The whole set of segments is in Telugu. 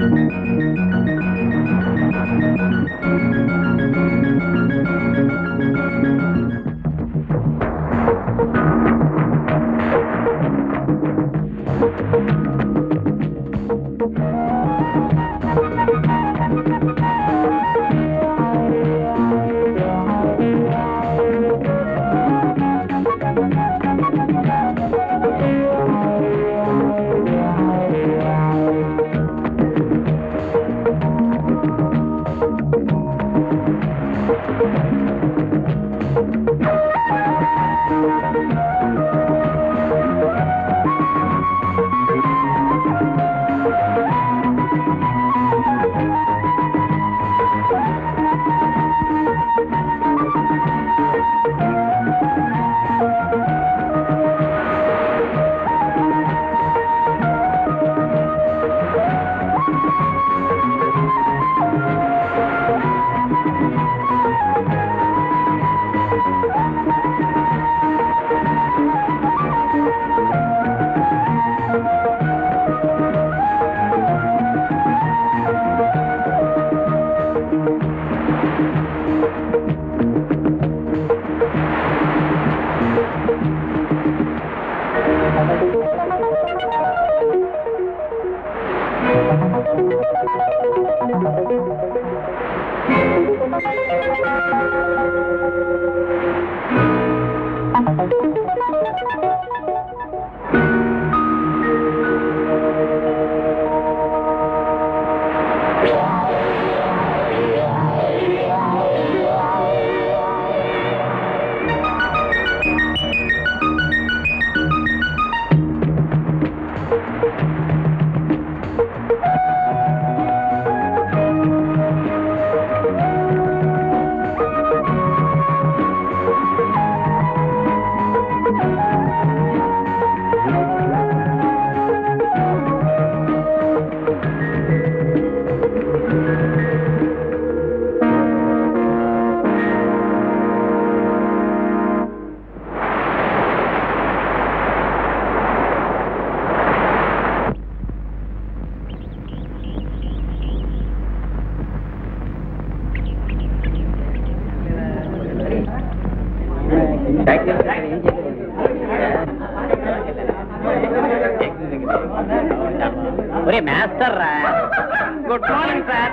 ఒరే మాస్టర్ రా గుడ్ మార్నింగ్ సార్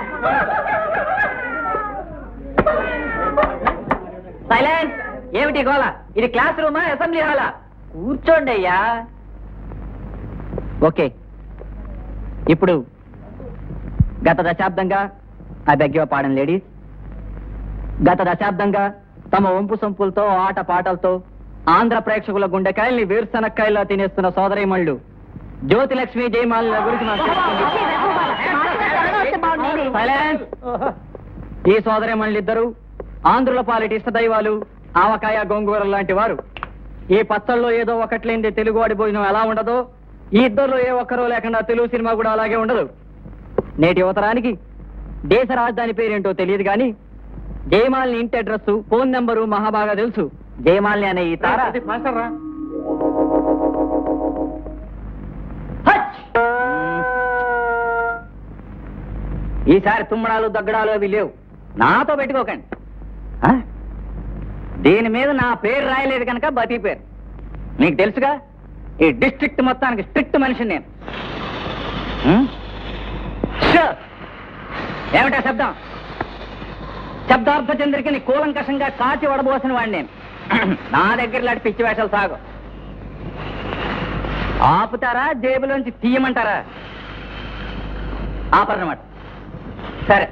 సైలెన్స్ ఏమిటి గోల ఇది క్లాస్ రూమా అసెంబ్లీ హాలా కూర్చోండి అయ్యా ఓకే ఇప్పుడు గత దశాబ్దంగా I beg your pardon ladies గత దశాబ్దంగా తమ వంపు సొంపులతో ఆట పాటలతో ఆంధ్ర ప్రేక్షకుల గుండెకాయల్ని వేరుశనక్కాయలా తినేస్తున్న సోదరిమణులు జ్యోతిలక్ష్మి జయమాల గురించి మనం చెప్పుకుందాం. Silence. ఈ సోదరిమణులిద్దరూ ఆంధ్రుల పాలిటి ఇష్ట దైవాలు ఆవకాయ గోంగూర లాంటి వారు ఈ పచ్చళ్ళలో ఏదో ఒకటి లేనిది తెలుగు వాడి భోజనం ఎలా ఉండదో ఈ ఇద్దరులో ఏ ఒక్కరో లేకుండా తెలుగు సినిమా కూడా అలాగే ఉండదు నేటి యువతరానికి దేశ రాజధాని పేరేంటో తెలియదు కానీ జయమాలిని ఇంటి అడ్రస్ ఫోన్ నెంబరు మహాబాగా తెలుసు జయమాలిని అనే ఈ తార హచ్! ఈసారి తుమ్మడాలు దగ్గడాలు అవి లేవు నాతో పెట్టుకోకండి ఆ? దీని మీద నా పేరు రాయలేదు కనుక బతి పేరు మీకు తెలుసుగా ఈ డిస్ట్రిక్ట్ మొత్తానికి స్ట్రిక్ట్ మనిషిని నేను ఉం? షూర్. ఏమిటా శబ్దం శబ్దార్థ చంద్రికని కూలంకషంగా కాచి వడబోసిన వాడిని నేను నా దగ్గర లాంటి పిచ్చి వేషాలు సాగు ఆపుతారా జేబులోంచి తీయమంటారా ఆపరనమాట సరే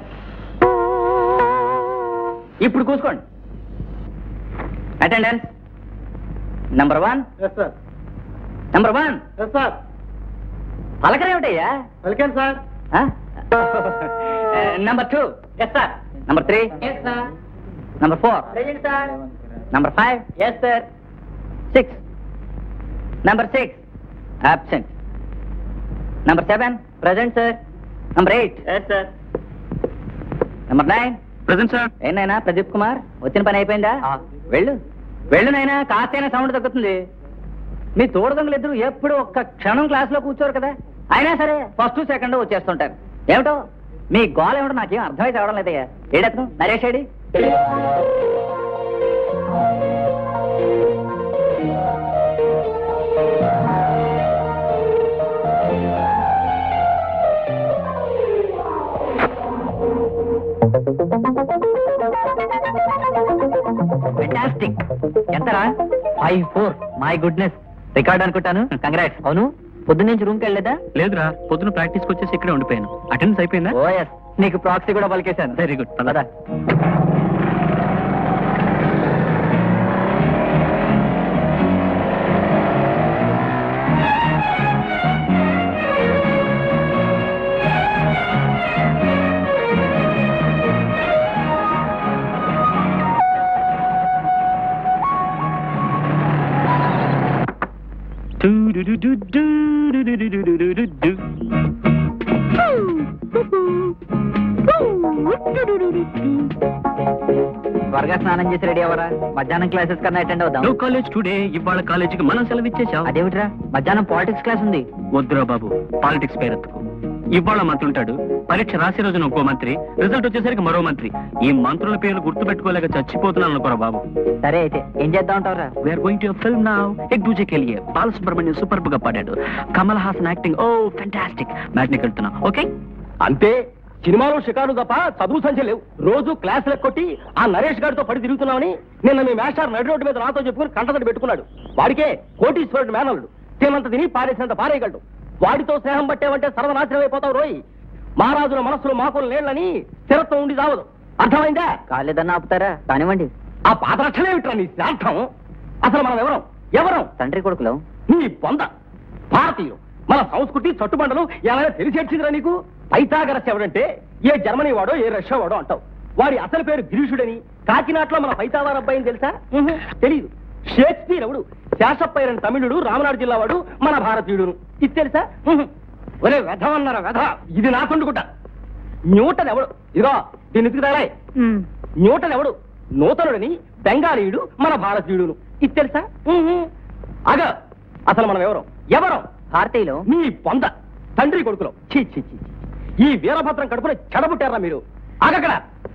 ఇప్పుడు కూసుకోండి attendance number one sir number one sir పలకరేమిటయ్యా welcome sir number two yes sir number three yes sir number four sir number five yes sir six number six absent number seven present sir number eight yes sir number nine present sir ఏనాయనా ప్రదీప్ కుమార్ వచ్చిన పని అయిపోయిందా వెళ్ళు వెళ్ళు నాయనా కాస్తైనా సౌండ్ తగ్గుతుంది మీ తోడుదొంగలు ఇద్దరు ఎప్పుడు ఒక్క క్షణం క్లాస్ లో కూర్చోరు కదా అయినా సరే ఫస్ట్ సెకండ్ వచ్చేస్తుంటారు ఏమిటో మీ గోల ఏమిటో నాకేం అర్థమై కావడం లేదయ్యా ఏడెత్తను నరేష్ ఏడి ఫెంటాస్టిక్ ఎంతరా five four my goodness record అనుకుంటాను కంగ్రాట్స్ అవును పొద్దున్న నుంచి రూమ్కి వెళ్ళలేదా లేదురా పొద్దున ప్రాక్టీస్కి వచ్చేసి ఇక్కడే ఉండిపోయాను అటెండెన్స్ అయిపోయిందా ఓఎస్ నీకు ప్రాక్సీ కూడా పలికేశాను వెరీ గుడ్ పద త్వరగా స్నానం చేసి రెడీ అవ్వరా మధ్యాహ్నం క్లాసెస్ కన్నా అటెండ్ అవుదాం నో కాలేజ్ టుడే ఇవాళ కాలేజీకి మనం సెలవు ఇచ్చేసాం అదేమిట్రా మధ్యాహ్నం పాలిటిక్స్ క్లాస్ ఉంది వద్దురా బాబు పాలిటిక్స్ పేరెత్తుకు ఇవాళ మంత్రి ఉంటాడు పరీక్ష రాసే రోజున ఇంకో మంత్రి రిజల్ట్ వచ్చేసరికి మరో మంత్రి ఈ మంత్రుల పేర్లు గుర్తు పెట్టుకోలేక చచ్చిపోతున్నాను అనుకోరా బాబు సరే అయితే ఏం చేద్దాం అంటావురా we are going to film now ఎక్ దూజే కెలియే బాలసుబ్రహ్మణ్యం సూపర్ గా పాడాడు Kamal Haasan acting oh fantastic మ్యాట్నికి వెళ్తున్నా ఓకే అంతే సినిమాలో షికారు తప్ప చదువు సంఖ్య లేవు రోజు క్లాసులకు కొట్టి ఆ నరేష్ గారితో పడి తిరుగుతున్నామని నిన్న మీ మేస్టార్ నడి రోడ్డు మీద నాతో చెప్పుకుని కంటతడి పెట్టుకున్నాడు వాడికే కోటీశ్వరుడు మేనల్లుడు తినంత తిని పారేసినంత పారేయగలడు వాడితో స్నేహం పట్టేవంటే సర్వనాశనం అయిపోతావు రోయ్ మహారాజుల మనసులో మాకులు నీళ్ళని స్థిరత్వం ఉండి చావదు అర్థమైందా కాలేదన్న ఆపుతారా కానివ్వండి ఆ పాత రక్షణ ఏమిట్రా నీ శ్రార్థం అసలు మనం ఎవరం ఎవరం తండ్రి కొడుకులో నీ పొంద భారతీయులు మన సంస్కృతి చట్టుబండలు ఏమైనా తెలిసేడ్చిందిరా నీకు పైథాగరస్ ఎవడంటే ఏ జర్మనీ వాడో ఏ రష్యా వాడో అంటావు వాడి అసలు పేరు గిరీషుడని కాకినాడలో మన పైతావార అబ్బాయిని తెలుసా తెలీదు షేక్స్పియర్ ఎవడు శాసప్పైరన్ తమిళుడు రామనాడు జిల్లా వాడు మన భారతీయుడును ఇది తెలుసా ఉహు. ఒరే వెధవన్నారా వెధ ఇది నా తొండుకుంటా న్యూటన్ ఎవడు ఇదిగో దీన్ని ఎత్తుకుతారాయ్ న్యూటన్ ఎవడు నూతనుడని బెంగాలీయుడు మన భారతీయుడును ఇది తెలుసా అగ అసలు మనం ఎవరం ఎవరం భారతీయులు మీ పొంద తండ్రి కొడుకులో చీ చీ చీ చీ. ఈ వీరభద్రం కడుపున చెడబుట్టారా మీరు ఆగక్కడ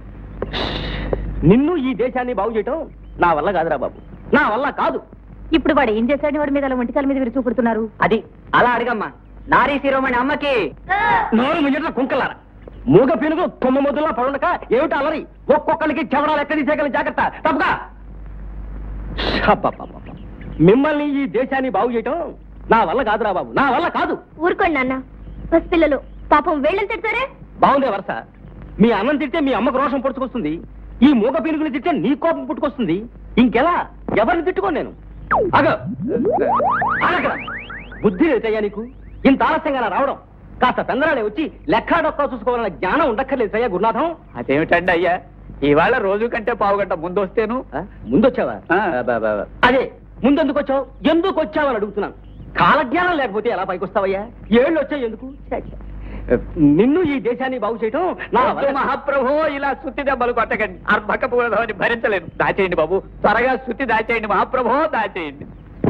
నిన్ను ఈ దేశాన్ని బాగు చేయటం నా వల్ల కాదురా బాబు నా వల్ల కాదు ఇప్పుడు వాడు ఏం చేశాడు వాడి మీద అలా ఒంటికాల మీద విరుచు పుడుతున్నారు అది అలా అడగమ్మా నారీ శిరోమణి అమ్మకి నోరు ముయ్యట్ల కుంకలారా మూగ పెనుగు తొమ్మ మొదల్లో పడుండక ఏమిటి అలరి ఒక్కొక్కరికి చెవడాలు ఎక్క తీసేయగల జాగ్రత్త తప్పగా షబ్బబ్బబ్బబ్బ. మిమ్మల్ని ఈ దేశాన్ని బాగు చేయటం నా వల్ల కాదురా బాబు నా వల్ల కాదు ఊరుకోండి నాన్న పసిపిల్లలు పాపం వేళ్ళని తిడతారే బాగుందే వరుస మీ అన్నం తింటే మీ అమ్మకు రోషం పుట్టుకొస్తుంది ఈ మూగ పీనుగుని తింటే నీ కోపం పుట్టుకొస్తుంది ఇంకెలా ఎవరిని తిట్టుకోను నేను అగ ఆగరా. బుద్ధి లేదయ్యా నీకు ఇంత ఆలస్యంగా నా రావడం కాస్త తొందరనే వచ్చి లెక్క డొక్క చూసుకోవాలన్న జ్ఞానం ఉండక్కర్లేదు సయ్యా గురునాథం అదేమిటండి అయ్యా ఇవాళ రోజు కంటే పావు గంట ముందు వస్తేను ఆ? ముందొచ్చావా ఆ. అబ్బా, అబ్బా, అబ్బా. అదే ముందెందుకు వచ్చావు ఎందుకు వచ్చావని అడుగుతున్నాను కాలజ్ఞానం లేకపోతే ఎలా పైకి వస్తావయ్యా ఏళ్ళు వచ్చాయి ఎందుకు ఛే, ఛే. నిన్ను ఈ దేశాన్ని బాగు చేయటం నా వల్ల- మహాప్రభు ఇలా సుత్తి దెబ్బలు కొట్టకండి అర్భకపోదని భరించలేదు దాచేయండి బాబు త్వరగా సుత్తి దాచేయండి మహాప్రభు దాచేయండి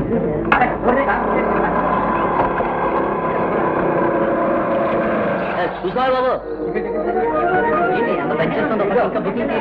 చూసావా బాబు ఏంటి ఎంత పనిచేస్తుందో ఇంకా బుకింగ్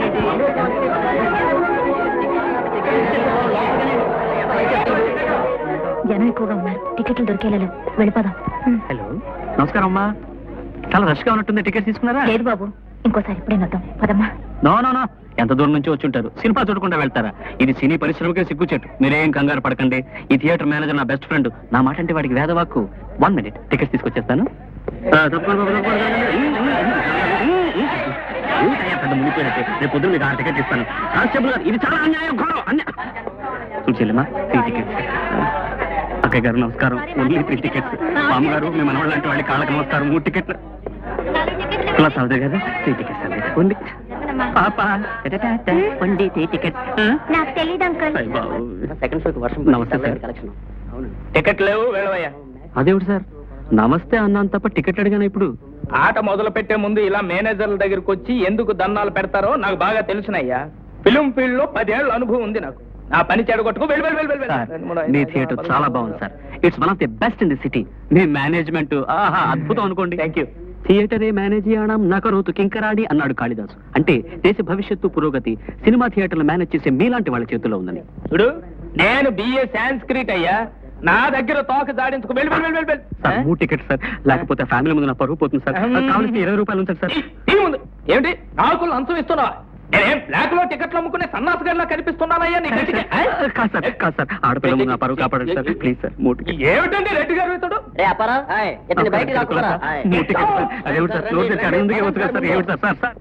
జనం ఎక్కువగా ఉన్నారు టికెట్లు దొరికేలేదు వెళ్ళిపోదాం హలో నమస్కారం అమ్మా చాలా రష్ గా ఉన్నట్టుంది టికెట్ తీసుకున్నారా లేదు బాబు ఇంకోసారి ఇప్పుడే వద్దాం పదమ్మా నో నో నో ఎంత దూరం నుంచి వచ్చి ఉంటారు సినిమా చూడకుండా వెళ్తారా ఇది సినీ పరిశ్రమకే సిగ్గుచెట్టు మీరేం కంగారు పడకండి ఈ థియేటర్ మేనేజర్ నా బెస్ట్ ఫ్రెండ్ నా మాట అంటే వాడికి వేదవాక్కు వన్ మినిట్ టికెట్స్ తీసుకొచ్చేస్తాను ఆ, తప్పకుండా బాబు, తప్పకుండా, తప్పకుండా. ఏంటయ్యా పెద్ద మునిగిపోయినట్టు రేపు పొద్దున్న మీకు ఆ టికెట్ ఇస్తాను కానిస్టేబుల్ గారు ఇది చాలా అన్యాయం ఘోరం అన్యాయం చూసేలేమా త్రీ టికెట్స్ అక్కయ్య గారు నమస్కారం ఓన్లీ త్రీ టికెట్స్ మామగారు మీ మనవాళ్ళు అంటే వాళ్ళకి కాళ్ళకి నమస్కారం మూడు టికెట్లు క్లాస్ అవుతుంది కదా త్రీ టికెట్స్ అండి ఉంది పాప ఉంది త్రీ టికెట్స్ నాకు తెలియదు అంకల్ సెకండ్ షోకి వర్షం నమస్తే సార్. కలెక్షన్ టికెట్ లేవు వెళ్ళవయ్యా అదేమిటి సార్ నమస్తే అన్నాను తప్ప టికెట్ అడిగాను ఇప్పుడు ఆట మొదలు పెట్టే ముందు ఇలా మేనేజర్ల దగ్గరికి వచ్చి ఎందుకు దన్నాలు పెడతారో నాకు బాగా తెలుసునయ్యా ఫిలిం ఫీల్డ్ లో పదేళ్ల అనుభవం ఉంది నాకు నా పని చెడగొట్టుకు వెళ్ళి వెళ్ళి వెళ్ళి వెళ్ళి సార్ రెండు, మూడు, ఐదు, మీ ఆరు, థియేటర్ పది, చాలా పదకొండు, బాగుంది sir it's one of the best in the city మీ మేనేజ్మెంట్ ఆహా అద్భుతం అనుకోండి థ్యాంక్ యూ థియేటరే మేనేజియాణం నకరోతు కింకరాడి అన్నాడు కాళిదాసు అంటే దేశ భవిష్యత్తు పురోగతి సినిమా థియేటర్లు మేనేజ్ చేసే మీలాంటి వాళ్ళ చేతిలో ఉందని చూడు నేను బిఏ సాంస్క్రిట్ అయ్యా నా దగ్గర తోక జాడించుకో వెళ్ళి వెళ్ళి వెళ్ళి వెళ్ళి సార్ మూడు టికెట్ సార్ లేకపోతే ఫ్యామిలీ ముందు నా పరుగు పోతుంది సార్ అహం. కావాల్సిన ఇరవై రూపాయలు ఉంచండి సార్ ఈ- ఈ ముందు ఏమిటి నాకు లంచం ఇస్తున్నావా నేనేం బ్లాక్ లో టికెట్లు అమ్ముకునే సన్నాస గడిలా కనిపిస్తున్నానయ్యా నీ కంటికి? ఆ? కాదు సార్ కాదు సార్ ఆడపిల్ల ముందు నా పరువు కాపాడండి సార్ ప్లీజ్ సార్ మూడు టికెట్ ఏమిటండి రెడ్డి గారు ఇతడు రే అప్పారా ఇతని బయటికి రాకురా మూడు టికెట్ సార్ అదేమిటి సార్ నోట్ చేసి అడిగిందుకే వచ్చు కదా సార్ ఏమిటి సార్ సార్ సార్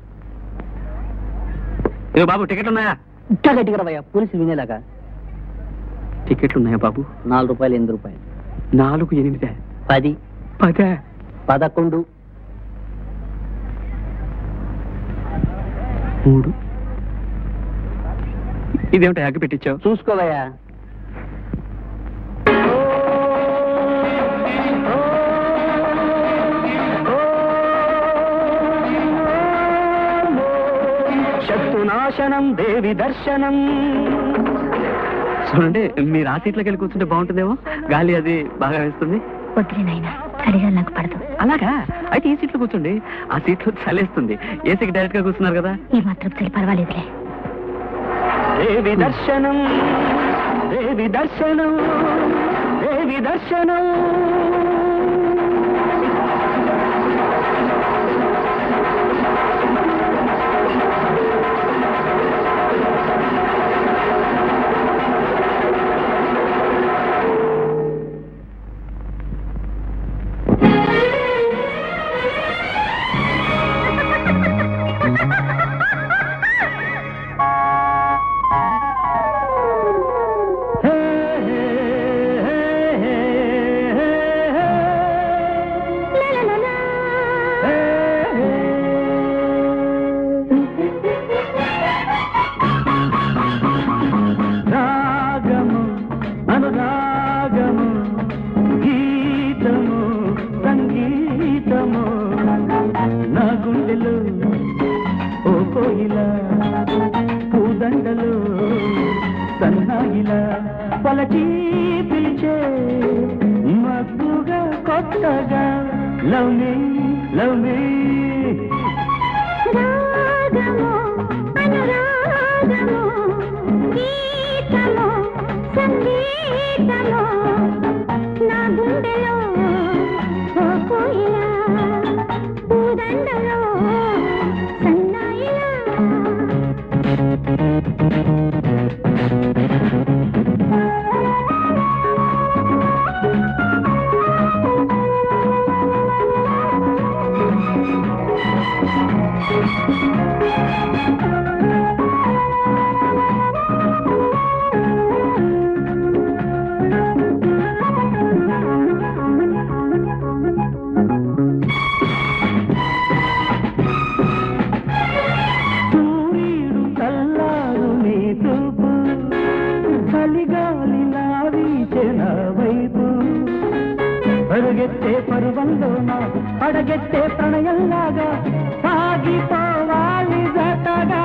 ఇదిగో బాబు టికెట్లు ఉన్నాయా ఇంకా గట్టిగా భయ్యా పోలీసులు వినేలాగా టికెట్లు ఉన్నాయా బాబు నాలుగు రూపాయలు ఎనిమిది రూపాయలు నాలుగు ఎనిమిదే పది పదే పదకొండు మూడు ఇదేమిటి అగ్గి పెట్టించావు చూసుకోవయ్యా శత్రునాశనం దేవి దర్శనం చూడండి మీరు ఆ సీట్లోకి వెళ్ళి కూర్చుంటే బాగుంటుందేమో గాలి అది బాగా వేస్తుంది వద్దులే నాయనా చలిగా నాకు పడదు అలాగా అయితే ఈ సీట్లో కూర్చోండి ఆ సీట్లో చలేస్తుంది ఏసీకి డైరెక్ట్ గా కూర్చున్నారు కదా ఈ మాత్రం చలి పర్వాలేదులే దేవి దర్శనం దేవి దర్శనం దేవి దర్శనం రాగము అనురాగము గీతము సంగీతము నా గుండెలు ఓ కోయిల పూదండలు సన్నాయిల పలచి పిలిచే మగ్గుగా కొత్తగా లవ్ మీ లవ్ మీ రాగము అనురాగము గీతము సంగీతము నా గుండెలో ఓ కోయిల పూదండలో సన్నాయిలా సూర్యుడు చల్లారు నీ చూపు చలిగాలి నా వీచెన వైపు పరుగెత్తే పరువంలోన అడగెత్తే ప్రణయంలాగా సాగిపోవాలి జతగా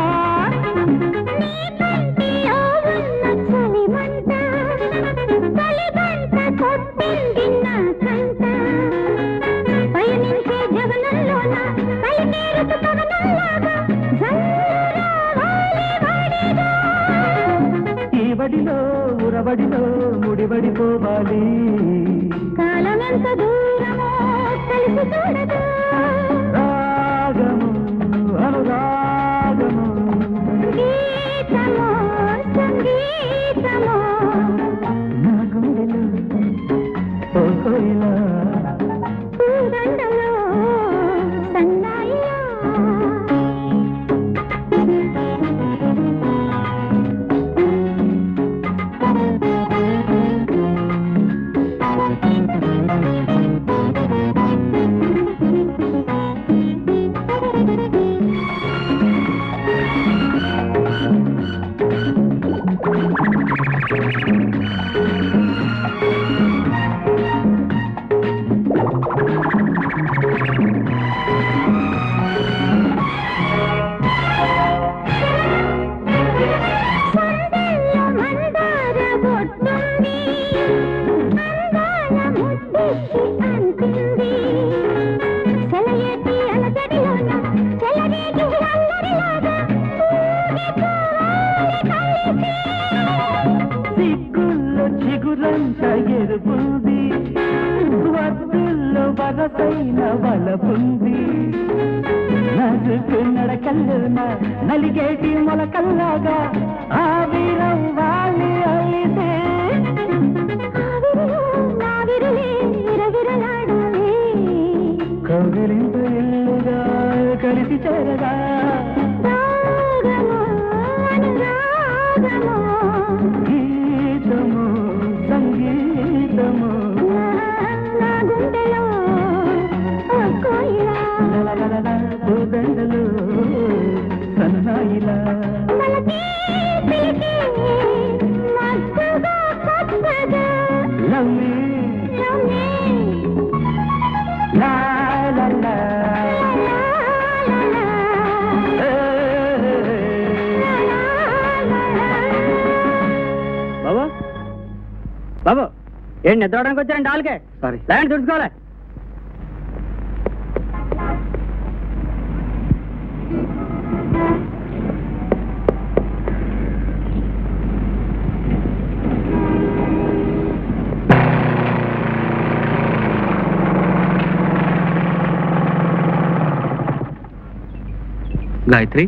నీకంటిలో ఉన్న చలిమంట, చలిమంట కొట్టింది నా కంట. పయనించే జగనంలోన పలికే ఋతుపవనంలాగా జల్లురావాలి వాడిగా. ఈ బడిలో ఉరబడిలో ముడిబడిపోవాలి కాలమెంత దూరమో కలిసి చూడగా రాగము అనురాగము గీతమో సంగీతమో నా గుండెలు ఓ కోయిలా పూదండలో సన్నాయిలా సందెల్ల మందార బొట్టుంది అందాల ముద్దిచ్చి అంటుంది సెలయేటి సొగసైన వలపుంది నసుకు నడకల్లున నలిగేటి మొలకల్లాగా ఆవిరం వాలి అయితే కౌగిలింత ఇల్లుగా కలిసి చేరగా గీతము సంగీతము లలలలల, పూదండలు సన్నాయిలా లవ్ మీ లా లా లా ఏ, బాబు బాబు ఏంటి నిద్రవడానికి వచ్చారండి డాల్కే సారీ ల్యాండ్ తుడుచుకోవాలి గాయత్రి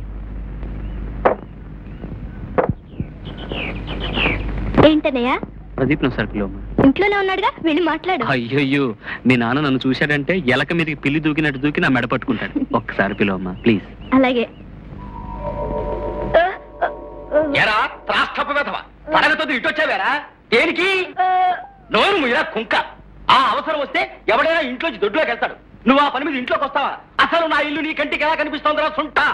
ఏంటనయ్యా ప్రదీప్ సర్కిల్ ఇంట్లోనే ఉన్నాడుగా వెళ్ళి మాట్లాడు అయ్యయ్యో మీ నాన్న నన్ను చూశాడంటే ఎలక మీదకి పిల్లి దూకినట్టు దూకి నా మెడ పట్టుకుంటాడు ఒక్కసారి పిలవమ్మా ప్లీజ్ అలాగే ఎరా త్రాష్టపు వెధవ తరగతో ఇటు వచ్చావేరా దేనికి నోరు ముయ్యరా కుంక ఆ అవసరం వస్తే ఎవడైనా ఇంట్లోంచి దొడ్లోకి వెళ్తాడు నువ్వు ఆ పని మీద ఇంట్లోకి వస్తావా అసలు నా ఇల్లు నీ కంటికి ఎలా కనిపిస్తోందిరా సుంటా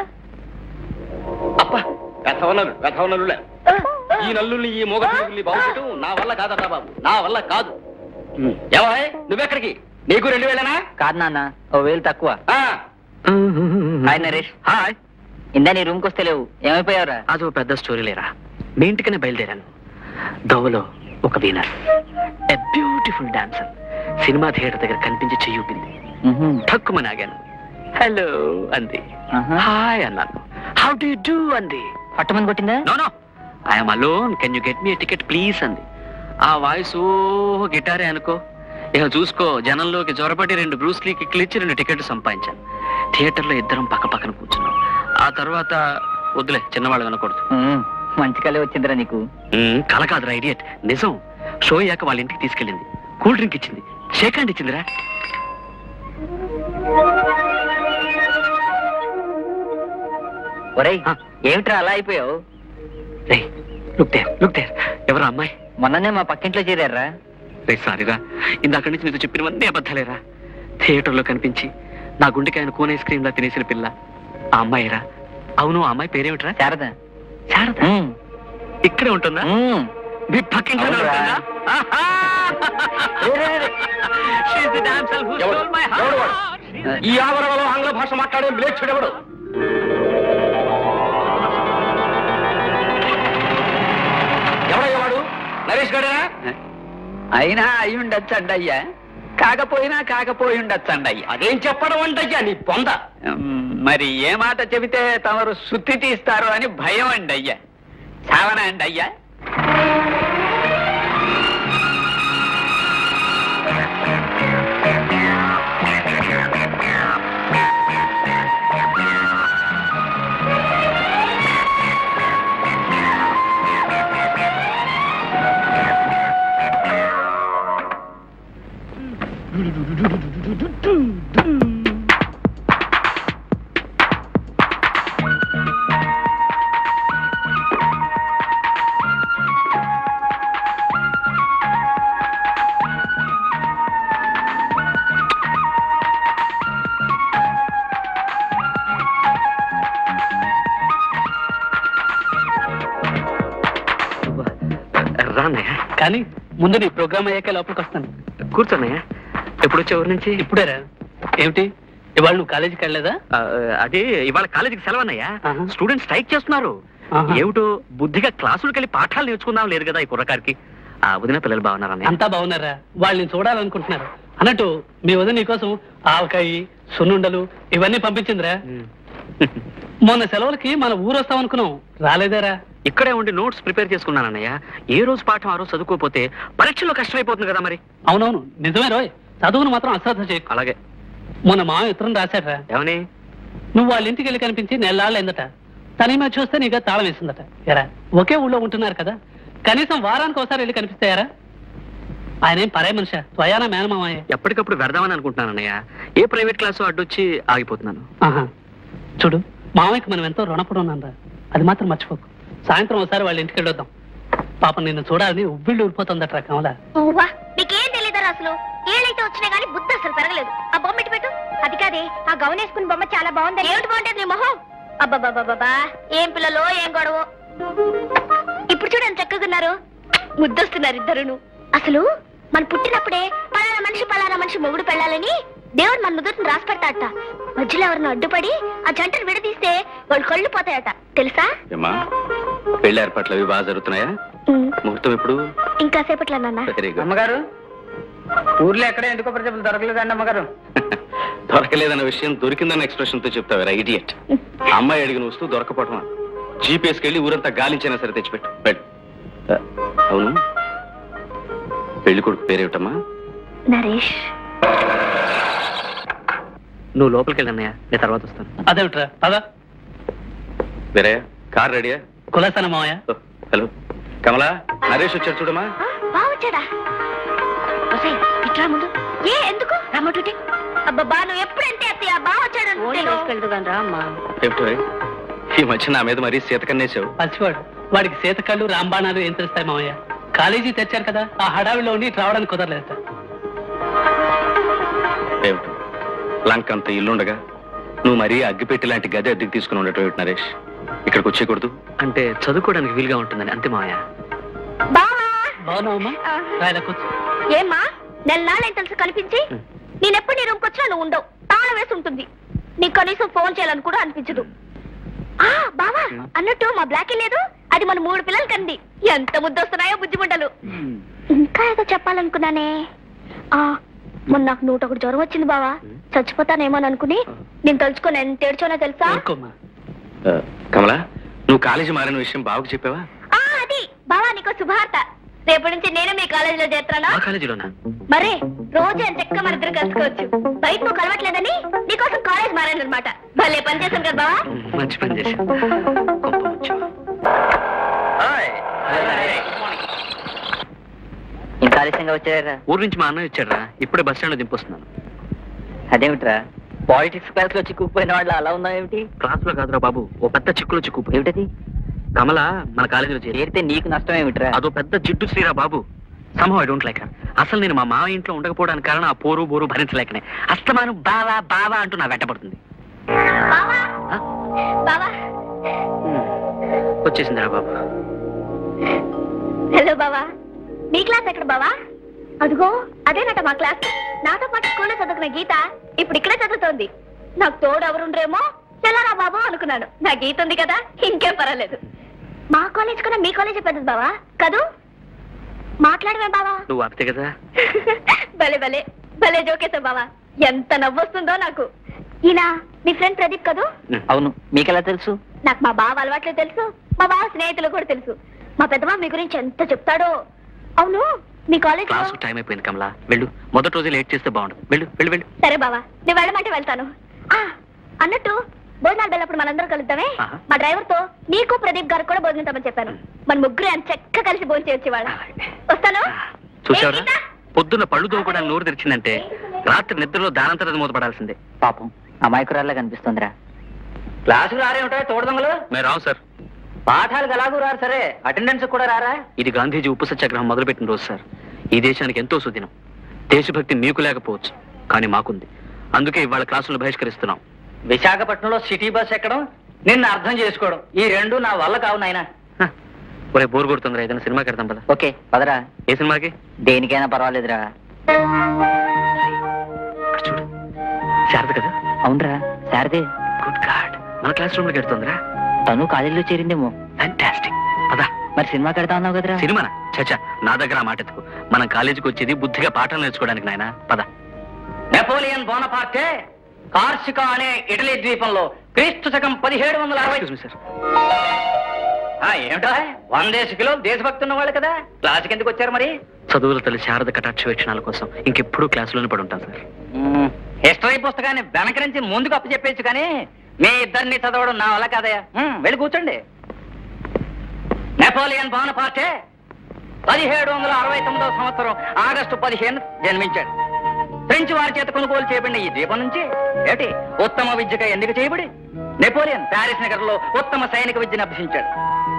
అప్ప వెధవనలు వెధవనలులే ఈ నల్లుల్ని ఈ మూగ పిల్లుల్ని బాగుపెట్టు నా వల్ల కాదరా బాబు నా వల్ల కాదు ఏవాయ్ నువ్వెక్కడికి నీకు రెండు వేలనా కాదు నాన్న ఓ వేలు తక్కువ ఆ, హాయ్ నరేష్ హాయ్ ఇందా నీ రూమ్కి వస్తే లేవు ఏమైపోయావురా అదో పెద్ద స్టోరీ లేరా మీ ఇంటికనే బయలుదేరాను దోవలో ఒక వీనర్ a beautiful dancer cinema theatre దగ్గర కనిపించి చెయ్యూపింది ఠక్కుమని ఆగాను హలో అంది ఆహా. హాయ్ అన్నాను హౌ డు డూ అంది పట్టమని కొట్టిందా no no I'm alone can you get me ticket please అంది ఆ వాయిస్ ఓ గిటారే అనుకో ఇక చూసుకో జనంలోకి జ్వరపడి రెండు బ్రూస్లీ కిక్లు ఇచ్చి రెండు టికెట్లు సంపాదించాను థియేటర్లో ఇద్దరం పక్క పక్కన కూర్చున్నాం ఆ తర్వాత వద్దులే చిన్నవాళ్ళు వినకూడదు ఉమ్, మంచి కళ వచ్చిందిరా నీకు మ్మ్, కల కాదురా ఐడియట్ నిజం షో అయ్యాక వాళ్ళ ఇంటికి తీసుకెళ్ళింది కూల్ డ్రింక్ ఇచ్చింది షేక్ హ్యాండ్ ఇచ్చిందిరా ఒరేయ్ ఆ. ఏమిట్రా అలా అయిపోయావు రే లుక్ దేర్ లుక్ దేర్ ఎవరా అమ్మాయి మొన్ననే మా పక్కింట్లో చేరారా రే సారీరా ఇందాక నుంచి నీతో చెప్పినవన్నీ అబద్ధాలేరా థియేటర్లో కనిపించి నా గుండెకి ఆయన కోన్ ఐస్ క్రీమ్ లా తినేసిన పిల్ల ఆ అమ్మాయిరా అవును ఆ అమ్మాయి పేరేమిట్రా శారద శారద ఉమ్, ఇక్కడే ఉంటుందా ఉమ్. మీ పక్కింట్లోనే అవునురా. ఉంటుందా ఆహా! రే, రే, రే. She's the damsel who ఎవడు? stole my ఎవడు వాడు? heart. ఈ ఆవరణలో ఆంగ్ల భాష మాట్లాడే విలేక్షుడు ఎవడు ఎవడయ్యా వాడు నరేష్ గడేనా అయినా అయి ఉండొచ్చు అయ్యా కాకపోయినా కాకపోయి ఉండొచ్చు అయ్యా అదేం చెప్పడం అంటయ్యా నీ పొంద ఉమ్, మరి ఏ మాట చెబితే తమరు సుత్తి తీస్తారు అని భయం అండి అయ్యా సావనా అండి అయ్యా రాన్నయ్య కానీ ముందు నీ ప్రోగ్రామ్ అయ్యాక లోపలికి వస్తాను కూర్చోన్నయ్య ఎప్పుడు వచ్చే ఊరి నుంచి ఇప్పుడేరా ఏమిటి ఇవాళ నువ్వు కాలేజీకి వెళ్ళలేదా ఆ, అదే ఇవాళ కాలేజీకి సెలవన్నయ్యా ఆహా. స్టూడెంట్స్ స్ట్రైక్ చేస్తున్నారు ఆహా. ఏమిటో బుద్ధిగా క్లాసులకు వెళ్ళి పాఠాలు నేర్చుకుందాం లేదు కదా ఈ కుర్రకారికి ఆ వదిన పిల్లలు బాగున్నారన్నయ్య అంతా బాగున్నారా వాళ్ళని చూడాలనుకుంటున్నారు అన్నట్టు మీ వదిన నీకోసం ఆవకాయి సున్నుండలు ఇవన్నీ పంపించిందిరా మొన్న సెలవులకి మన ఊరు వస్తాం అనుకున్నాం రాలేదారా ఇక్కడే ఉండి నోట్స్ ప్రిపేర్ చేసుకున్నానన్నయ్య ఏ రోజు పాఠం ఆ రోజు చదువుకోపోతే పరీక్షలో కష్టమైపోతుంది కదా మరి అవునవును నిజమే రోయ్ చదువును మాత్రం అశ్రద్ధ చేయకు అలాగే మొన్న మా ఉత్తరం రాశాడ్రా ఏమని నువ్వు వాళ్ళ ఇంటికి వెళ్ళి కనిపించి నెల్లాళ్ళైందట తనిమే చూస్తే నీకు తాళం వేసిందట ఎరా ఒకే ఊళ్ళో ఉంటున్నారు కదా కనీసం వారానికి ఒకసారి వెళ్ళి కనిపిస్తాయారా ఆయన ఏం పరాయి మనిషా స్వయాన మేనమామయ్య ఎప్పటికప్పుడు వెడదామని అనుకుంటున్నాను అన్నయ్య ఏ ప్రైవేట్ క్లాసు అడ్డొచ్చి ఆగిపోతున్నాను ఆహా చూడు మామయ్యకి మనం ఎంతో రుణపడి ఉన్నాం అది మాత్రం మర్చిపోకు సాయంత్రం ఒకసారి వాళ్ళ ఇంటికి వెళ్ళొద్దాం పాపం నిన్ను చూడాలని ఉవ్విళ్ళు ఊరిపోతుందట్రా కమల ఓవా నీకేం తెలియదురా అసలు ఏళ్ళైతే వచ్చినా గానీ బుద్ధి అసలు పెరగలేదు ఆ బొమ్మ ఇటు పెట్టు అది కాదే ఆ గౌన్ వేసుకున్న బొమ్మ చాలా బాగుంది ఏమిటి బాగుంటుంది నీ మొహం అబ్బాబాబాబా ఏం పిల్లలో ఏం గొడవ ఇప్పుడు చూడండి చక్కగా ఉన్నారు ముద్దొస్తున్నారు ఇద్దరును అసలు మన పుట్టినప్పుడే పలానా మనిషి పలానా మనిషి మొగుడు పెళ్ళాలని దేవుడు మన నుదుటిని రాసి పెడతాడట మధ్యలో ఎవరిని అడ్డుపడి ఆ జంటను విడదీస్తే వాళ్ళు కళ్ళు పోతాయట తెలుసా ఏమ్మా పెళ్లి ఏర్పాట్లు అవి బాగా జరుగుతున్నాయా ఉమ్, ముహూర్తం ఎప్పుడు ఇంకా సేపట్లో నాన్న వెరీ గుడ్ అమ్మగారు ఊర్లో ఎక్కడ ఎందుకో ప్రజలు దొరకలేదండి అమ్మగారు దొరకలేదన్న విషయం దొరికిందన్న ఎక్స్ప్రెషన్ తో చెప్తావరా ఇడియట్ అమ్మాయి అడిగిన వస్తువు దొరకపోవటమా జీపీఎస్కి వెళ్ళి ఊరంతా గాలించైనా సరే తెచ్చిపెట్టు వెళ్ళు. ఆ, అవును పెళ్లి కొడుకు పేరేమిటమ్మా నరేష్ నువ్వు లోపలికి వెళ్ళన్నయ్యా నేను తర్వాత వస్తాను అదేమిట్రా పదా వేరే కార్ రెడీయా కులాసన మామయ్య ఓ, హలో కమలా నరేష్ వచ్చాడు చూడమ్మా బావచ్చాడా ఒసేయ్, ఇట్రా ముందు ఏ ఎందుకు రమ్మటుంటే అబ్బబ్బా నువ్వు ఎప్పుడు ఎంత అత్తయ్య బావ వచ్చాడు ఏమిటో ఈ మధ్య నా మీద మరీ సీత కన్నేసావు పసివాడు వాడికి సీతకళ్ళు రాంబాణాలు ఏం తెలుస్తాయి మామయ్య కాలేజీ తెచ్చారు కదా ఆ హడావిలో ఉండి ఇటు రావడానికి కుదరలేదట ఏమిటో లంక అంత ఇల్లుండగా నువ్వు మరీ అగ్గిపెట్టి లాంటి గది అద్దెకి తీసుకుని ఉండటం ఏమిటి నరేష్ ఇక్కడికి వచ్చేయకూడదు అంటే చదువుకోవడానికి వీలుగా ఉంటుందని అంతే మావయ్య బావా బాగున్నావమ్మా రాయలా కూర్చో ఏమ్మా నెల నాళ్ళేం తెలుసు కనిపించి నేనెప్పుడు నీ రూమ్కి వచ్చినా నువ్వు ఉండవు తాళం వేసి ఉంటుంది నీకు కనీసం ఫోన్ చేయాలని కూడా అనిపించదు ఆ బావా అన్నట్టు మా బ్లాక్ లేదు అది మన మూడు పిల్లలు కంది ఎంత ముద్దొస్తున్నాయో బుజ్జిముండలు ఇంకా ఏదో చెప్పాలనుకున్నానే ఆ మొన్న నాకు నూట ఒకటి జ్వరం వచ్చింది బావా చచ్చిపోతానేమో అనుకుని నేను తలుచుకొని ఎంత ఏడ్చానో తెలుసా ఊరుకోమ్మా ఆ, కమలా నువ్వు కాలేజీ మారిన విషయం బావకు చెప్పావా ఆ అది బావా నీకు శుభార్త రేపటి నుంచి నేను మీ కాలేజీలో చేస్తానా ఆ కాలేజీలోనా మరే రోజు ఎంత చెక్క మన ఇద్దరు కలుసుకోవచ్చు బయట నువ్వు కలవట్లేదని నీకోసం కాలేజ్ మారాను అనమాట భలే పని చేశాను కదా బావా మంచి పని చేశావు గొప్ప వచ్చావు ఇంత ఆలస్యంగా వచ్చారా ఊరు నుంచి మా అన్నయ్య వచ్చాడురా ఇప్పుడే బస్ స్టాండ్ లో దింపొస్తున్నాను అదేమిట్రా పాలిటిక్స్ క్లాస్ లో చిక్కుకుపోయిన వాళ్ళు అలా ఉన్నావు ఏమిటి క్లాస్ లో కాదురా బాబు ఓ పెద్ద చిక్కులో చిక్కుపోయి ఏమిటది కమల మన కాలేజీలో చేరి చేరితే నీకు నష్టం ఏమిట్రా అదో పెద్ద జిడ్డు శ్రీరా బాబు సంభవం ఐ డోంట్ లైక్ అసలు నేను మా మామ ఇంట్లో ఉండకపోవడానికి కారణం ఆ పోరు బోరు భరించలేకనే అస్తమానం బావా బావా అంటూ నా వెంటపడుతుంది బావా ఆ? బావా వచ్చేసిందిరా బాబు హలో బావా మీ క్లాస్ ఎక్కడ బావా అదిగో అదేనట మా క్లాస్ నాతో పాటు స్కూల్లో చదువుకున్న గీత ఇప్పుడు ఇక్కడే చదువుతోంది నాకు తోడు ఎవరుండ్రేమో చెల్లారా బాబు అనుకున్నాను నా గీత ఉంది కదా ఇంకేం పర్వాలేదు మా కాలేజ్ కన్నా మీ కాలేజే పెద్దది బావా కదూ మాట్లాడమే బావా నువ్వు ఆపితే కదా భలే భలే భలే జోకేశా బావా ఎంత నవ్వొస్తుందో నాకు ఈయన మీ ఫ్రెండ్ ప్రదీప్ కదూ అవును మీకెలా తెలుసు నాకు మా బావ అలవాట్లే తెలుసు మా బావ స్నేహితులు కూడా తెలుసు మా పెద్దమ్మ మీ గురించి ఎంత చెప్తాడో అవును మీ కాలేజ్ క్లాస్ టైం అయిపోయింది కమలా వెళ్ళు మొదటి రోజు లేట్ చేస్తే బాగుండదు వెళ్ళు వెళ్ళు వెళ్ళు సరే బావా నేను వెళ్ళమంటే వెళ్తాను ఆ అన్నట్టు భోజనాలు వెళ్ళినప్పుడు మనందరం కలుద్దామే ఆహా. మా డ్రైవర్ తో నీకు ప్రదీప్ గారు కూడా భోజనం తమ్మని చెప్పాను మన ముగ్గురు ఎంత చక్క కలిసి భోజనం చేయొచ్చు వాళ్ళ వస్తాను చూసావరా ఏ గీత? పొద్దున్న పళ్ళు తోముకోవడానికి నోరు తెరిచిందంటే రాత్రి నిద్రలో దానంతరం మూతపడాల్సిందే పాపం అమాయకురాల్లా కనిపిస్తుందిరా క్లాసుకు రారేమిటో తోడదొంగలు మేము రావు సార్ పాఠాలకు ఎలాగూ రారు సరే అటెండెన్స్ కూడా రారా ఇది గాంధీజీ ఉప్పు సత్యాగ్రహం మొదలుపెట్టిన రోజు సార్ ఈ దేశానికి ఎంతో సుదినం దేశభక్తి మీకు లేకపోవచ్చు కానీ మాకుంది అందుకే ఇవాళ క్లాసులు బహిష్కరిస్తున్నాం విశాఖపట్నంలో సిటీ బస్ ఎక్కడం నిన్ను అర్థం చేసుకోవడం ఈ రెండు నా వల్ల కావు నాయనా హ, ఒరే బోర్ కొడుతుందిరా ఏదైనా సినిమాకి వెళ్తాం పద ఓకే పదరా ఏ సినిమాకి దేనికైనా పర్వాలేదురా అక్కడ చూడు శారద కదా అవునరా శారదే గుడ్ గాడ్ మన క్లాస్ రూమ్ లోకి వెళ్తుందిరా తను కాలేజీలో చేరిందేమో ఫ్యాంటాస్టిక్ పదా మరి సినిమా కడతా అన్నావు కదరా సినిమానా చచ్చా నా దగ్గర ఆ మాట ఎత్తుకు మనం కాలేజీకి వచ్చేది బుద్ధిగా పాఠాలు నేర్చుకోవడానికి నాయన పద నెపోలియన్ బోనపార్టే కార్సికా అనే ఇటలీ ద్వీపంలో క్రీస్తు శకం పదిహేడు వందల అరవై Excuse me, sir. ఆ, ఏమిటో వందేసి కిలో దేశభక్తి ఉన్న వాళ్ళు కదా క్లాస్కి ఎందుకు వచ్చారు మరి చదువుల తల్లి శారద కటాక్ష వీక్షణాల కోసం ఇంకెప్పుడు క్లాసులోనే పడి ఉంటాను సార్ మ్మ్. హిస్టరీ పుస్తకాన్ని వెనక నుంచి ముందుకు అప్పచెప్పేచ్చు కానీ మీ ఇద్దరిని చదవడం నా వల్ల కాదయ్యా మ్మ్, వెళ్ళి కూర్చోండి నెపోలియన్ బోనపార్టే పదిహేడు వందల అరవై తొమ్మిదవ సంవత్సరం ఆగస్టు పదిహేను జన్మించాడు ఫ్రెంచ్ వారి చేత కొనుగోలు చేయబడిన ఈ దీపం నుంచి ఏటి ఉత్తమ విద్యగా ఎన్నిక చేయబడి నెపోలియన్ ప్యారిస్ నగరంలో ఉత్తమ సైనిక విద్యను అభ్యసించాడు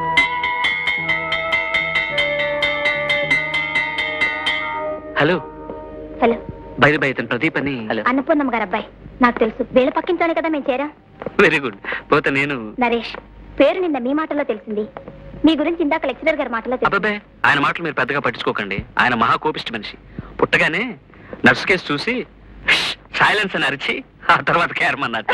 హలో హలో బయట బయట ఇతను ప్రదీప్ అని హలో అన్నపూర్ణమ్మ గారు అబ్బాయి నాకు తెలుసు వీళ్ళ పక్కింట్లోనే కదా మేము చేరాం వెరీ గుడ్ పోతే నేను నరేష్ పేరు నిన్న మీ మాటలో తెలిసింది మీ గురించి ఇందాక లెక్చరర్ గారి మాటలో తెలిసింది అబ్బాబే ఆయన మాటలు మీరు పెద్దగా పట్టించుకోకండి ఆయన మహా కోపిష్టి మనిషి పుట్టగానే నర్స్ కేసు చూసి సైలెన్స్ అని అరిచి ఆ తర్వాత కేరమన్నట్ట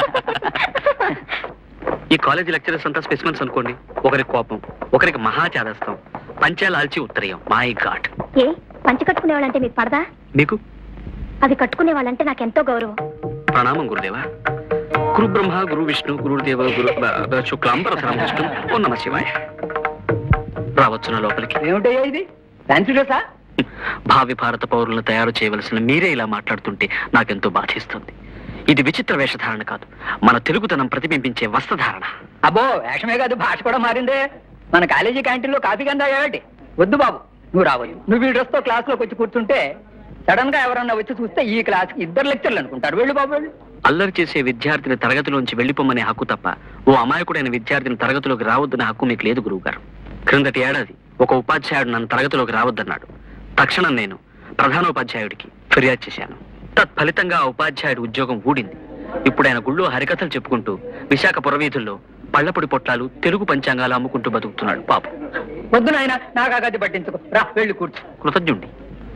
ఈ కాలేజీ లెక్చరర్స్ అంతా స్పెసిమెన్స్ అనుకోండి ఒకరికి కోపం ఒకరికి మహా చేదస్తాం పంచాలాల్చి ఉత్తరీయం మై గాడ్ ఏ పంచి కట్టుకునే వాళ్ళంటే మీకు పడదా మీకు అవి కట్టుకునే వాళ్ళంటే నాకు ఎంతో గౌరవం ప్రణామం గురుదేవా గురు బ్రహ్మ గురు విష్ణు గురుదేవ గురు బ- బ- శుక్లాంబర విష్ణు ఓ నమ శివాయ రావచ్చున లోపలికి ఏమిటయ్యా ఇది ఫ్యాన్సీ డ్రెస్సా భావి భారత పౌరులను తయారు చేయవలసిన మీరే ఇలా మాట్లాడుతుంటే నాకెంతో బాధిస్తుంది ఇది విచిత్ర వేషధారణ కాదు మన తెలుగుతనం ప్రతిబింబించే వస్త్రధారణ అబ్బో వేషమే కాదు భాష కూడా మారిందే మన కాలేజీ క్యాంటీన్లో కాఫీ కింద ఏమిటి వద్దు బాబు నువ్వు రావద్దు నువ్వు ఈ డ్రెస్తో క్లాస్లోకి వచ్చి కూర్చుంటే సడన్ గా ఎవరన్నా వచ్చి చూస్తే ఈ క్లాస్ ఇద్దరు లెక్చర్లు అనుకుంటారు వెళ్ళు బాబు వెళ్ళు అల్లరి చేసే విద్యార్థిని తరగతిలోంచి వెళ్ళిపోమనే హక్కు తప్ప ఓ అమాయకుడైన విద్యార్థిని తరగతిలోకి రావద్దనే హక్కు మీకు లేదు గురువుగారు క్రిందటి ఏడాది ఒక ఉపాధ్యాయుడు నన్ను తరగతిలోకి రావద్దన్నాడు తక్షణం నేను ప్రధానోపాధ్యాయుడికి ఫిర్యాదు చేశాను తత్ఫలితంగా ఆ ఉపాధ్యాయుడి ఉద్యోగం ఊడింది ఇప్పుడు ఆయన గుళ్ళో హరికథలు చెప్పుకుంటూ విశాఖ పురవీధుల్లో పళ్ళపొడి పొట్లాలు తెలుగు పంచాంగాలు అమ్ముకుంటూ బతుకుతున్నాడు పాపం వద్దు నాయన నాకు ఆ గది పట్టించుకో రా వెళ్ళి కూర్చో కృతజ్ఞుండి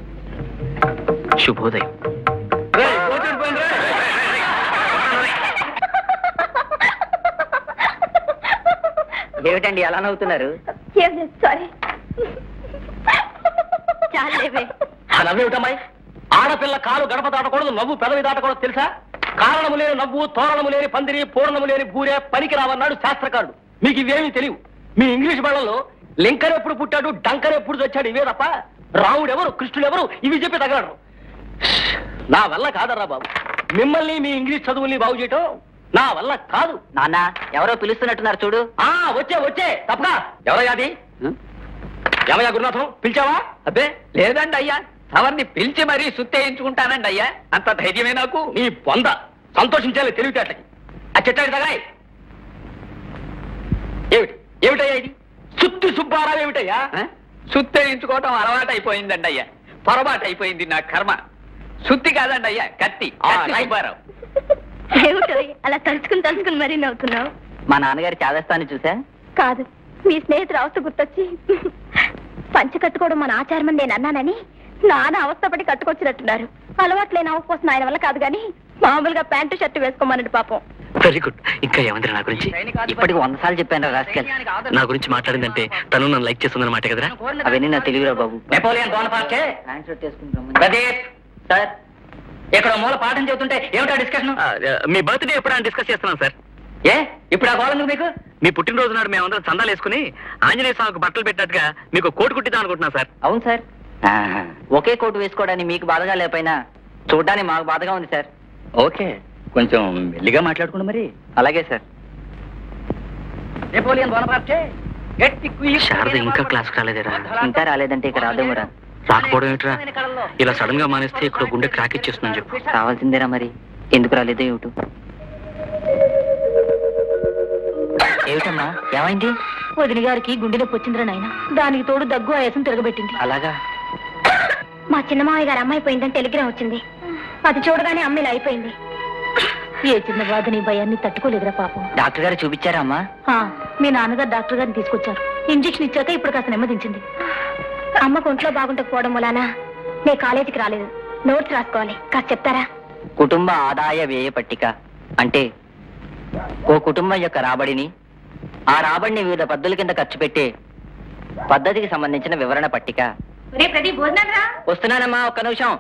శుభోదయం రేయ్, కూర్చోండి పోండి, రేయ్. ఏమిటండి ఎలా నవ్వుతున్నారు సారీ చాలేవే ఆ నవ్వేమిటమ్మాయి ఆడపిల్ల కాలు గడప దాటకూడదు నవ్వు పెదవి దాటకూడదు తెలుసా కారణము లేని నవ్వు తోరణము లేని పందిరి పూర్ణము లేని బూరే పనికి రావన్నాడు శాస్త్రకారుడు మీకు ఇవేమీ తెలియవు మీ ఇంగ్లీష్ బళ్ళలో లింకర్ ఎప్పుడు పుట్టాడు డంకర్ ఎప్పుడు వచ్చాడు ఇవే తప్ప రాముడు ఎవరు కృష్ణుడు ఎవరు ఇవి చెప్పి తగలరు నా వల్ల కాదరా బాబు మిమ్మల్ని మీ ఇంగ్లీష్ చదువుల్ని బాగు చేయటం నా వల్ల కాదు నాన్న ఎవరో పిలుస్తున్నట్టున్నారు చూడు ఆ వచ్చే వచ్చే తప్పగా ఎవరయ్యా అది ఏమయ్యా గురునాథం పిలిచావా అబ్బే లేదండి అయ్యా ఎవరిని పిలిచి మరీ సుత్తేయించుకుంటానండి అయ్యా అంత ధైర్యమే నాకు నీ పొంద సంతోషించాలి తెలివితేటకి ఆ చెట్టాడి తగాయ్ ఏమిటి ఏమిటయ్యా ఇది సుత్తి సుబ్బారావు ఏమిటయ్యా ఆ? సుత్తేయించుకోవటం అలవాటు అయిపోయిందండి అయ్యా పొరపాటు అయిపోయింది నా కర్మ సుత్తి కాదండి అయ్యా కత్తి ఆ, కత్తి రైట్. సుబ్బారావు ఏమిటో అలా తలుచుకుని తలుచుకుని మరీ నవ్వుతున్నావు మా నాన్నగారి చాదస్తాన్ని చూసా కాదు మీ స్నేహితుడు అవస్థ గుర్తొచ్చి పంచ కట్టుకోవడం మన ఆచారం అని నేను అన్నానని నాన్న అవస్థపడి కట్టుకొచ్చినట్టున్నారు అలవాట్లేని అవ్వ కోసం ఆయన వల్ల కాదు కానీ మామూలుగా ప్యాంటు షర్ట్ వేసుకోమన్నాడు పాపం వెరీ గుడ్ ఇంకా ఏమందిరా నా గురించి ఇప్పటికి వంద సార్లు చెప్పాను రాస్కెల్ నా గురించి మాట్లాడిందంటే తను నన్ను లైక్ చేస్తుందన్నమాట కదరా అవన్నీ నా తెలుగురా బాబు నెపోలియన్ బోనపార్టే ప్రదీప్ సార్ ఇక్కడ మూల పాఠం చెబుతుంటే ఏమిటా డిస్కషన్ ఆ, మీ బర్త్డే ఎప్పుడు అని డిస్కస్ చేస్తున్నాం సార్ ఏ ఇప్పుడు ఆ గోళం మీకు మీ పుట్టినరోజు నాడు మేమందరం చందాలు వేసుకుని ఆంజనేయ స్వామికి బట్టలు పెట్టినట్టుగా మీకు కోటు కుట్టిద్దాం అనుకుంటున్నాం సార్ అవును సార్ ఒకే కోటు వేసుకోవడానికి మీకు బాధగా లేకపోయినా చూడడానికి మాకు బాధగా ఉంది సార్ ఓకే కొంచెం మెల్లిగా మాట్లాడుకోండి మరి అలాగే సార్ నెపోలియన్ బోనపార్టే శారద ఇంకా క్లాస్కి రాలేదేరా ఇంకా రాలేదంటే ఇక రాదేమోరా రాకపోవడం ఏంట్రా ఇలా సడన్ గా మానేస్తే ఇక్కడ గుండె క్రాక్ ఇచ్చేస్తుందని చెప్పు రావాల్సిందేరా మరి ఎందుకు రాలేదో ఏమిటో ఏమిటమ్మా ఏమైంది వదిన గారికి గుండె నొప్పి వచ్చిందిరా నాయన దానికి తోడు దగ్గు ఆయాసం తిరగబెట్టింది అలాగా మా చిన్న మావయ్య గారు అమ్మాయి పోయిందని టెలిగ్రామ్ వచ్చింది అది చూడగానే అమ్మాయి ఇలా అయిపోయింది ఏ చిన్న బాధని భయాన్ని తట్టుకోలేదురా పాపం డాక్టర్ గారు చూపించారా అమ్మా ఆ, మీ నాన్నగారు డాక్టర్ గారిని తీసుకొచ్చారు ఇంజెక్షన్ ఇచ్చాక ఇప్పుడు కాస్త నెమ్మదించింది అమ్మకు ఒంట్లో బాగుండకపోవడం వలన నేను కాలేజీకి రాలేదు నోట్స్ రాసుకోవాలి కాస్త చెప్తారా కుటుంబ ఆదాయ వ్యయ పట్టిక అంటే ఓ కుటుంబం యొక్క రాబడిని ఆ రాబడిని వివిధ పద్ధతుల కింద ఖర్చు పెట్టే పద్ధతికి సంబంధించిన వివరణ పట్టిక వస్తున్నానమ్మా ఒక్క నిమిషం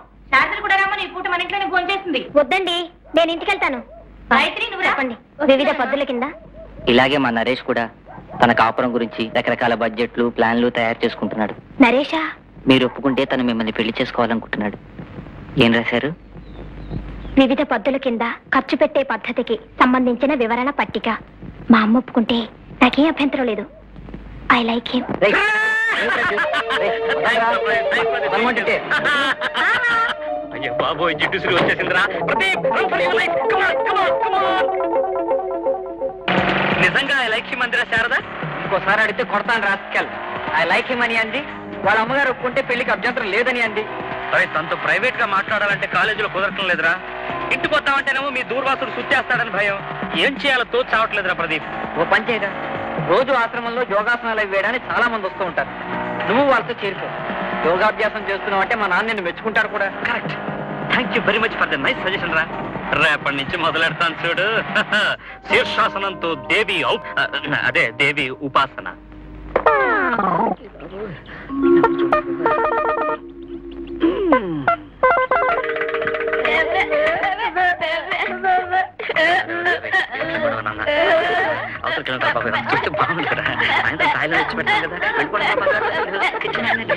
వద్దండి నేను ఇంటికి వెళ్తాను చెప్పండి వివిధ పద్ధతుల కింద ఇలాగే మా నరేష్ కూడా తన కాపురం గురించి రకరకాల బడ్జెట్లు ప్లాన్లు తయారు చేసుకుంటున్నాడు నరేషా మీరు ఒప్పుకుంటే తను మిమ్మల్ని పెళ్లి చేసుకోవాలనుకుంటున్నాడు ఏం రాశారు వివిధ పద్ధతుల కింద ఖర్చు పెట్టే పద్ధతికి సంబంధించిన వివరణ పట్టిక మా అమ్మ ఒప్పుకుంటే నాకేం అభ్యంతరం లేదు ఐ లైక్ హిమ్ అయ్యో బాబోయ్ జిడ్డుసులు వచ్చేసిందిరా Pradeep run for your life. Come on, come on, come on. నిజంగా ఐ లైక్ హిమ్ అందిరా శారదా ఇంకోసారి అడిగితే కొడతాను రాసుకెళ్ ఐ లైక్ హిమ్ అని అంది వాళ్ళ అమ్మగారు ఒప్పుకుంటే పెళ్లికి అభ్యంతరం లేదని అంది అరే తనతో ప్రైవేట్ గా మాట్లాడాలంటే కాలేజీలో కుదరటం లేదురా ఇంటికి వద్దామంటేనేమో మీ దూర్వాసుడు సుత్తేస్తాడని భయం ఏం చేయాలో తోచావట్లేదురా ప్రదీప్ ఓ పని చేయగా రోజు ఆశ్రమంలో యోగాసనాలు అవి వేయడానికి చాలా మంది వస్తూ ఉంటారు నువ్వు వాళ్ళతో చేరుకో యోగాభ్యాసం చేస్తున్నావు అంటే మా నాన్న నిన్ను మెచ్చుకుంటాడు కూడా correct thank you very much for the nice suggestion రా రేపటి నుంచి మొదలెడతాను చూడు శీర్షాసనంతో దేవి ఔ- అదే దేవి ఉపాసన అవసరం కదా బాబు చూస్తే బాగుంటుందిరా ఆయన తాయిలో తెచ్చి పెట్టాను కదా వెళ్ళిపోండి బాబు. కిచెన్ అనేది.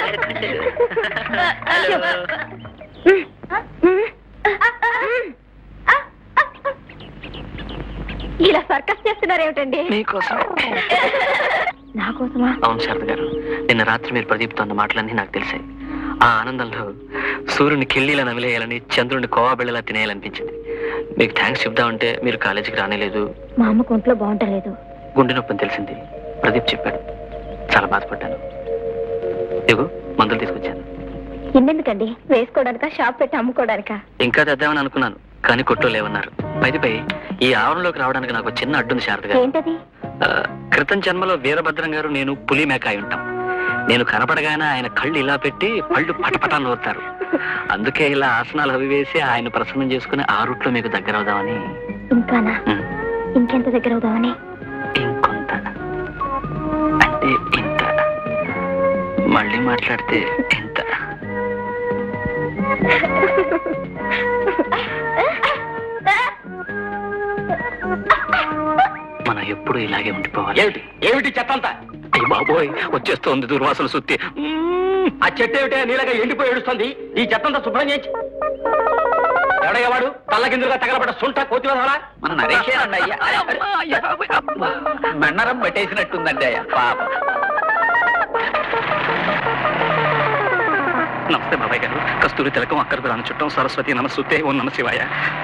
హలో. ఇలా సర్కస్ చేస్తున్నారేమిటండి మీకోసం నా కోసమా అవును శారద గారు నిన్న రాత్రి మీరు ప్రదీప్తో అన్న మాటలన్నీ నాకు తెలిసాయి ఆ ఆనందంలో సూర్యుని కిళ్ళీలా నమిలేయాలని చంద్రుడిని కోవా బిళ్ళలా తినేయాలనిపించింది మీకు థ్యాంక్స్ చెప్దామంటే మీరు కాలేజీకి రానేలేదు మా అమ్మకు ఒంట్లో బాగుంటలేదు గుండె నొప్పని తెలిసింది ప్రదీప్ చెప్పాడు చాలా బాధపడ్డాను ఇగో మందులు తీసుకొచ్చాను ఇన్నెందుకండి వేసుకోవడానికా షాప్ పెట్టి అమ్ముకోవడానికా ఇంకా తెద్దామని అనుకున్నాను కానీ కొట్టు లేవన్నారు పైదిపై ఈ ఆవరణలోకి రావడానికి నాకు ఒక చిన్న అడ్డుంది శారద గారు ఏంటది ఆ, క్రితం జన్మలో వీరభద్రం గారు నేను పులి మేక అయి ఉంటాం నేను కనపడగానే ఆయన కళ్ళు ఇలా పెట్టి పళ్ళు పటపటా నోరుతారు అందుకే ఇలా ఆసనాలు అవి వేసి ఆయన ప్రసన్నం చేసుకుని ఆ రూట్లో మీకు దగ్గర అవుదామని ఇంకానా ఉమ్, ఇంకెంత దగ్గర అవుదామని ఇంకొంత అంటే ఇంత మళ్ళీ మాట్లాడితే ఎంత మనం ఎప్పుడు ఇలాగే ఉండిపోవాలి ఏమిటి ఏమిటి చెత్తంతా అయ్య బాబోయ్ వచ్చేస్తోంది దుర్వాసన సుత్తి మ్మ్, ఆ చెట్టు ఏమిటే నీళ్ళగా ఎండిపోయి ఏడుస్తుంది ఈ చెత్తంతా శుభ్రం చేయించి ఎవడయ్యా వాడు తల్లకిందులుగా తగలబడ్డ సుంట కోతి వదలా మన నరేషే అండి అయ్యా మెన్నరం పెట్టేసినట్టుందండి అయ్యా పాప నమస్తే బాబాయ్ గారు కస్తూరి తిలకం అక్కడికి రాని చుట్టం సరస్వతి నమస్తుతే ఓ నమ శివాయ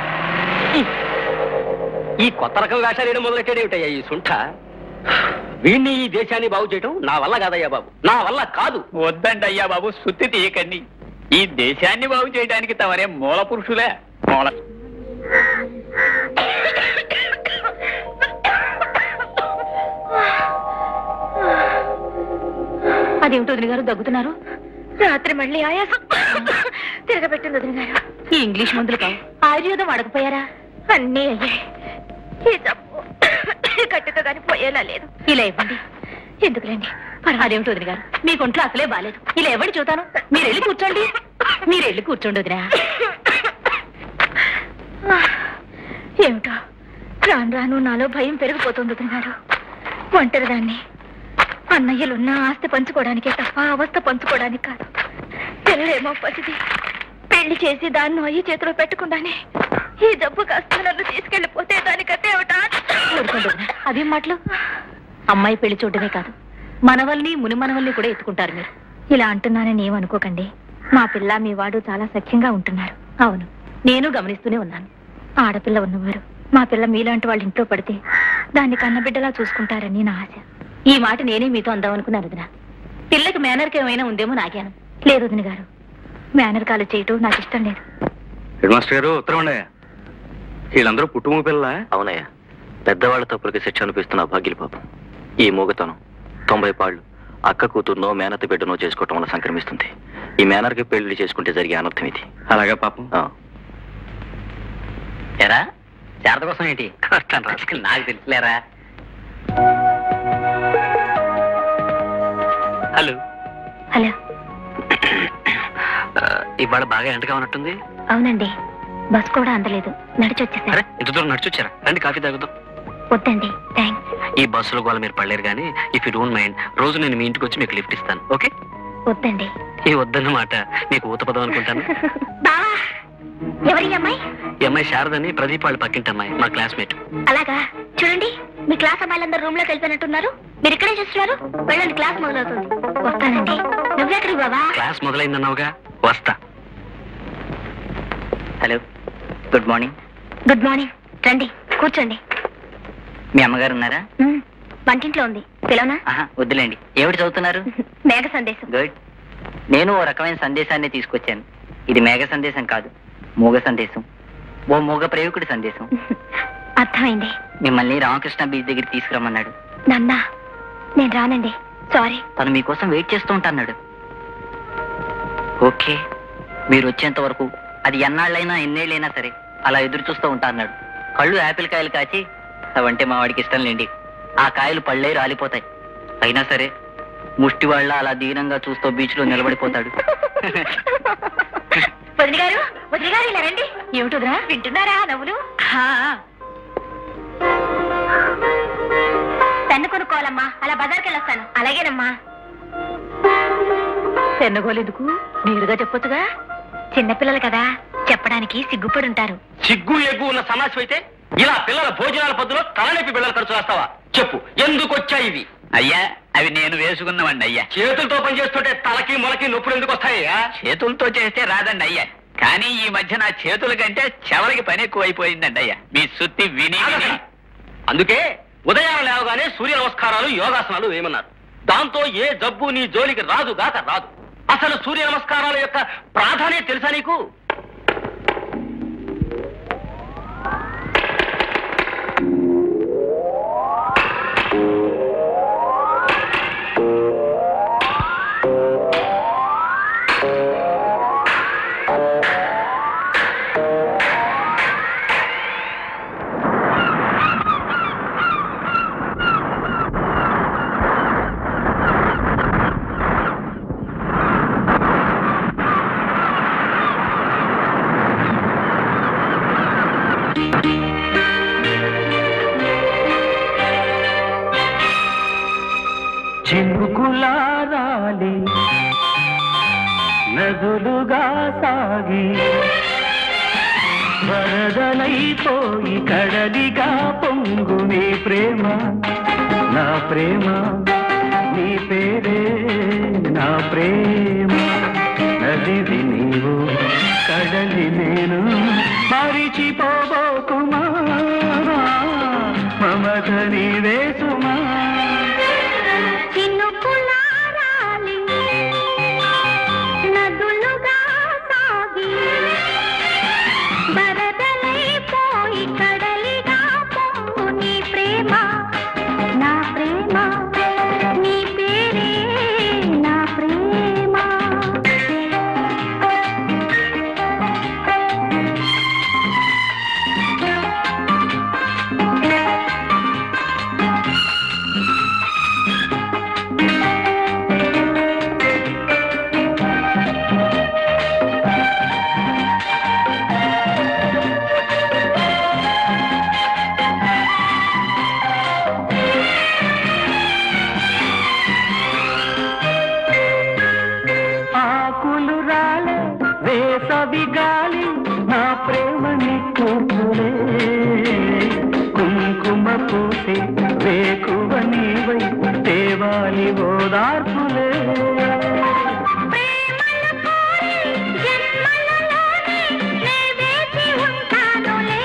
ఈ కొత్త రకం వేషాలు వేయడం మొదలెట్టాడేమిటయ్యా ఈ సుంఠ వీణ్ణి ఈ దేశాన్ని బాగు చేయడం నా వల్ల కాదయ్యా బాబు నా వల్ల కాదు వద్దండి అయ్యా బాబు సుత్తి తీయకండి ఈ దేశాన్ని బాగు చేయడానికి తమరే మూల పురుషులే మూల అదేమిటి వదిన గారు దగ్గుతున్నారు రాత్రి మళ్ళీ ఆయాసం తిరగబెట్టింది వదిన గారు ఈ ఇంగ్లీష్ మందులు కావు ఆయుర్వేదం వాడకపోయారా అన్నీ అయ్యాయి ఈ జబ్బు కట్టితో కానీ పోయేలా లేదు ఇలా ఇవ్వండి ఎందుకులేండి అదేమిటి వదిన గారు మీ ఒంట్లో అసలే బాలేదు ఇలా ఇవ్వండి చూతాను మీరు వెళ్ళి కూర్చోండి మీరు వెళ్ళి కూర్చోండి వదినా ఏమిటో రాను రాను నాలో భయం పెరిగిపోతుంది వదిన గారు ఒంటరి దాన్ని అన్నయ్యలున్న ఆస్తి పంచుకోవడానికే తప్ప అవస్థ పంచుకోవడానికి కాదు పిల్లేమో పసిది పెళ్లి చేసి దాన్ని అయ్యి చేతిలో పెట్టకుండానే ఈ జబ్బు కాస్త నన్ను తీసుకెళ్లిపోతే దానికంటే ఏమిటా అవి మాటలు అమ్మాయి పెళ్లి చూడటమే కాదు మనవల్ని ముని మనవల్ని కూడా ఎత్తుకుంటారు మీరు ఇలా అంటున్నానని ఏమనుకోకండి మా పిల్ల మీ వాడు చాలా సఖ్యంగా ఉంటున్నారు అవును నేను గమనిస్తూనే ఉన్నాను ఆడపిల్ల ఉన్నవారు మా పిల్ల మీలాంటి వాళ్ళ ఇంట్లో పడితే దాన్ని కన్నబిడ్డలా చూసుకుంటారని నా ఆశ ఈ మాట నేనే మీతో అందామనుకున్నాను వదిన పిల్లకి మేనర్కి ఏమైనా ఉందేమో నాగాను లేదు వదిన గారు మేనర్ కాలు చేయటం నాకు ఇష్టం లేదు హెడ్ మాస్టర్ గారు ఉత్తరం అండి వీళ్ళందరూ పుట్టుము పిల్ల అవునయ్యా పెద్దవాళ్ళ తప్పులకి శిక్ష అనిపిస్తున్న భాగ్యులు పాపం ఈ మూగతనం తొంభై పాళ్ళు అక్క కూతుర్నో మేనత్త బిడ్డనో చేసుకోవటం వల్ల సంక్రమిస్తుంది ఈ మేనర్కి పెళ్లి చేసుకుంటే జరిగే అనర్థం ఇది అలాగా పాపం ఎరా శారద కోసం ఏంటి నాకు తెలుసులేరా హలో హలో ఇవాళ బాగా ఎంటగా ఉన్నట్టుంది అవునండి బస్ కూడా అందలేదు నడిచి అరే వచ్చేసారు ఇంత దూరం నడిచొచ్చారా రండి కాఫీ తాగుదాం వద్దండి థ్యాంక్స్ ఈ బస్సులో గోల మీరు పడలేరు కానీ ఇఫ్ యూ డోంట్ మైండ్ రోజు నేను మీ ఇంటికి వచ్చి మీకు లిఫ్ట్ ఇస్తాను ఓకే వద్దండి ఈ వద్దన్నమాట మీకు ఊతపదం అనుకుంటాను బావా ఎవరి అమ్మాయి ఈ అమ్మాయి శారదని ప్రదీప్ వాళ్ళ పక్కింటి అమ్మాయి మా క్లాస్మేట్ అలాగా చూడండి మీ క్లాస్ అమ్మాయిలందరూ రూమ్ లోకి వెళ్ళిపోయినట్టున్నారు మీరు ఇక్కడే చేస్తున్నారు వెళ్ళండి క్లాస్ మొదలవుతుంది వస్తానండి నువ్వెక్కడికి బావా క్లాస్ మొదలైందన్నావుగా వస్తా hello good morning good morning రండి కూర్చోండి మీ అమ్మగారు ఉన్నారా మ్, వంటింట్లో ఉంది పిలవనా ఆహా వద్దులేండి ఏమిటి చదువుతున్నారు మేఘ సందేశం గుడ్ నేను ఓ రకమైన సందేశాన్ని తీసుకొచ్చాను ఇది మేఘ సందేశం కాదు మూగ సందేశం ఓ మూగ ప్రేమికుడి సందేశం అర్థమైంది మిమ్మల్ని రామకృష్ణ బీచ్ దగ్గరికి తీసుకురమ్మన్నాడు నాన్న నేను రానండి సారీ తను మీకోసం వెయిట్ చేస్తూ ఉంటాన్నాడు ఓకే మీరు వచ్చేంత వరకు అది ఎన్నాళ్ళైనా ఎన్నేళ్ళైనా సరే అలా ఎదురు చూస్తూ ఉంటా అన్నాడు కళ్ళు యాపిల్ కాయలు కాచి అవంటే మా వాడికి ఇష్టం లేండి ఆ కాయలు పళ్ళై రాలిపోతాయి అయినా సరే ముష్టి వాళ్ళ అలా దీనంగా చూస్తూ బీచ్ లో నిలబడిపోతాడు వదిలి గారు వదిలి గారు ఇలా రండి ఏమిటిదిరా వింటున్నారా నవ్వులు పెన్ను కొనుక్కోవాలమ్మా అలా బజార్కి వెళ్ళొస్తాను అలాగేనమ్మా పెన్నుగోలేందుకు నేరుగా చెప్పొచ్చుగా చిన్నపిల్లలు కదా చెప్పడానికి సిగ్గుపడి ఉంటారు సిగ్గు ఎగ్గు ఉన్న సమాజం అయితే ఇలా పిల్లల భోజనాల పద్ధతిలో తలనొప్పి బిళ్ళలు ఖర్చు రాస్తావా చెప్పు ఎందుకు వచ్చాయి ఇవి అయ్యా అవి నేను వేసుకున్నవండి అయ్యా చేతులతో పనిచేస్తుంటే తలకి మొలకి నొప్పులు ఎందుకు వస్తాయా చేతులతో చేస్తే రాదండి అయ్యా కానీ ఈ మధ్య నా చేతుల కంటే చెవలకి పని ఎక్కువైపోయిందండి అయ్యా మీ సుత్తి విని విని అందుకే ఉదయం లేవగానే సూర్య నమస్కారాలు యోగాసనాలు వేయమన్నారు దాంతో ఏ జబ్బు నీ జోలికి రాదు గాక రాదు అసలు సూర్య నమస్కారాల యొక్క ప్రాధాన్యత తెలుసా నీకు చినుకులారాలి నదులుగా సాగి వరదలైపోయి కడలిగా పొంగు నీ ప్రేమ నా ప్రేమ నీ పేరే నా ప్రేమ నదివి నీవు కడలి నేను మరిచిపోబోకుమా మమత నీవేసుమా చినుకులారాలి నదులుగా సాగి వరదలైపోయి కడలిగా పొంగు నీ ప్రేమ నా ప్రేమ నీ పేరే నా ప్రేమ ఆకులు రాలే వేసవి గాలి నా ప్రేమ నిక్కులే కుంకుమ పూసి వేకువ నీవై దేవాలి ఓదార్పులే ప్రేమలు కోరి జన్మలలోనే నే వేచి ఉంటానులే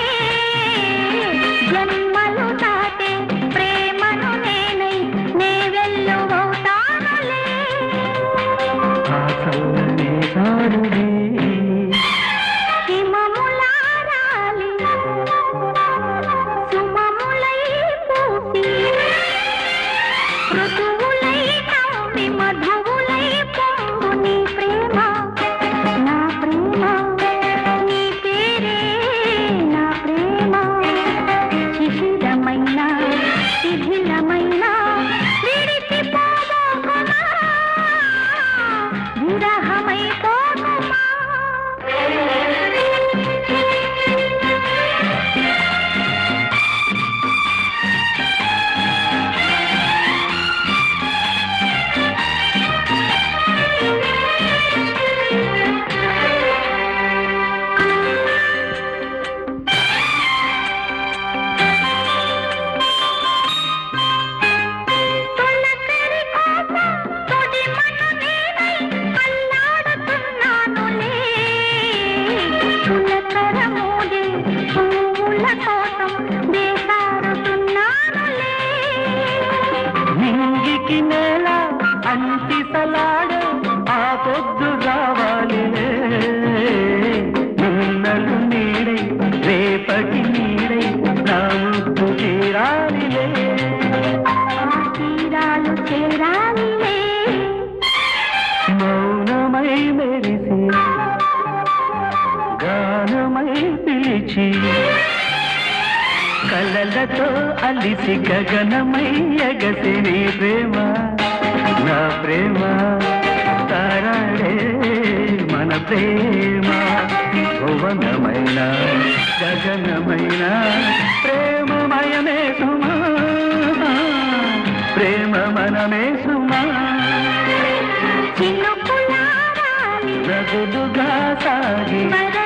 జన్మలు దాటే ప్రేమను నేనై నే వెల్లువవుతానులే ఆ చల్లని దారులే హిమములారాలి సుమములై పూసి ఋతువులై నవ్వి మధువుల గానమై పిలిచి కలలతో అలిసి గగనమై ఎగసి నీ ప్రేమ నా ప్రేమ తారాడే మన ప్రేమ భువనమైన గగనమైన ప్రేమమయమే సుమా ప్రేమ మనమే సుమా నగులుగా సాగి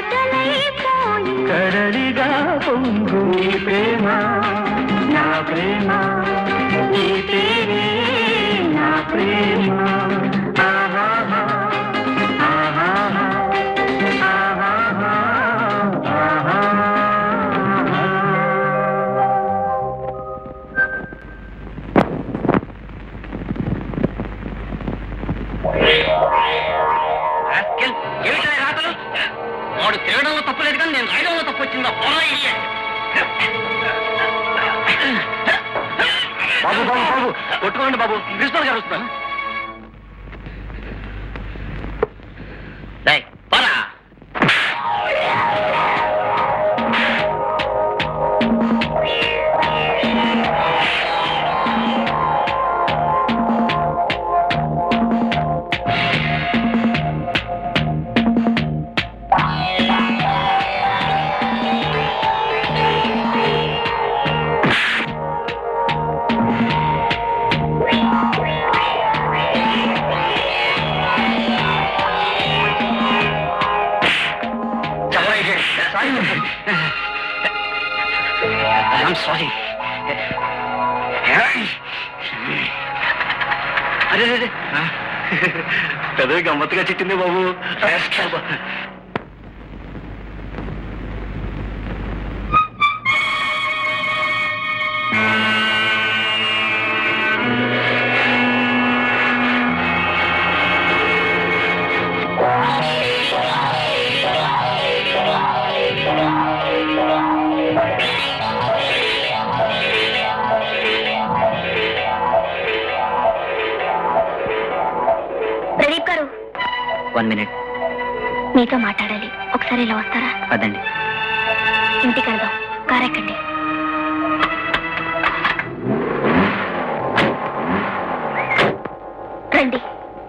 కడలిగా పొంగు నీ ప్రేమ నా ప్రేమ నీ పేరే నా ప్రేమ ఆహాహా, ఆహాహా, ఆహాహా, ఆహాహా. ఏమిటా ఈ రాతలు వాడు తిరగడంలో తప్పులేదు కానీ నేను రాయడంలో తప్పు వచ్చిందా పోరా ఇడియట్. బాబు బాబు బాబు కొట్టుకోండి బాబు ప్రిన్సిపల్ గారు వస్తున్నా పరా I'm sorry. అరే అరే, అరే. పెద్దవి గమ్మత్తుగా చిట్టింది బాబు ప్రదీప్ గారు వన్ మినిట్ మీతో మాట్లాడాలి ఒకసారి ఇలా వస్తారా పదండి ఇంటికి వెళ్దాం కారెక్కండి రండి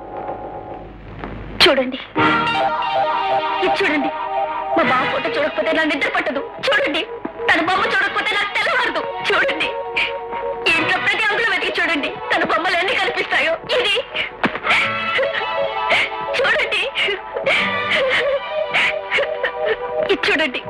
చూడండి ఇది చూడండి మా బావ ఫోటో చూడకపోతే నా నిద్ర పట్టదు చూడండి తన బొమ్మ చూడకపోతే నాకు తెల్లవారదు చూడండి ఈ ఇంట్లో ప్రతి అంగుళం వెతికి చూడండి తన బొమ్మలు ఎన్ని కనిపిస్తాయో ఇది చూడండి ఇది చూడండి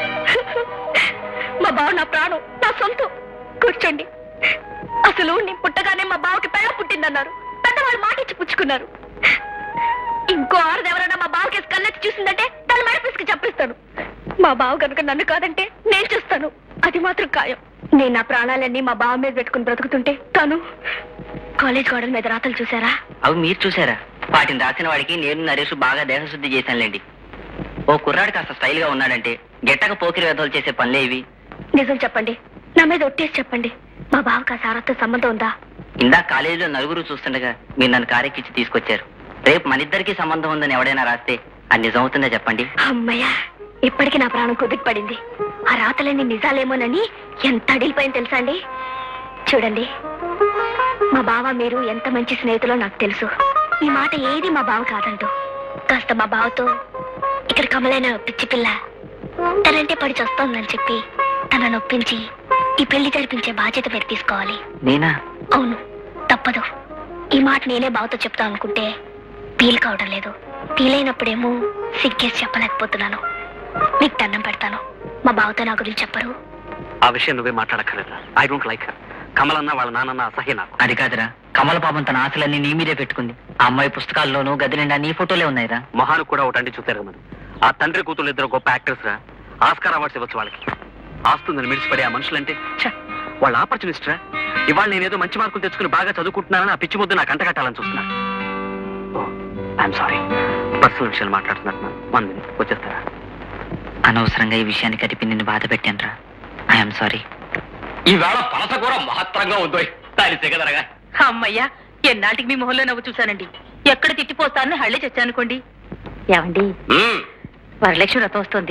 మా బావ నా ప్రాణం నా సొంతం కూర్చోండి అసలు నేను పుట్టగానే మా బావకి పెళ్ళ పుట్టిందన్నారు పెద్దవాళ్ళు మాట ఇచ్చి పుచ్చుకున్నారు ఇంకో ఆరుది ఎవరైనా మా బావకేసి కళ్ళెత్తి చూసిందంటే తన మెడపీసుకి చెప్పిస్తాను మా బావ కనుక నన్ను కాదంటే నేను చూస్తాను అది మాత్రం ఖాయం నేను నా ప్రాణాలన్నీ మా బావ మీద పెట్టుకుని బ్రతుకుతుంటే తను కాలేజ్ గోడల మీద రాతలు చూసారా అవి మీరు చూసారా వాటిని రాసిన వాడికి నేను నరేష్ బాగా దేహశుద్ధి చేశానులేండి ఓ కుర్రాడు కాస్త స్టైల్ గా ఉన్నాడంటే గెట్టక పోకిరి వేధలు చేసే పనులే ఇవి నిజం చెప్పండి నా మీద ఒట్టేసి చెప్పండి మా బావకి ఆ సారతో సంబంధం ఉందా ఇందా కాలేజీలో నలుగురు చూస్తుండగా మీరు నన్ను కారెక్కిచ్చి తీసుకొచ్చారు రేపు మన ఇద్దరికి సంబంధం ఉందని ఎవడైనా రాస్తే అది నిజం అవుతుందా చెప్పండి అమ్మయ్యా ఇప్పటికి నా ప్రాణం కుదిరి పడింది ఆ రాతలన్నీ నిజాలేమోనని ఎంత అడిగిపోయింది తెలుసా అండి చూడండి మా బావ మీరు ఎంత మంచి స్నేహితులో నాకు తెలుసు ఈ మాట ఏది మా బావ కాదంటూ కాస్త మా బావతో ఇక్కడ కమలైన పిచ్చి పిల్ల తనంటే పడి చస్తోందని చెప్పి తన నొప్పించి ఈ పెళ్లి జరిపించే బాధ్యత మీరు తీసుకోవాలి నేనా అవును తప్పదు ఈ మాట నేనే బావతో చెప్తా అనుకుంటే ఫీల్ కావడం లేదు ఫీల్ అయినప్పుడేమో సిగ్గేసి చెప్పలేకపోతున్నాను మీకు దండం పెడతాను మా బావతో నా గురించి చెప్పరు ఆ విషయం నువ్వే మాట్లాడక్కర్లేదు ఐ డోంట్ లైక్ కమలన్న వాళ్ళ నాన్న అసహ్య నాకు అది కాదురా కమల పాపం తన ఆశలన్నీ నీ మీదే పెట్టుకుంది ఆ అమ్మాయి పుస్తకాల్లోనూ గది నిండా నీ ఫోటోలే ఉన్నాయిరా మొహాను కూడా ఒకటి చూసారు మరి ఆ తండ్రి కూతురు ఇద్దరు గొప్ప యాక్టర్స్ రా ఆస్కార్ అవార్డ్స్ ఇవ్వచ్చు వాళ్ళకి ఆస్తుందని మిడిచిపడే ఆ మనుషులంటే ఛ, వాళ్ళ ఆపర్చునిస్ట్ రా ఇవాళ నేనేదో మంచి మార్కులు తెచ్చుకుని బాగా చదువుకుంటున్నానని ఆ పిచ్చి ముద్దు నాకు అంటగట్టాలని చూస్తున్నా ఐఎమ్ సారీ పర్సనల్ విషయాలు మాట్లాడుతున్నట్టు వన్ మినిట్ వచ్చేస్తారా అనవసరంగా ఈ విషయాన్ని కదిపి నిన్ను బాధ పెట్టాను రా ఐఎమ్ సారీ ఈవేళ పనస కూర మహత్తరంగా ఉందో దాని సిగదరగా అమ్మయ్యా ఎన్నాటికి మీ మొహంలో నవ్వు చూశానండి ఎక్కడ తిట్టిపోస్తానని హళ్ళి చచ్చానుకోండి ఏమండి వరలక్ష్మి వ్రతం వస్తుంది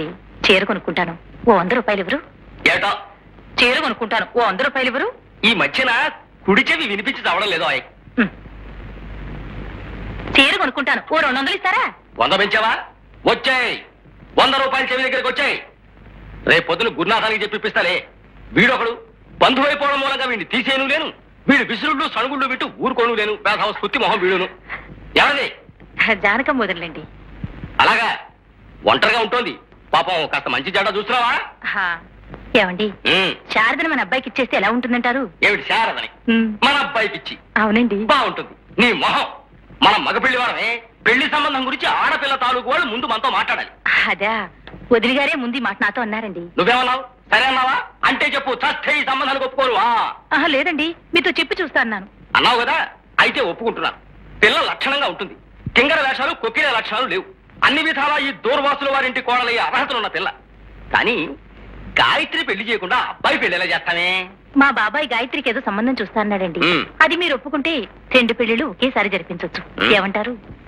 చీర కొనుక్కుంటాను ఓ వంద రూపాయలు ఎవరు ఏటో చీర కొనుక్కుంటాను ఓ వంద రూపాయలు ఎవరు ఈ మధ్యన కుడి చెవి వినిపించి చావడం లేదు ఆయ్ చీర కొనుక్కుంటాను ఓ రెండు వందలు ఇస్తారా వంద పెంచావా వచ్చాయి వంద రూపాయల చెవి దగ్గరికి వచ్చాయి రేపు పొద్దున గురునాథానికి చెప్పిస్తాలే వీడొకడు బంధువు అయిపోవడం మూలంగా వీడిని తీసేను లేను వీడు విసురుళ్ళు సణుగుళ్ళు విట్టు ఊరుకోను లేను వేధవ స్ఫూర్తి మొహం వీడును ఎవరిది జానకం వదిలేండి అలాగా ఒంటరిగా ఉంటుంది పాపం కాస్త మంచి జడ చూస్తున్నావా ఏమండి ఉమ్, శారదని మన అబ్బాయికి ఇచ్చేస్తే ఎలా ఉంటుందంటారు ఏమిటి శారదని ఉమ్, మన అబ్బాయికి ఇచ్చి అవునండి బాగుంటుంది నీ మొహం మన మగ పెళ్లి వారమే పెళ్లి సంబంధం గురించి ఆడపిల్ల తాలూకు వాళ్ళు ముందు మనతో మాట్లాడాలి అదా వదిలి గారే ముందు ఈ మాట నాతో అన్నారండి నువ్వేమన్నావు సరే అన్నావా అంటే చెప్పు చస్తే ఈ సంబంధానికి ఒప్పుకోరు ఆ ఆహా లేదండి మీతో చెప్పి చూస్తా అన్నాను అన్నావు కదా అయితే ఒప్పుకుంటున్నాను పిల్ల లక్షణంగా ఉంటుంది కింగర వేషాలు కొక్కిరే లక్షణాలు లేవు అన్ని విధాలా ఈ దూర్వాసుల వారింటి కోడలయ్యే అర్హతలున్న పిల్ల కానీ గాయత్రి పెళ్లి చేయకుండా అబ్బాయి పెళ్లి ఎలా చేస్తానే మా బాబాయ్ గాయత్రికి ఏదో సంబంధం చూస్తా అన్నాడండి ఉమ్. అది మీరు ఒప్పుకుంటే రెండు పెళ్లిళ్ళు ఒకేసారి జరిపించవచ్చు ఉమ్. ఏమంటారు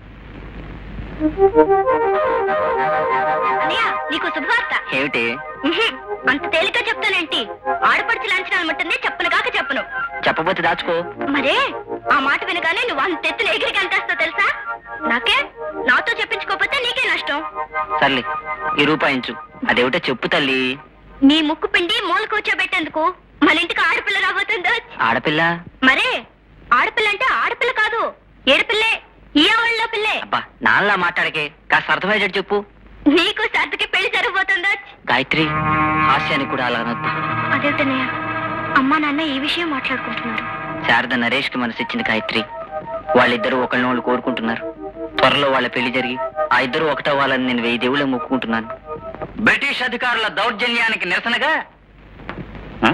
అన్నయ్య నీకు శుభవార్త ఏమిటి ఉహుం, అంత తేలిక చెప్తానేంటి ఆడపడిచి లాంఛనాలు మట్టుందే చెప్పను కాక చెప్పను చెప్పబోతే దాచుకో మరే ఆ మాట వినగానే నువ్వు అంత ఎత్తున ఎగిరికి అంటేస్తావు తెలుసా నాకే నాతో చెప్పించుకోకపోతే నీకే నష్టం సర్లే ఈ రూపాయించు అదేమిటో చెప్పు తల్లి నీ ముక్కు పిండి మూల కూర్చోబెట్టేందుకు మన ఇంటికి ఆడపిల్ల రాబోతుందో ఆడపిల్ల మరే ఆడపిల్ల అంటే ఆడపిల్ల కాదు ఏడుపిల్లే ఈ ఆవిడలో పిల్లే అబ్బా నాన్నలా మాట్లాడకే కాస్త అర్థమయ్యేటట్టు చెప్పు నీకు సర్దుకి పెళ్లి జరగబోతుందో గాయత్రి హాస్యానికి కూడా అలా అనొద్దు అదేంటన్నయ్య అమ్మా నాన్న ఈ విషయం మాట్లాడుకుంటున్నారు శారద నరేష్ కి మనసిచ్చింది గాయత్రి వాళ్ళిద్దరూ ఒకళ్ళని వాళ్ళు కోరుకుంటున్నారు త్వరలో వాళ్ళ పెళ్లి జరిగి ఆ ఇద్దరు ఒకటవ్వాలని నేను వెయ్యి దేవుళ్ళే మొక్కుకుంటున్నాను బ్రిటిష్ అధికారుల దౌర్జన్యానికి నిరసనగా ఆ?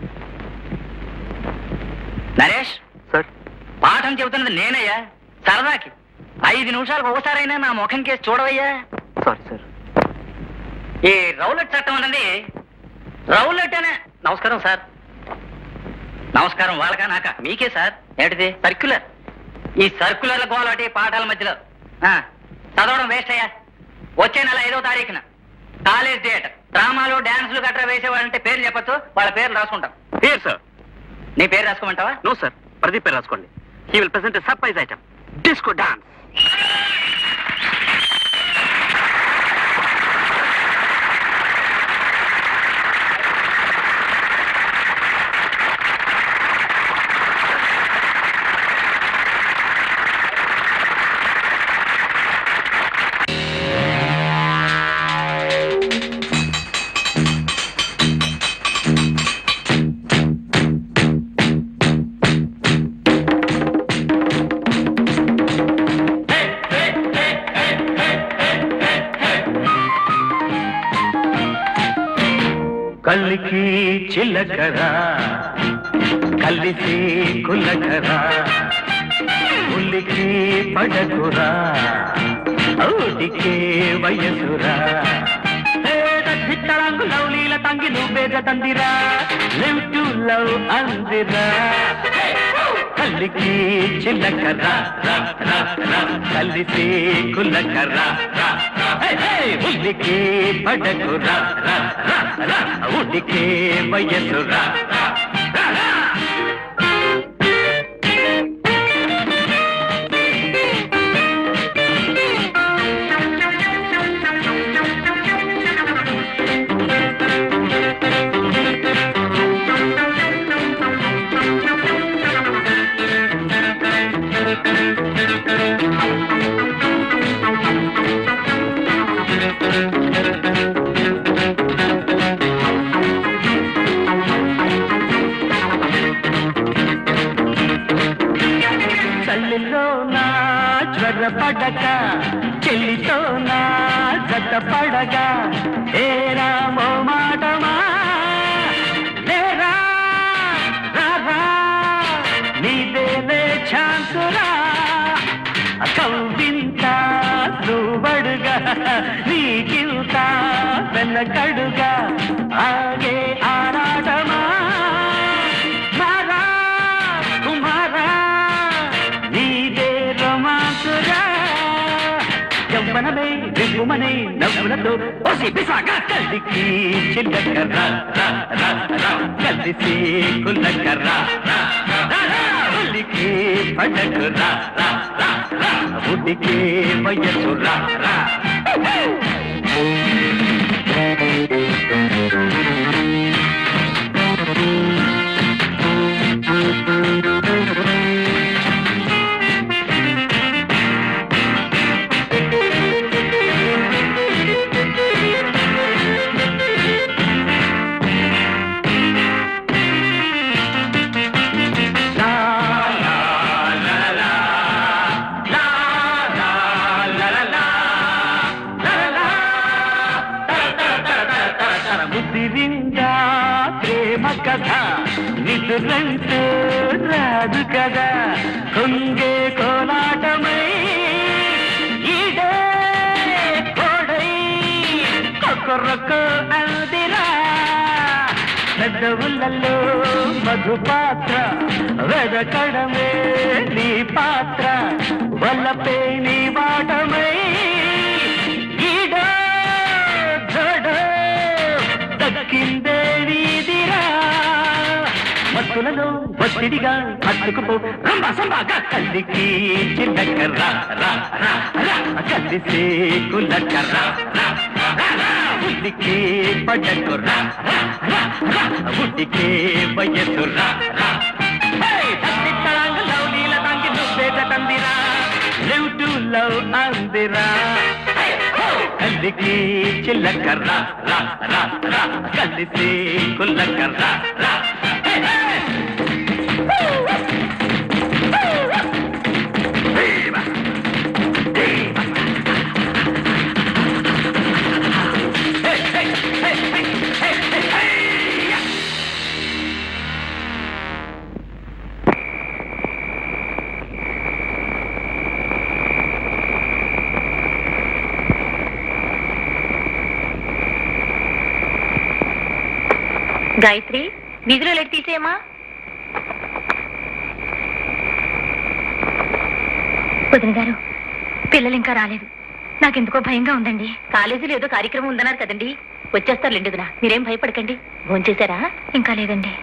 నరేష్ సార్ పాఠం చెబుతున్నది నేనయ్యా సరదాకి ఐదు నిమిషాలకు ఒకసారైనా నా ముఖం కేసు చూడవయ్యా సారీ సార్ ఈ రౌలెట్ చట్టం అన్నది రౌలెట్ అనే నమస్కారం సార్ నమస్కారం వాళ్ళకా నాక మీకే సార్ ఏంటిది సర్క్యులర్ ఈ సర్క్యులర్ల గోలాటి పాఠాల మధ్యలో ఆ, చదవడం వేస్ట్ అయ్యా వచ్చే నెల ఐదో తారీఖున కాలేజ్ డేట్ డ్రామాలు డాన్సులు గట్రా వేసేవాళ్ళంటే పేర్లు చెప్పొచ్చు వాళ్ళ పేర్లు రాసుకుంటాం హియర్ సార్ నీ పేరు రాసుకోమంటావా నో సార్ ప్రదీప్ పేరు రాసుకోండి he will present surprise item disco dance కలికి చిలకరా కలిసి కులకరా ఉలికి పడకురా ఔడికే వయసురా భిత్తళంగు లవ్లీల ತಂಗಿ నువ్వేద తందిరా లివ్ టు లవ్ అందిరా కలికి చిలకరా రా, రా, రా, కలిసి కులకరా రా, హే, హే, ఉలికి పడకురా రా, రా, రా, ఉడికే వయసురా రా, రా, రా. చల్లిలో నా జ్వర పడక చెల్లితో నా జత పడగా ఏరా మో మాటమా లేరా రారా నీదేనే ఛాన్సురా కవ్వింత నువ్వడుగా నీకింత వెనకడుగా ఆగే ఆరాటమా మారా కుమారా నీదే రమాసురా యవ్వనమే దివ్వ కెవ్వుమనే నవ్వులతో ఓసి పిసాగా కలికి చిల్లకర్ర రా, రా, రా, కలిసి కుల్లకర్ర రా, రా, రా, ఉల్లికి పండకు రా రా, రా, రా, ఉడికి వయసు రా రా ముదిరిందా ప్రేమ కథ నిదురంటూ రాదు కదా కొంగే కోలాటమై ఈడే కోడై కొక్కరొక్క అందిరా పెద్దవులలో మధుపాత్ర వెదకడమే నీ పాత్ర వల్లపే నీ వాటమై ఈడో జడో దక్కిందే నీదిరా మత్తులలో ఒత్తిడిగా హత్తుకుపో రంబ సంబాగా కల్లికి చిల్లకర్ర రా రా రా కలిసి కుల్లకర్ర రా రా రా ఉల్లికి పడ్డకు రా రా రా రా ఉడ్డికి వయస్సు రా రా హే తత్తిత్తరాంగ లౌలీల తంగి నువ్వేద తందిరా లివ్ టు లవ్ అందిరా కలికి చిల్లకర్ర రా రా రా కలిసి కుల్లకర్ర రా హే, హే. Viva! Viva! Hey, hey, hey, hey, hey, hey, hey! Gayatri వీధిలో లెట్ తీసేయమ్మా వదిన గారు పిల్లలు ఇంకా రాలేదు నాకెందుకో భయంగా ఉందండి కాలేజీలో ఏదో కార్యక్రమం ఉందన్నారు కదండి వచ్చేస్తారు లెండుదినా మీరేం భయపడకండి భోంచేశారా ఇంకా లేదండి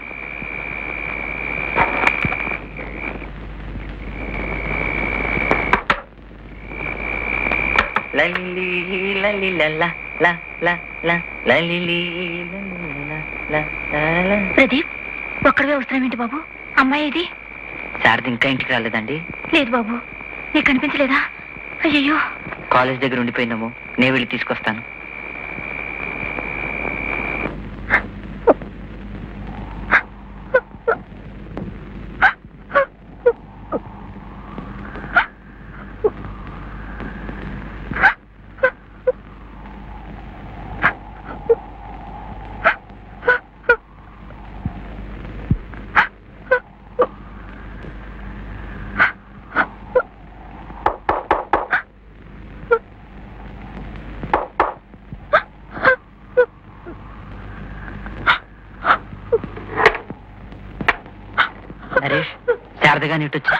లలిలి లలి లల ల ల ల లలిలి లలి ల ల ల ల. ప్రదీప్ ఒక్కడవే వస్తున్నామేంటి బాబు అమ్మాయి ఇది శారద ఇంకా ఇంటికి రాలేదండి లేదు బాబు నీకు కనిపించలేదా అయ్యయ్యో కాలేజ్ దగ్గర ఉండిపోయిందేమో నేను వెళ్ళి తీసుకొస్తాను నరేష్ శారదగా నీటొచ్చా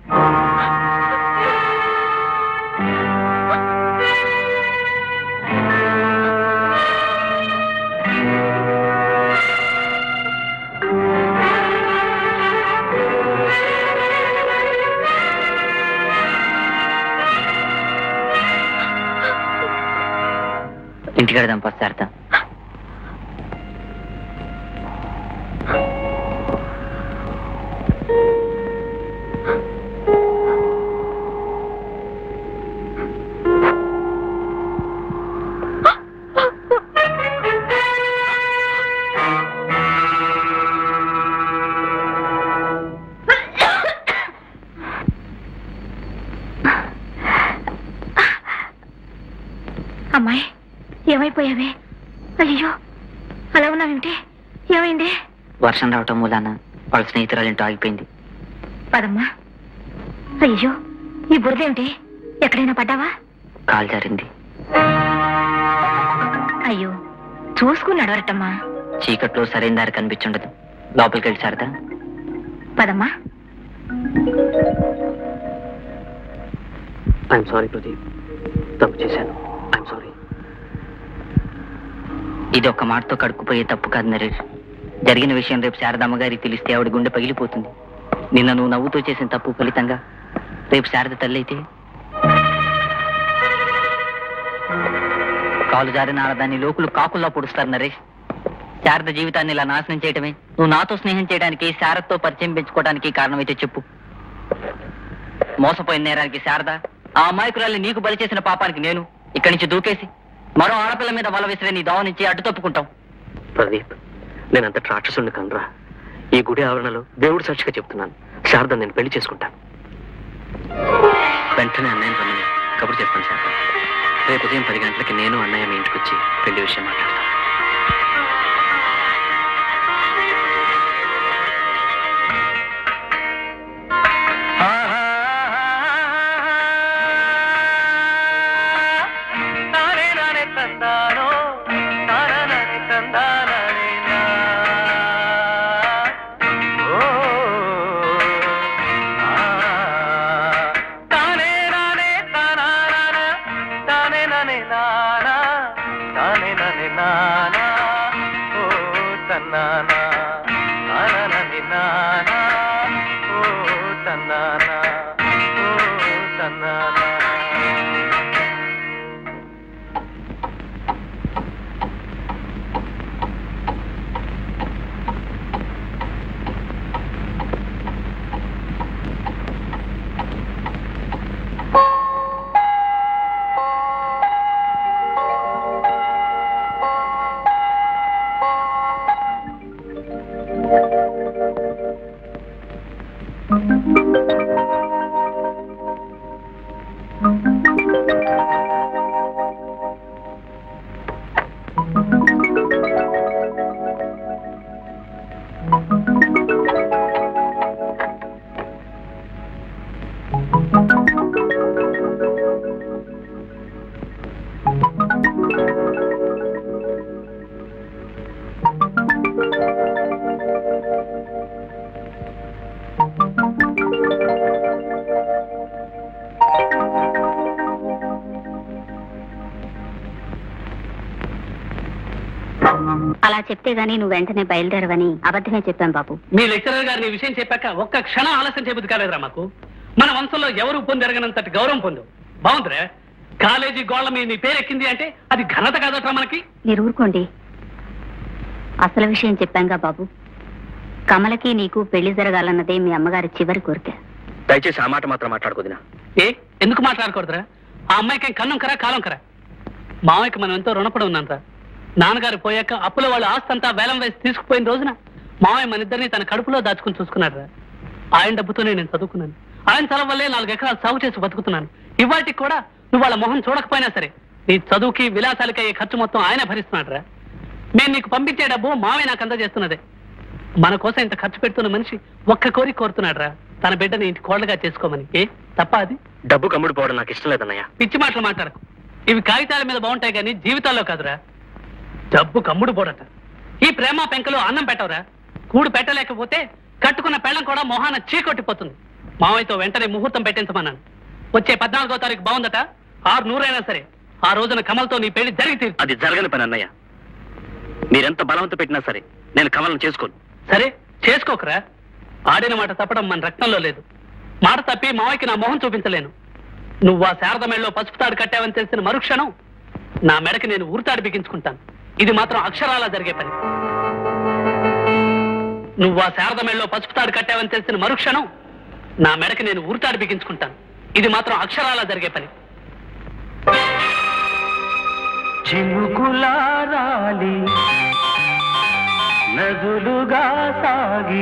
ఇంటికి వెళ్దాం పా శారద అమ్మాయి ఏమైపోయావే అయ్యో అలా ఉన్నావేమిటి ఏమైంది వర్షం రావటం మూలాన వాళ్ళ స్నేహితురాలు ఇంటో ఆగిపోయింది పదమ్మా అయ్యో ఈ బురదేమిటి ఎక్కడైనా పడ్డావా కాలు జారింది అయ్యో చూసుకుని నడవరటమ్మా చీకట్లో సరైన దారి కనిపించుండదు లోపలికి వెళ్ళి శారదా పదమ్మా ఐఎమ్ సారీ ప్రదీప్ తప్పు చేశాను ఐఎమ్ సారీ ఇది ఒక్క మాటతో కడుక్కుపోయే తప్పు కాదు నరేష్ జరిగిన విషయం రేపు శారదమ్మ గారికి తెలిస్తే ఆవిడ గుండె పగిలిపోతుంది నిన్న నువ్వు నవ్వుతూ చేసిన తప్పు ఫలితంగా రేపు శారద తల్లి అయితే కాలు జారిన ఆడదాన్ని లోకులు కాకుల్లా పొడుస్తారు నరేష్ శారద జీవితాన్ని ఇలా నాశనం చేయటమే నువ్వు నాతో స్నేహం చేయడానికి శారదతో పరిచయం పెంచుకోవడానికి కారణమైతే చెప్పు మోసపోయిన నేరానికి శారద ఆ అమాయకురాల్ని నీకు బలి చేసిన పాపానికి నేను ఇక్కడి నుంచి దూకేసి మరో ఆడపిల్ల మీద వల విసిరే నీ దావ నుంచి అడ్డు తప్పుకుంటాం ప్రదీప్ నేనంత రాక్షసుని కనరా ఈ గుడి ఆవరణలో దేవుడు సాక్షిగా చెప్తున్నాను శారద నేను పెళ్లి చేసుకుంటాను వెంటనే అన్నయ్య రమ్మని కబురు చేస్తాను శారద రేపు ఉదయం పది గంటలకి నేను అన్నయ్య మీ ఇంటికి వచ్చి పెళ్లి విషయం మాట్లాడతాను అలా చెప్తే గానీ నువ్వు వెంటనే బయలుదేరవని అబద్ధమే చెప్పాను బాబు మీ లెక్చరర్ గారిని ఈ విషయం చెప్పాక ఒక్క క్షణం ఆలస్యం చేయబుద్ది కాలేదురా మాకు మన వంశంలో ఎవరు పొందరగనంతటి గౌరవం పొందు బాగుందిరా కాలేజీ గోళ్ల మీద నీ పేరు ఎక్కింది అంటే అది ఘనత కాదట్రా మనకి మీరు ఊరుకోండి అసలు విషయం చెప్పాంగా బాబు కమలకి నీకు పెళ్లి జరగాలన్నదే మీ అమ్మగారి చివరి కోరిక దయచేసి ఆ మాట మాత్రం మాట్లాడుకోదినా ఏ ఎందుకు మాట్లాడకూడదురా ఆ అమ్మాయికి కన్నం కరా కాలం కరా మామయ్యకి మనం ఎంతో రుణపడి ఉన్నాంరా నాన్నగారు పోయాక అప్పుల వాళ్ళు ఆస్తంతా వేలం వేసి తీసుకుపోయిన రోజున మామయ్య మన ఇద్దరిని తన కడుపులో దాచుకుని చూసుకున్నాడు ఆయన డబ్బుతోనే నేను చదువుకున్నాను ఆయన చదువు వల్లే నాలుగు ఎకరాలు సాగు చేసి బతుకుతున్నాను ఇవాటికి కూడా నువ్వు వాళ్ళ మొహం చూడకపోయినా సరే నీ చదువుకి విలాసాలకి అయ్యే ఖర్చు మొత్తం ఆయన భరిస్తున్నాడు రా నేను నీకు పంపించే డబ్బు మామయ్య నాకు అందజేస్తున్నదే మన కోసం ఇంత ఖర్చు పెడుతున్న మనిషి ఒక్క కోరిక కోరుతున్నాడు రా తన బిడ్డని ఇంటి కోళ్ళగా చేసుకోమని ఏ తప్ప అది డబ్బు కమ్ముడు పోవడం నాకు ఇష్టం లేదన్నయ్య పిచ్చి మాటలు మాట్లాడకు ఇవి కాగితాల మీద బాగుంటాయి కానీ జీవితాల్లో కాదురా డబ్బు కమ్ముడు పోడట ఈ ప్రేమ పెంకలో అన్నం పెట్టవరా కూడు పెట్టలేకపోతే కట్టుకున్న పెళ్ళం కూడా మొహాన చీకొట్టిపోతుంది మావయ్యతో వెంటనే ముహూర్తం పెట్టించమన్నాను వచ్చే పద్నాలుగో తారీఖు బాగుందట ఆరు నూరైనా సరే ఆ రోజున కమల్తో నీ పెళ్లి జరిగి తీరు అది జరగని పని అన్నయ్య మీరెంత బలవంత పెట్టినా సరే నేను కమలను చేసుకోను సరే చేసుకోకరా ఆడిన మాట తప్పడం మన రక్తంలో లేదు మాట తప్పి మావయ్యకి నా మొహం చూపించలేను నువ్వు ఆ శారద మెడలో పసుపు తాడు కట్టావని తెలిసిన మరుక్షణం నా మెడకి నేను ఊరుతాడు బిగించుకుంటాను ఇది మాత్రం అక్షరాలా జరిగే పని నువ్వు ఆ శారద మెడలో పసుపు తాడు కట్టావని తెలిసిన మరుక్షణం నా మెడకి నేను ఊరుతాడు బిగించుకుంటాను ఇది మాత్రం అక్షరాలా జరిగే పని చినుకులారాలి నదులుగా సాగి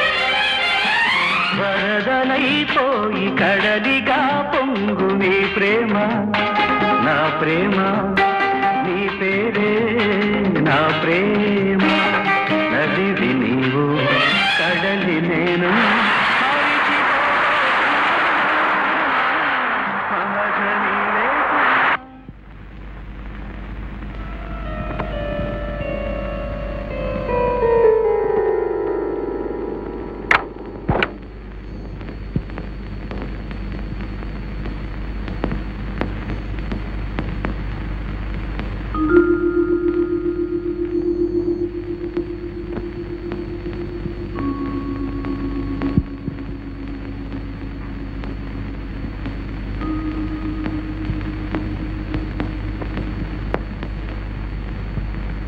వరదనైపోయి కడలిగా పొంగు నీ ప్రేమ నా ప్రేమ నీ పేరే నా ప్రేమ నదివి నీవు కడలి నేను మహజనీవే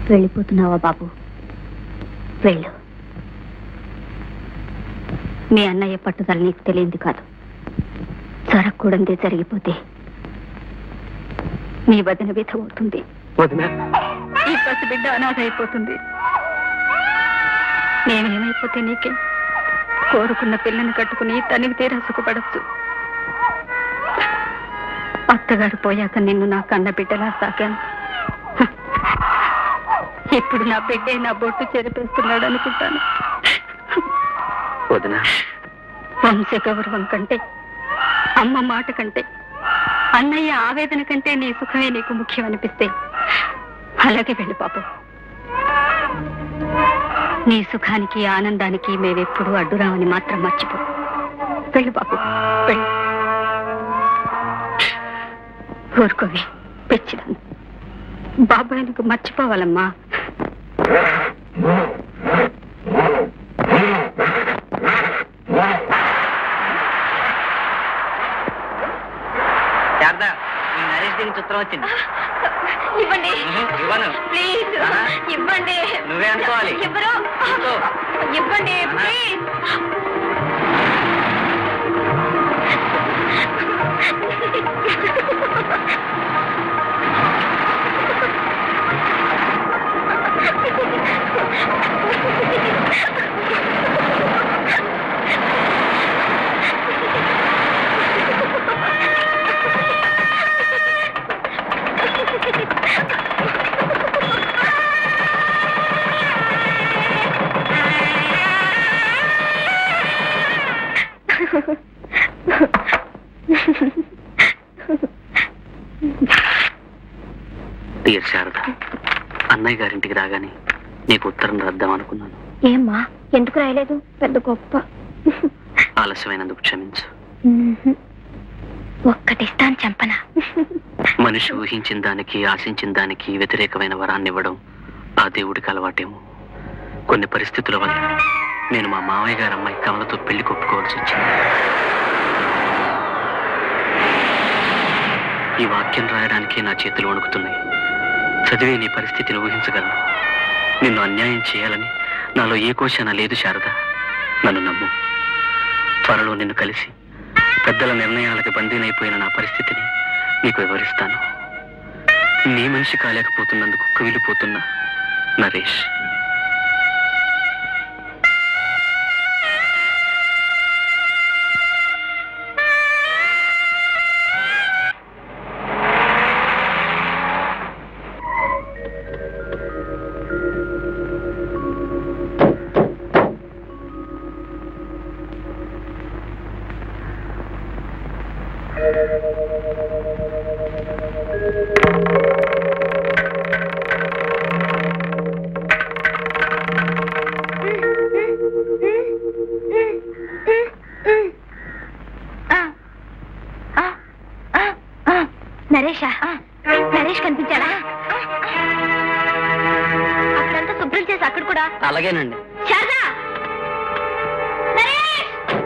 వెళ్ళిపోతున్నావా బాబు వెళ్ళు మీ అన్నయ్య పట్టుదల నీకు తెలియంది కాదు జరగకూడదే జరిగిపోతే నీ వదిన విధ అవుతుంది వదిన ఈ పసిబిడ్డ అనాథ అయిపోతుంది నేనేమైపోతే నీకే కోరుకున్న పిల్లని కట్టుకుని తనివి తీరా సుఖపడచ్చు అత్తగారు పోయాక నిన్ను నా కన్న బిడ్డలా సాగాను హ. ఇప్పుడు నా బిడ్డే నా బొట్టు చెరిపేస్తున్నాడు అనుకుంటాను వదిన వంశ గౌరవం కంటే అమ్మ మాట కంటే అన్నయ్య ఆవేదన కంటే నీ సుఖమే నీకు ముఖ్యం అనిపిస్తే అలాగే వెళ్ళి పాపం నీ సుఖానికి ఆనందానికి మేమెప్పుడు అడ్డురామని మాత్రం మర్చిపో వెళ్ళు బాబు వెళ్ళు ఊరుకోవి పిచ్చిదాన్ని బాబాయ్ నీకు మర్చిపోవాలమ్మా శారదా మీ నరేష్ దగ్గర చిత్రం వచ్చింది ఇవ్వండి ఇవ్వను ప్లీజ్ ఆహా. ఇవ్వండి నువ్వే అనుకోవాలి. ఇవ్వరు తీసుకో. ఇవ్వండి ఆహా. ప్లీజ్ డియర్ శారద అన్నయ్య గారింటికి రాగానే నీకు ఉత్తరం రాద్దాం అనుకున్నాను ఏమ్మా ఎందుకు రాయలేదు పెద్ద గొప్ప ఆలస్యమైనందుకు క్షమించు ఒక్కటిస్తాను చంపన మనిషి ఊహించిన దానికి ఆశించిన దానికి వ్యతిరేకమైన వరాన్ని ఇవ్వడం ఆ దేవుడికి అలవాటేమో కొన్ని పరిస్థితుల వల్ల నేను మా మామయ్య గారి అమ్మాయి కమలతో పెళ్లి కొప్పుకోవాల్సి వచ్చింది ఈ వాక్యం రాయడానికి నా చేతులు వణుకుతున్నాయి చదివే నీ పరిస్థితిని ఊహించగలను నిన్ను అన్యాయం చేయాలని నాలో ఏ కోశాన లేదు శారద నన్ను నమ్ము త్వరలో నిన్ను కలిసి పెద్దల నిర్ణయాలకు బందీనైపోయిన నా పరిస్థితిని నీకు వివరిస్తాను నీ మనిషి కాలేకపోతున్నందుకు కవిలిపోతున్నా నరేష్ నరేషా నరేష్ కనిపించాడా అక్కడంతా శుభ్రం చేసి అక్కడ కూడా అలాగేనండి శారదా నరేష్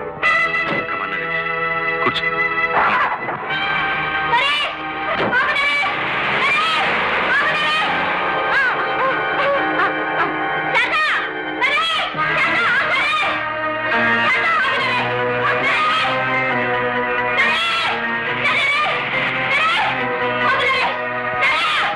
కూర్చో నరేష్ ఆగు నరేష్! నరేష్! ఆగు నరేష్! ఆ, ఆ, ఆ, ఆ. శారదా! నరేష్! శారదా, ఆగు నరేష్! శారదా, ఆగు నరేష్! ఆగు నరేష్! నరేష్! నరేష్! నరేష్! ఆగు నరేష్!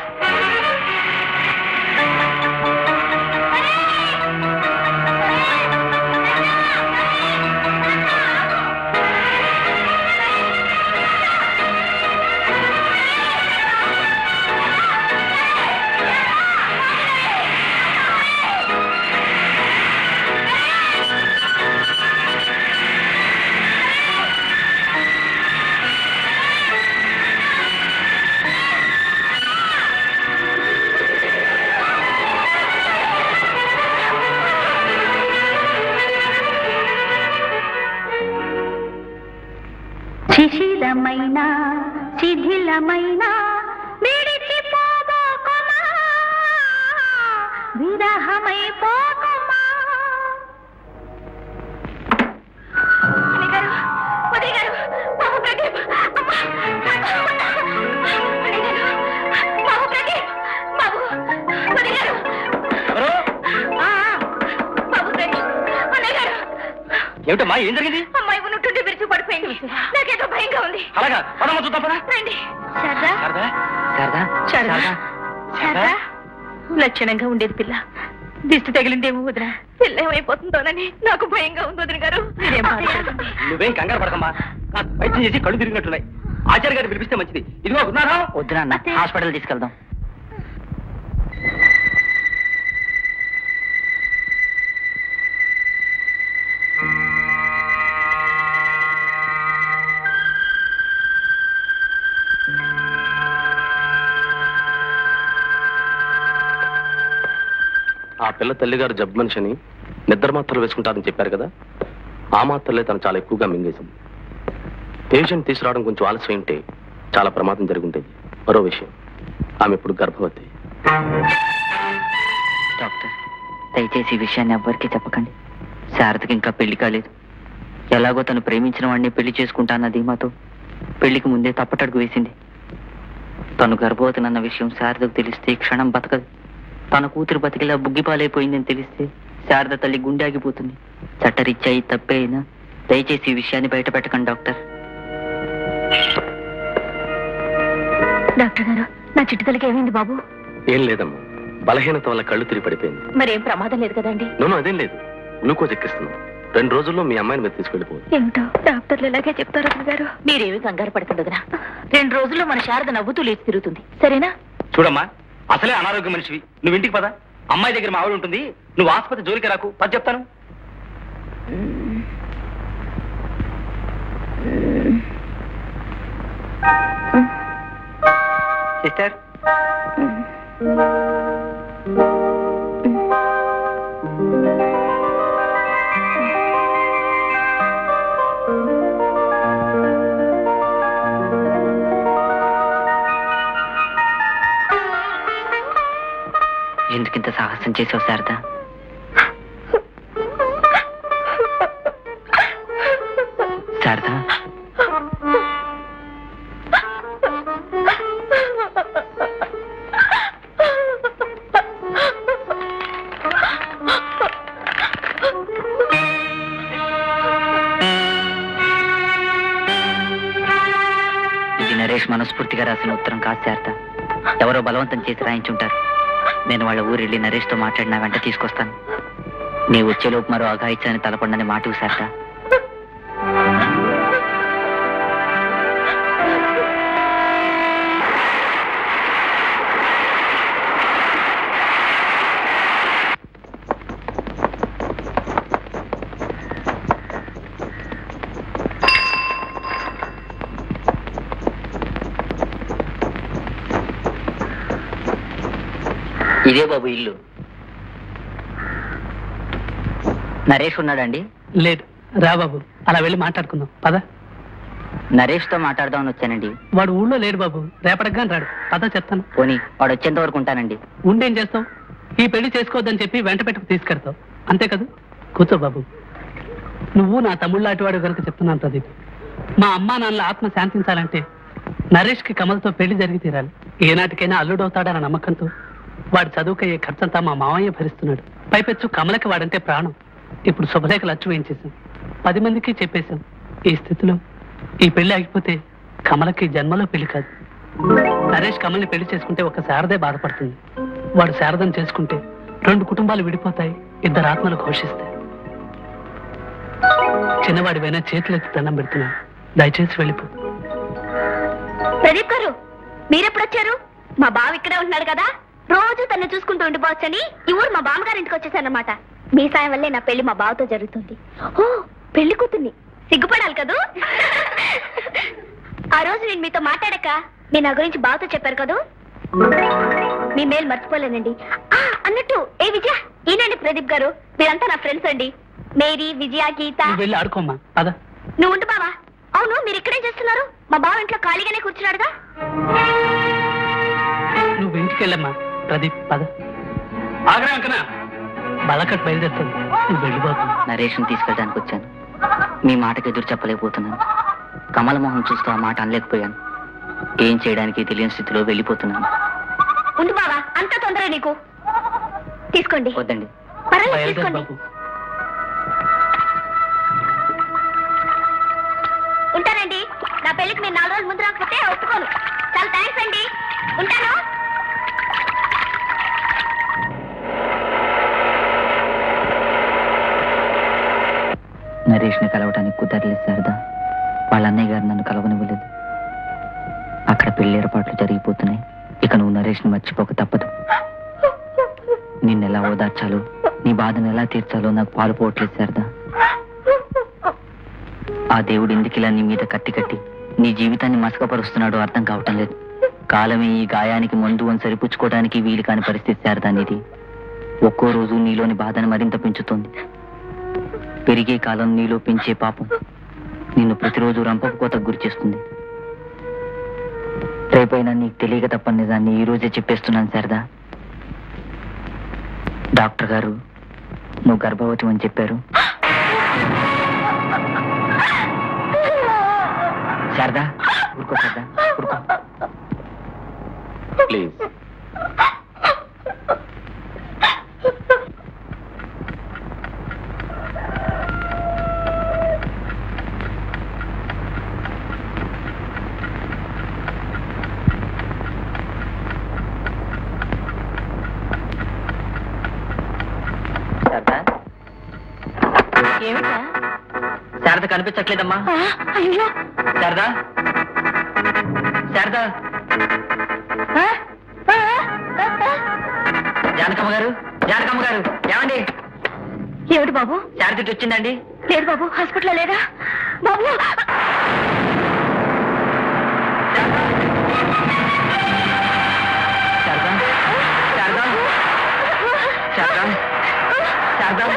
శిశిలమైన శిథిలమైన విడిచిపోబోకుమా విరహమైపోకుమా వదిలి గారు, వదిలి గారు, బాబు ప్రదీప్, అమ్మ, వదిలి గారు, బాబు ప్రదీప్, బాబు, వదిలి గారు, ఏమిటమ్మా ఏం జరిగింది అమ్మాయి ఉన్నట్టుండి విరిచి పడిపోయింది నాకేదో భయంగా ఉంది అలాగా పదమ్మ చూద్దాం పదా రండి శారదా శారదా శారదా శారదా లక్షణంగా ఉండేది పిల్ల దిష్టి తగిలిందేమో వదిన పిల్ల ఏమైపోతుందోనని నాకు భయంగా ఉంది వదిన గారు మీరేం బాధపడకండి. నువ్వేం కంగారు పడకమ్మా కాస్త వైద్యం చేసి కళ్ళు తిరిగినట్టున్నాయి ఆచార్య గారు పిలిపిస్తే మంచిది ఇదిగో ఉన్నారా వద్దు నాన్న హాస్పిటల్ తీసుకెళ్దాం ఆ పిల్ల తల్లిగారు జబ్బు మనిషి అని నిద్ర మాత్రలు వేసుకుంటారని చెప్పారు కదా ఆ మాత్రలే తను చాలా ఎక్కువగా మింగేసింది పేషెంట్ తీసుకురావడం కొంచెం ఆలస్యం ఉంటే చాలా ప్రమాదం జరుగుంటుంది మరో విషయం ఆమె ఇప్పుడు గర్భవతి డాక్టర్ దయచేసి ఈ విషయాన్ని ఎవ్వరికీ చెప్పకండి శారదకి ఇంకా పెళ్లి కాలేదు ఎలాగో తను ప్రేమించిన వాడిని పెళ్లి చేసుకుంటాన్న ధీమాతో పెళ్లికి ముందే తప్పటడుగు వేసింది తను గర్భవతినన్న విషయం శారదకు తెలిస్తే ఈ క్షణం బతకదు తన కూతురు బతికిలా బుగ్గిపాలైపోయిందని తెలిస్తే శారద తల్లి గుండె ఆగిపోతుంది చట్టరీత్యా ఈ తప్పే అయినా దయచేసి ఈ విషయాన్ని బయట పెట్టకండి డాక్టర్ డాక్టర్ గారు నా చిట్టుతలకి ఏమైంది బాబు ఏం లేదమ్మా బలహీనత వల్ల కళ్ళు తిరిగి పడిపోయింది మరేం ప్రమాదం లేదు కదండి నోను అదేం లేదు గ్లూకోజ్ ఎక్కిస్తున్నాం రెండు రోజుల్లో మీ అమ్మాయిని మీరు తీసుకెళ్ళిపోవచ్చు ఏమిటో డాక్టర్లు ఇలాగే చెప్తారు వదిన గారు మీరేమీ కంగారు పడకండి వదిన రెండు రోజుల్లో మన శారద నవ్వుతూ లేచి తిరుగుతుంది సరేనా చూడమ్మా అసలే అనారోగ్య మనిషివి నువ్వు ఇంటికి పద అమ్మాయి దగ్గర మా ఆవిడ ఉంటుంది నువ్వు ఆసుపత్రి జోలికి రాకు పది చెప్తాను సిస్టర్ ఎందుకింత సాహసం చేసావు శారదా శారదా ఇది నరేష్ మనస్ఫూర్తిగా రాసిన ఉత్తరం కాదు శారద ఎవరో బలవంతం చేసి రాయించుంటారు నేను వాళ్ళ ఊరు వెళ్ళి నరేష్తో మాట్లాడి నా వెంట తీసుకొస్తాను నీ వచ్చేలోపు మరో అఘాయిత్యాన్ని తలపండని మాట శారదా ఇదే బాబు ఇల్లు నరేష్ ఉన్నాడండి లేదు రా బాబు అలా వెళ్ళి మాట్లాడుకుందాం పద నరేష్తో మాట్లాడదామని వచ్చానండి వాడు ఊళ్ళో లేడు బాబు రేపటికి రాడు పద చెప్తాను పోనీ వాడు వచ్చేంత వరకు ఉంటానండి ఉండేం చేస్తావు ఈ పెళ్లి చేసుకోవద్దని చెప్పి వెంట పెట్టుకు తీసుకెడతావు అంతే కదా కూర్చో బాబు నువ్వు నా తమ్ముళ్ళాటి వాడు కనుక చెప్తున్నాను ప్రదీప్ మా అమ్మా నాన్నల ఆత్మ శాంతించాలంటే నరేష్కి కమల్తో పెళ్లి జరిగి తీరాలి ఏనాటికైనా అల్లుడవుతాడన్న నమ్మకంతో వాడు చదువుకయ్యే ఖర్చంతా మా మామయ్య భరిస్తున్నాడు పైపెచ్చు కమలకి వాడంటే ప్రాణం ఇప్పుడు శుభలేఖలు అచ్చు వేయించేశాం పది మందికి చెప్పేశాం ఈ స్థితిలో ఈ పెళ్లి ఆగిపోతే కమలకి జన్మలో పెళ్లి కాదు నరేష్ కమల్ని పెళ్లి చేసుకుంటే ఒక శారదే బాధపడుతుంది వాడు శారదం చేసుకుంటే రెండు కుటుంబాలు విడిపోతాయి ఇద్దరు ఆత్మలు ఘోషిస్తాయి చిన్నవాడివైనా చేతులెత్తి దండం పెడుతున్నాను దయచేసి వెళ్ళిపో ప్రదీప్ గారు మీరెప్పుడు వచ్చారు మా బావ ఇక్కడే ఉంటున్నాడు కదా రోజు తను చూసుకుంటూ ఉండిపోవచ్చని ఈ ఊరు మా బామ్మగారి ఇంటికి వచ్చేసానమాట మీ సాయం వల్లే నా పెళ్లి మా బావతో జరుగుతుంది ఓ పెళ్లి కూతుర్ని సిగ్గుపడాలి కదూ ఆ రోజు నేను మీతో మాట్లాడక మీ నా గురించి బావతో చెప్పారు కదూ మీ మేలు మర్చిపోలేనండి ఆ, అన్నట్టు ఏ విజయ ఈయనండి ప్రదీప్ గారు మీరంతా నా ఫ్రెండ్స్ అండి మేరీ విజయ గీత నువ్వు వెళ్ళి ఆడుకోమ్మా పద నువ్వు ఉండు బావా అవును మీరు ఇక్కడేం చేస్తున్నారు మా బావ ఇంట్లో ఖాళీగానే కూర్చున్నాడుగా నువ్వు ఇంటికి వెళ్ళమ్మా ప్రదీప్ పద ఆగ్రా అంకనా బలకట్ బయలుదేరుతుంది నువ్వు వెళ్ళిపోతుంది నరేష్ని తీసుకెళ్ళడానికి వచ్చాను మీ మాటకి ఎదురు చెప్పలేకపోతున్నాను కమల మొహం చూస్తూ ఆ మాట అనలేకపోయాను ఏం చేయడానికి తెలియని స్థితిలో వెళ్ళిపోతున్నాను ఉండు బావా అంత తొందర నీకు తీసుకోండి వద్దండి పర్వాలేదు బయలుదేరు తీసుకోండి బాబు పెళ్లికి మీరు నాలుగు రోజులు ముందు రాకపోతే ఒప్పుకోను చాలా థ్యాంక్స్ అండి ఉంటాను నరేష్ని కలవటానికి కుదరలేదు శారదా వాళ్ళ అన్నయ్య గారు నన్ను కలవనివ్వలేదు అక్కడ పెళ్లి ఏర్పాట్లు జరిగిపోతున్నాయి ఇక నువ్వు నరేష్ని మర్చిపోక తప్పదు నిన్నెలా ఓదార్చాలో నీ బాధను ఎలా తీర్చాలో నాకు పాలు పోవట్లేదు శారదా ఆ దేవుడు ఎందుకిలా నీ మీద కత్తి కట్టి నీ జీవితాన్ని మసకపరుస్తున్నాడో అర్థం కావటం లేదు కాలమే ఈ గాయానికి మందు అని సరిపుచ్చుకోవడానికి వీలు కాని పరిస్థితి శారదా నీది ఒక్కో రోజు నీలోని బాధను మరింత పెంచుతోంది పెరిగే కాలం నీలో పెంచే పాపం నిన్ను ప్రతిరోజు రంపపు కోతకు గురి చేస్తుంది రేపైనా నీకు తెలియక తప్పని నిజాన్ని ఈ రోజే చెప్పేస్తున్నాను శారదా డాక్టర్ గారు నువ్వు గర్భవతి అని చెప్పారు శారదా ఊరుకో శారదా ఊరుకో ప్లీజ్ శారదా ఏమిటా శారద కనిపించట్లేదమ్మా అయ్యో శారదా శారదా జానకమ్మ గారు జానకమ్మ గారు ఏమండి ఏమిటి బాబు శారద ఇటు వచ్చిందండి లేదు బాబు హాస్పిటల్లో లేదా బాబు శారదా శారదా శారదా శారదా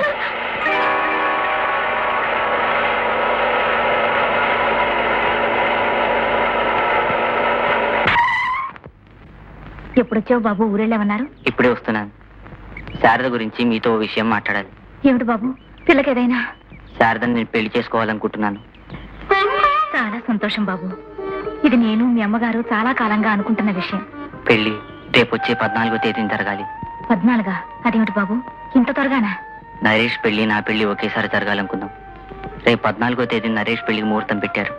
ఎప్పుడొచ్చావు బాబు ఊరెళ్ళామన్నారు ఇప్పుడే వస్తున్నాను శారద గురించి మీతో ఓ విషయం మాట్లాడాలి ఏమిటి బాబు పిల్లకి ఏదైనా శారదని నేను పెళ్లి చేసుకోవాలనుకుంటున్నాను చాలా సంతోషం బాబు ఇది నేను మీ అమ్మగారు చాలా కాలంగా అనుకుంటున్న విషయం పెళ్లి రేపు వచ్చే పద్నాలుగో తేదీన జరగాలి పద్నాలుగా అదేమిటి బాబు ఇంత త్వరగానా నరేష్ పెళ్లి నా పెళ్లి ఒకేసారి జరగాలనుకుందాం రేపు పద్నాలుగో తేదీన నరేష్ పెళ్లికి ముహూర్తం పెట్టారు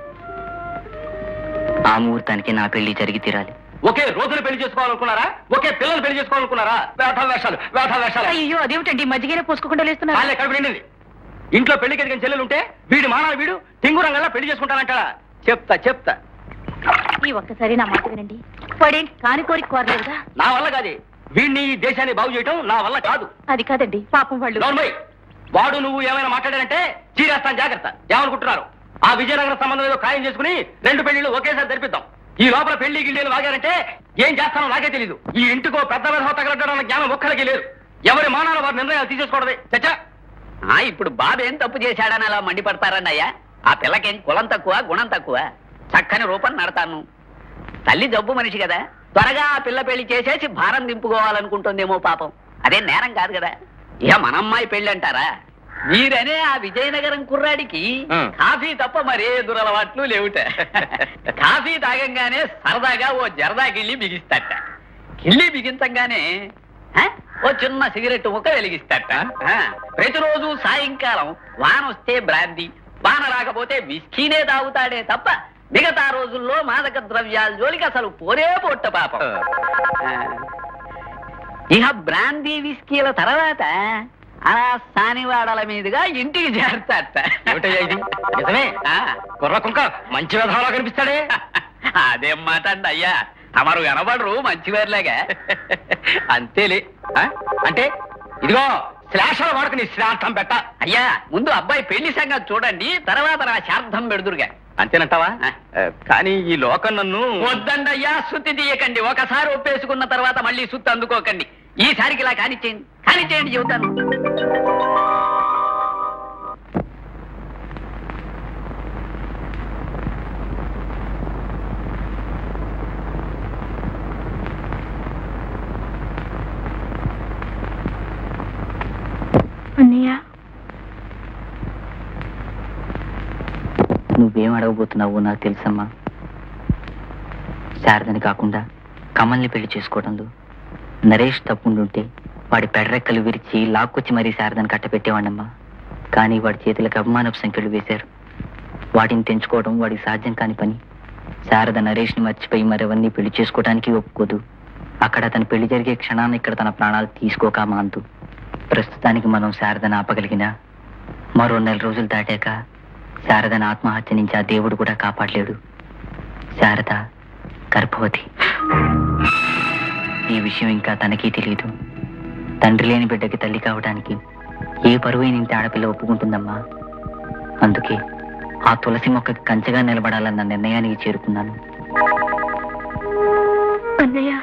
ఆ ముహూర్తానికి నా పెళ్లి జరిగి తీరాలి ఒకే రోజులు పెళ్లి చేసుకోవాలనుకున్నారా ఒకే పిల్లలు పెళ్లి చేసుకోవాలనుకున్నారా వేఠ వేషాలు వేఠ వేషాలు అయ్యో అదేమిటండి మజ్జిగనే పోసుకోకుండా లేస్తున్నారు వాళ్ళే కడుపు నిండింది ఇంట్లో పెళ్లికి ఎదిగిన చెల్లెలు ఉంటే వీడి మానాలు వీడు టింగురంగల్లా పెళ్లి చేసుకుంటానంటాడా చెప్తా చెప్తా ఈ ఒక్కసారి నా మాట వినండి వాడేంటి కాని కోరిక కోరలేదుగా నా వల్ల కాదే వీడిని ఈ దేశాన్ని బాగు చేయటం నా వల్ల కాదు అది కాదండి పాపం వాళ్ళు నోర్మయ్ వాడు నువ్వు ఏమైనా మాట్లాడారంటే చీరేస్తాను జాగ్రత్త ఏమనుకుంటున్నారు ఆ విజయనగరం సంబంధం ఏదో ఖాయం చేసుకుని రెండు పెళ్లిళ్ళు ఒకేసారి జరిపిద్దాం ఈ లోపల పెళ్లి గిళ్ళేలు వాగారంటే ఏం చేస్తానో నాకే తెలీదు ఈ ఇంటికో పెద్ద విధవ తగలడ్డాడన్న జ్ఞానం ఒక్కరికి లేదు ఎవరి మానాల వారి నిర్ణయాలు తీసేసుకోవడమే చచ్చా ఆ ఇప్పుడు బాబు ఏం తప్పు చేశాడని అలా మండిపడతారండి అయ్యా ఆ పిల్లకేం కులం తక్కువ గుణం తక్కువ చక్కని రూపం నడతాను తల్లి జబ్బు మనిషి కదా త్వరగా ఆ పిల్ల పెళ్లి చేసేసి భారం దింపుకోవాలనుకుంటుందేమో పాపం అదే నేరం కాదు కదా ఇక మన అమ్మాయి పెళ్లి అంటారా మీరనే ఆ విజయనగరం కుర్రాడికి ఆ. కాఫీ తప్ప మరే దురలవాట్లు లేవుట కాఫీ తాగంగానే సరదాగా ఓ జరదా గిల్లి బిగిస్తాట గిల్లి బిగించంగానే ఆ, ఓ చిన్న సిగరెట్ ముక్క వెలిగిస్తాట ఆ, ప్రతిరోజు సాయంకాలం వాన వస్తే బ్రాందీ వాన రాకపోతే విస్కీనే తాగుతాడే తప్ప మిగతా రోజుల్లో మాదక ద్రవ్యాల జోలికి అసలు పోరే పొట్ట పాపం ఆ, ఇక బ్రాందీ విస్కీల తర్వాత అలా సానివాడల మీదుగా ఇంటికి చేరతాట ఏమిటయ్యా ఇది నిజమే ఆ, కుర్ర కుంక మంచి విధాలా కనిపిస్తాడే అదేం మాట అండి అయ్యా తమరు కనబడరు మంచివారిలాగా అంతేలే ఆ? అంటే ఇదిగో శ్లాషల వాడకు నీ శ్రార్థం పెట్ట అయ్యా ముందు అబ్బాయి పెళ్లి సంగతి చూడండి తర్వాత నా శార్థం పెడుదురుగా అంతేనంటావా ఆ. ఆ, కానీ ఈ లోకం నన్ను వద్దండి అయ్యా సుత్తి తీయకండి ఒకసారి ఒప్పేసుకున్న తర్వాత మళ్ళీ సుత్తి అందుకోకండి ఈసారికి ఇలా కానిచ్చేయండి కానిచ్చేయండి చెబుతాను అన్నయ్య నువ్వేం అడగబోతున్నావో నాకు తెలుసమ్మా శారదని కాకుండా కమల్ని పెళ్లి చేసుకోవడంలో నరేష్ తప్పుండుంటే వాడి పెడరెక్కలు విరిచి లాక్కొచ్చి మరీ శారదని కట్టపెట్టేవాడమ్మా కానీ వాడి చేతులకు అభిమానపు సంఖ్యలు వేశారు వాటిని తెంచుకోవడం వాడికి సాధ్యం కాని పని శారద నరేష్ని మర్చిపోయి మరెవరిని పెళ్లి చేసుకోవడానికి ఒప్పుకోదు అక్కడ అతని పెళ్లి జరిగే క్షణాన్ని ఇక్కడ తన ప్రాణాలు తీసుకోక మాంతు ప్రస్తుతానికి మనం శారదను ఆపగలిగినా మరో నెల రోజులు దాటాక శారదను ఆత్మహత్య నుంచి ఆ దేవుడు కూడా కాపాడలేడు శారద గర్భవతి ఈ విషయం ఇంకా తనకీ తెలియదు తండ్రి లేని బిడ్డకి తల్లి కావడానికి ఏ పరువైన ఇంటి ఆడపిల్ల ఒప్పుకుంటుందమ్మా అందుకే ఆ తులసి మొక్కకి కంచెగా నిలబడాలన్న నిర్ణయానికి చేరుకున్నాను అన్నయ్య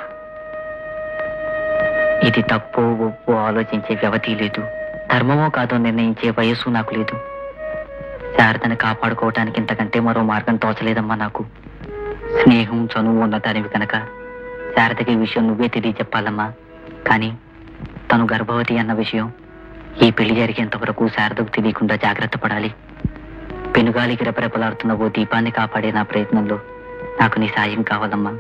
ఇది తప్పో ఒప్పో ఆలోచించే వ్యవధి లేదు ధర్మమో కాదో నిర్ణయించే వయస్సు నాకు లేదు శారదను కాపాడుకోవటానికి ఇంతకంటే మరో మార్గం తోచలేదమ్మా నాకు స్నేహం చనువు ఉన్న దానివి కనుక శారదకి ఈ విషయం నువ్వే తెలియచెప్పాలమ్మా కానీ తను గర్భవతి అన్న విషయం ఈ పెళ్లి జరిగేంత వరకు శారదకు తెలియకుండా జాగ్రత్త పడాలి పెనుగాలికి రెపరెపలాడుతున్న ఓ దీపాన్ని కాపాడే నా ప్రయత్నంలో నాకు నీ సాయం కావాలమ్మా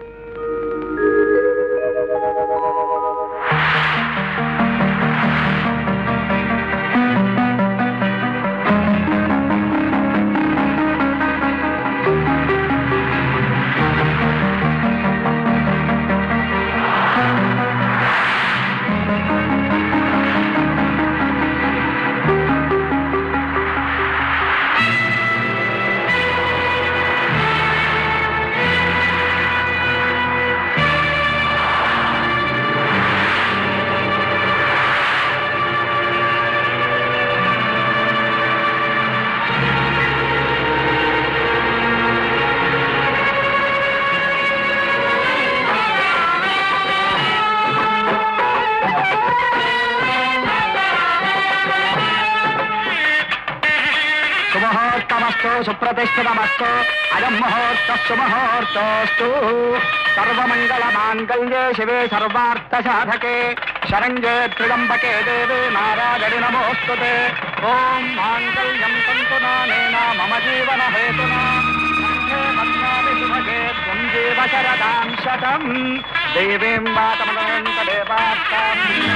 శుభహోర్తమస్తు సుప్రతిష్ఠితమస్తు అయం ముహూర్త శుభహోర్తోస్తు సర్వమంగళ మాంగళ్యే శివే సర్వార్థ సాధకే శరణ్యే త్రియంబకే దేవే నారాయణి నమోస్తుతే ఓం మాంగళ్యం తంతు నానేన మమ జీవన హేతునా కంఠే బధ్నామి శుభగే త్వం జీవ శరదాం శతం దేవీం వాతమనంత దేవాత్తాం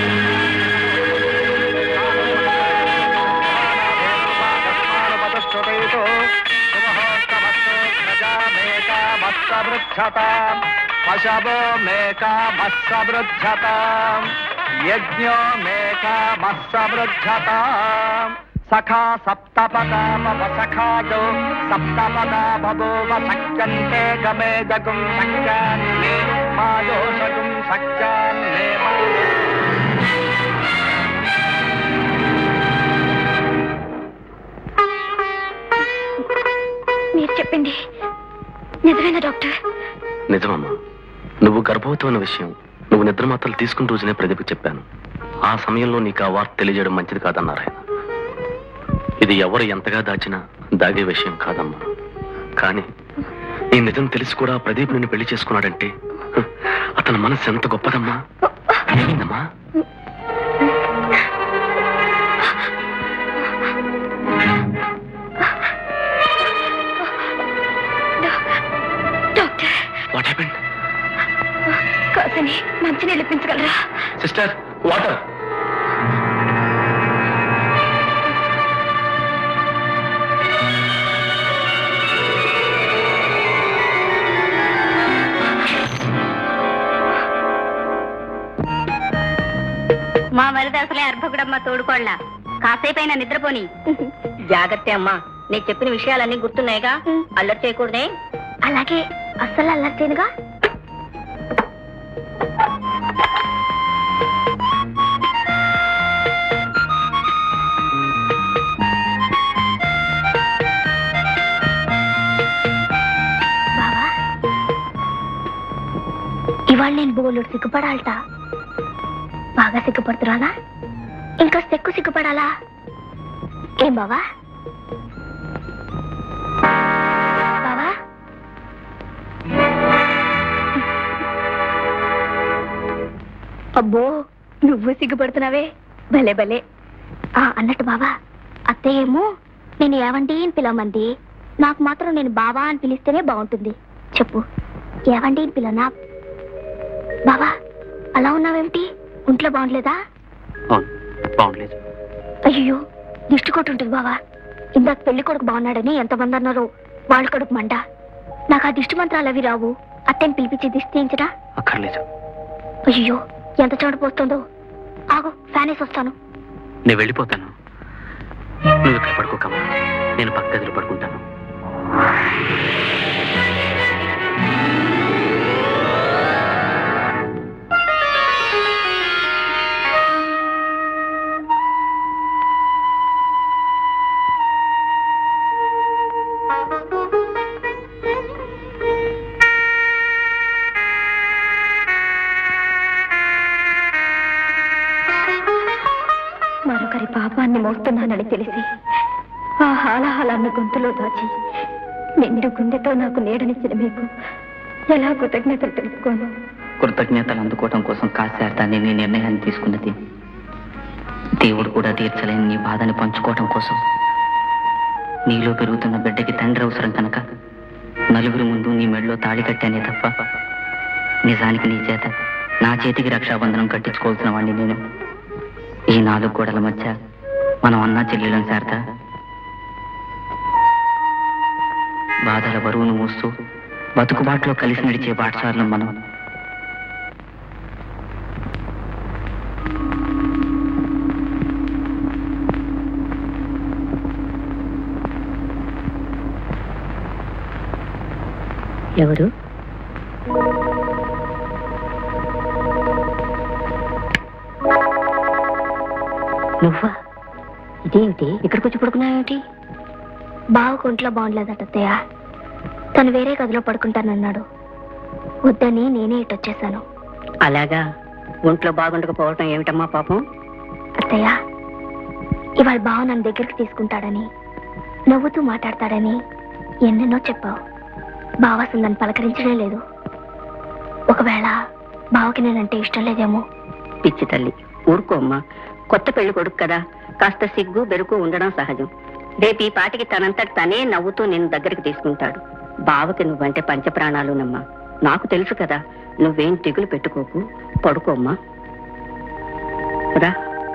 స్తుతేతో శుభహోత్తమస్తు ప్రజామేకామస్తవృద్ధతాం పశవో మేకామస్తవృద్ధతాం యజ్ఞో మేకామస్తవృద్ధతాం సఖా సప్తపదామవ సఖాజో సప్తపదా బభూవ సఖ్యంతే గమే జగుం సఖ్యాన్నే మాయోషగుం సఖ్యాన్నే మా మీరు చెప్పింది నిజమేనా డాక్టర్ నిజమమ్మా నువ్వు గర్భవతి ఉన్న విషయం నువ్వు నిద్రమాత్రలు తీసుకున్న రోజునే ప్రదీప్కి చెప్పాను ఆ సమయంలో నీకు ఆ వార్త తెలియజేయడం మంచిది కాదన్నారు ఆయన ఇది ఎవరు ఎంతగా దాచినా దాగే విషయం కాదమ్మా కానీ ఈ నిజం తెలిసి కూడా ప్రదీప్ నిన్ను పెళ్లి చేసుకున్నాడంటే హ, అతని మనసు ఎంత గొప్పదమ్మా ఏమైందమ్మా డాక్టర్ వాట్ హ్యాపెండ్ కాసిని మంచినీళ్ళు ఇప్పించగలరా సిస్టర్ వాటర్ మా మరిది అసలే అర్భకుడమ్మ తోడుకోళ్ళ కాసేపైనా నిద్రపోని జాగ్రత్త అమ్మా నేను చెప్పిన విషయాలన్నీ గుర్తున్నాయిగా అల్లరి చేయకూడదే అలాగే అస్సలు అల్లరి చేయనుగా బావా ఇవాళ నేను బోలుడు సిగ్గుపడాలట బాగా సిగ్గుపడుతున్నానా ఇంకా ఎక్కువ సిగ్గుపడాలా ఏం బావా బావా అబ్బో నువ్వు సిగ్గుపడుతున్నావే భలే భలే ఆ అన్నట్టు బావా అత్తయ్య ఏమో నేను ఏవండి అని పిలవమంది నాకు మాత్రం నేను బావా అని పిలిస్తేనే బాగుంటుంది చెప్పు ఏవండి అని పిలవనా బావా అలా ఉన్నావేమిటి ఒంట్లో బాగుండలేదా అవును బాగుండలేదు అయ్యో దిష్టి కొట్టుంటుంది బావా ఇందాక పెళ్లి కొడుకు బాగున్నాడని ఎంతమంది అన్నారు వాళ్ళ కొడుకు మంట నాకు ఆ దిష్టి మంత్రాలు అవి రావు అత్తని పిలిపించి దిష్టి తీయించరా అక్కర్లేదు అయ్యో ఎంత చోట పోస్తుందో ఆగు ఫ్యాన్ వేసి వస్తాను నేను వెళ్ళిపోతాను నువ్వు ఇక్కడ పడుకోకమ్మా నేను పక్క గదిలో పడుకుంటాను మరొకరి పాపాన్ని మోస్తున్నానని తెలిసి ఆ హాలహాలాన్ని గొంతులో దాచి నిండు గుండెతో నాకు నీడనిచ్చిన మీకు ఎలా కృతజ్ఞతలు తెలుపుకోను కృతజ్ఞతలు అందుకోవటం కోసం కాశార్థాన్ని నీ నిర్ణయాన్ని తీసుకున్నది దేవుడు కూడా తీర్చలేని నీ బాధని పంచుకోవటం కోసం నీలో పెరుగుతున్న బిడ్డకి తండ్రి అవసరం కనుక నలుగురి ముందు నీ మెడలో తాళి కట్టానే తప్ప నిజానికి నీ చేత నా చేతికి రక్షాబంధనం కట్టించుకోవాల్సిన వాడిని నేను ఈ నాలుగు గోడల మధ్య మనం అన్నా చెల్లెలం శారద బాధల బరువును మోస్తూ బతుకుబాటులో కలిసి నడిచే బాటసారులం మనం ఎవరు నువ్వా ఇదేమిటి ఇక్కడికి వచ్చి పడుకున్నావేమిటి బావ ఒంట్లో బాగుండలేదట అత్తయ్య తను వేరే గదిలో పడుకుంటానన్నాడు వద్దని నేనే ఇటు వచ్చేసాను అలాగా ఒంట్లో బాగుండకపోవటం ఏమిటమ్మా పాపం అత్తయ్య ఇవాళ బావ నన్ను దగ్గరికి తీసుకుంటాడని నవ్వుతూ మాట్లాడతాడని ఎన్నెన్నో చెప్పావు బావ అసలు నన్ను పలకరించడే లేదు ఒకవేళ బావకి నేనంటే ఇష్టం లేదేమో పిచ్చి తల్లి ఊరుకోమ్మా కొత్త పెళ్లి కొడుకు కదా కాస్త సిగ్గు బెరుకు ఉండడం సహజం రేపు ఈ పాటికి తనంతట తనే నవ్వుతూ నేను దగ్గరికి తీసుకుంటాడు బావకి నువ్వంటే పంచప్రాణాలునమ్మా నాకు తెలుసు కదా నువ్వేం తెగులు పెట్టుకోకు పడుకోమ్మా రా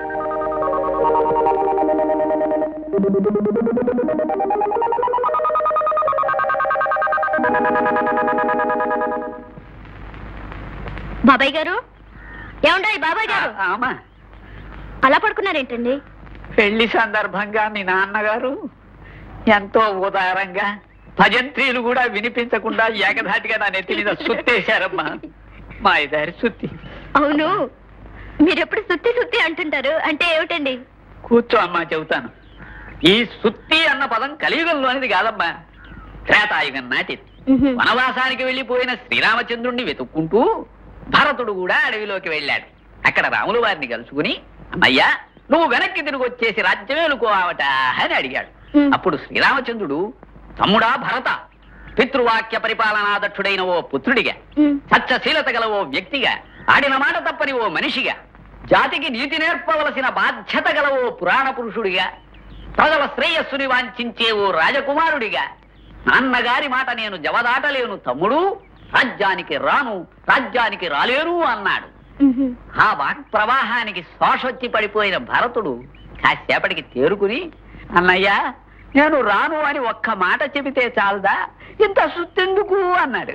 బాబాయ్ గారు ఏమంటాయి బాబాయ్ గారు అమ్మా అలా పడుకున్నారేంటండి పెళ్లి సందర్భంగా మీ నాన్నగారు ఎంతో ఉదారంగా భజంత్రీలు కూడా వినిపించకుండా ఏకధాటిగా నా నెత్తి మీద సుత్తేశారమ్మా మా ఇదారి సుత్తి అవును మీరెప్పుడు సుత్తి సుత్తి అంటుంటారు అంటే ఏమిటండి కూర్చో అమ్మా చెబుతాను ఈ సుత్తి అన్న పదం కలియుగంలోనిది కాదమ్మా త్రేతాయుగం నాటిది వనవాసానికి వెళ్ళిపోయిన శ్రీరామచంద్రుణ్ణి వెతుక్కుంటూ భరతుడు కూడా అడవిలోకి వెళ్ళాడు అక్కడ రాముల వారిని కలుసుకుని అమ్మయ్యా నువ్వు వెనక్కి తిరిగి వచ్చేసి రాజ్యమేలుకోవట అని అడిగాడు మ్. అప్పుడు శ్రీరామచంద్రుడు తమ్ముడా భరత పితృవాక్య పరిపాలనాదక్షుడైన ఓ పుత్రుడిగా మ్. సత్యశీలత గల ఓ వ్యక్తిగా ఆడిన మాట తప్పని ఓ మనిషిగా జాతికి నీతి నేర్పవలసిన బాధ్యత గల ఓ పురాణ పురుషుడిగా ప్రజల శ్రేయస్సుని వాంఛించే ఓ రాజకుమారుడిగా నాన్నగారి మాట నేను జవదాటలేను తమ్ముడు రాజ్యానికి రాను రాజ్యానికి రాలేను అన్నాడు ఆ వాక్ ప్రవాహానికి శోషొచ్చి పడిపోయిన భరతుడు కాసేపటికి తేరుకుని అన్నయ్య నేను రాను అని ఒక్క మాట చెబితే చాలదా ఇంత సుత్తెందుకు అన్నాడు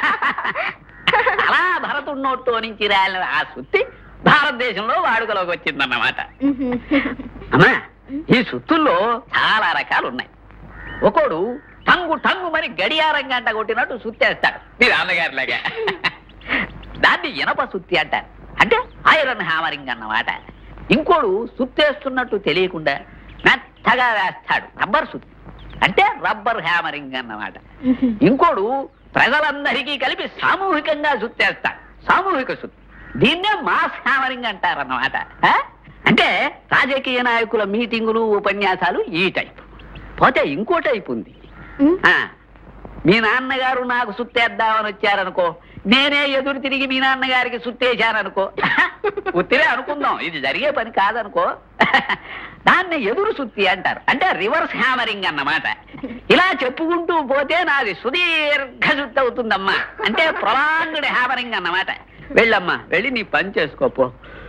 అలా భరతుడి నోట్లో నుంచి రాలిన ఆ సుత్తి భారతదేశంలో వాడుకలోకి వచ్చిందన్నమాట అమ్మా ఈ సుత్తుల్లో చాలా రకాలు ఉన్నాయి ఒకడు టంగు టంగు మరి గడియారం గంట కొట్టినట్టు సుత్తేస్తాడు మీ నాన్నగారిలాగా దాన్ని ఇనప సుత్తి అంటారు అంటే ఐరన్ హ్యామరింగ్ అన్నమాట ఇంకోడు సుత్తేస్తున్నట్టు తెలియకుండా మెత్తగా వేస్తాడు రబ్బర్ సుత్తి అంటే రబ్బర్ హ్యామరింగ్ అన్నమాట ఇంకోడు ప్రజలందరికీ కలిపి సామూహికంగా సుత్తేస్తాడు సామూహిక సుత్తి దీన్నే మాస్ హ్యామరింగ్ అంటారన్నమాట ఆ? అంటే రాజకీయ నాయకుల మీటింగులు ఉపన్యాసాలు ఈ టైప్ పోతే ఇంకో టైప్ ఉంది ఆ, మీ నాన్నగారు నాకు సుత్తేద్దామని వచ్చారనుకో నేనే ఎదురు తిరిగి మీ నాన్నగారికి సుత్తేశాననుకో ఉత్తిరే అనుకుందాం ఇది జరిగే పని కాదనుకో దాన్ని ఎదురు సుత్తి అంటారు అంటే రివర్స్ హ్యామరింగ్ అన్నమాట ఇలా చెప్పుకుంటూ పోతే నాది సుదీర్ఘ సుత్తి అవుతుందమ్మా అంటే ప్రొలాంగ్డ్ హ్యామరింగ్ అన్నమాట వెళ్ళమ్మా వెళ్ళి నీ పని చేసుకోపో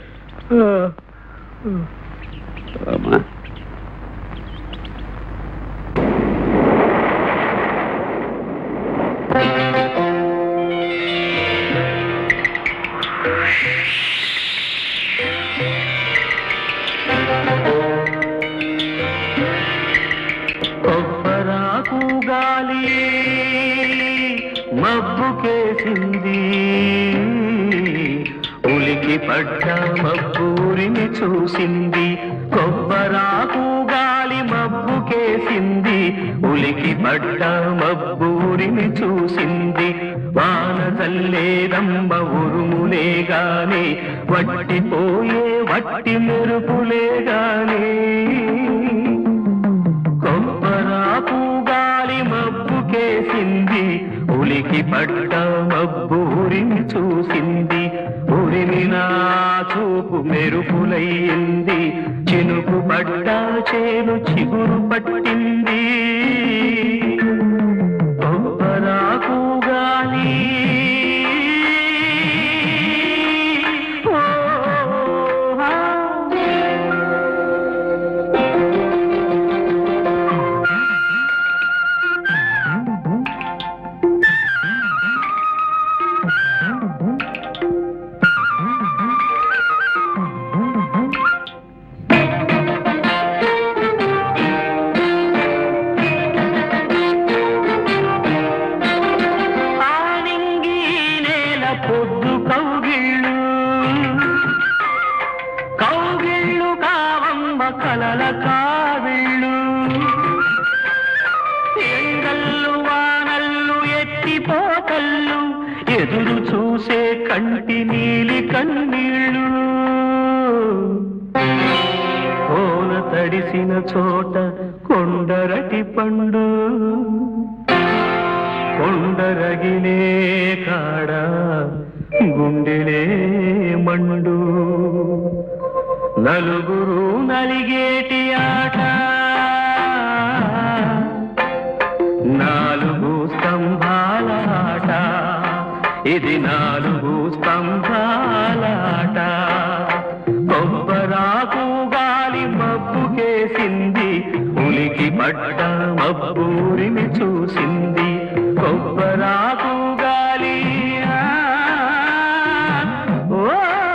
అమ్మా గాలి మబ్బుకేసింది ఉలికి పడ్డ మబ్బూరిని చూసింది కొబ్బరాకు గాలి మబ్బుకేసింది ఉలికి పడ్డ మబ్బూరిని చూసింది వాన చల్లేదమ్మ ఉరుములే గాని వట్టిపోయే వట్టి మెరుపులే గాని కొబ్బరాకు గాలి మబ్బుకేసింది ఉలికి పడ్డ మబ్బూరిని చూసింది ఉరిమి నా చూపు మెరుపులయ్యింది చినుకు పడ్డ చేను చిగురు పట్టింది కొబ్బరాకు గాలి ఓ, ఆ. ఆనింగి నేల పొద్దు కౌగిళ్ళు కౌగిళ్ళు కావమ్మ కలల కావిళ్ళు ఎంగల్లు వానల్లు ఎత్తిపోతల్లు ఎదురు చూసే కంటి నీలి కన్నీళ్ళు కోన తడిసిన చోట కొండరటి పండు కొండరగిలే కాడ గుండెలే మండు నలుగురు నలిగేటి ఆట నాలుగు స్తంభాల ఆట ఇది నాలుగు స్తంభాల ఆట కొబ్బరాకు గాలి మబ్బుకేసింది ఉలికి పడ్డ మబ్బూరిని చూసింది కొబ్బరాకు గాలి ఆ, ఓ,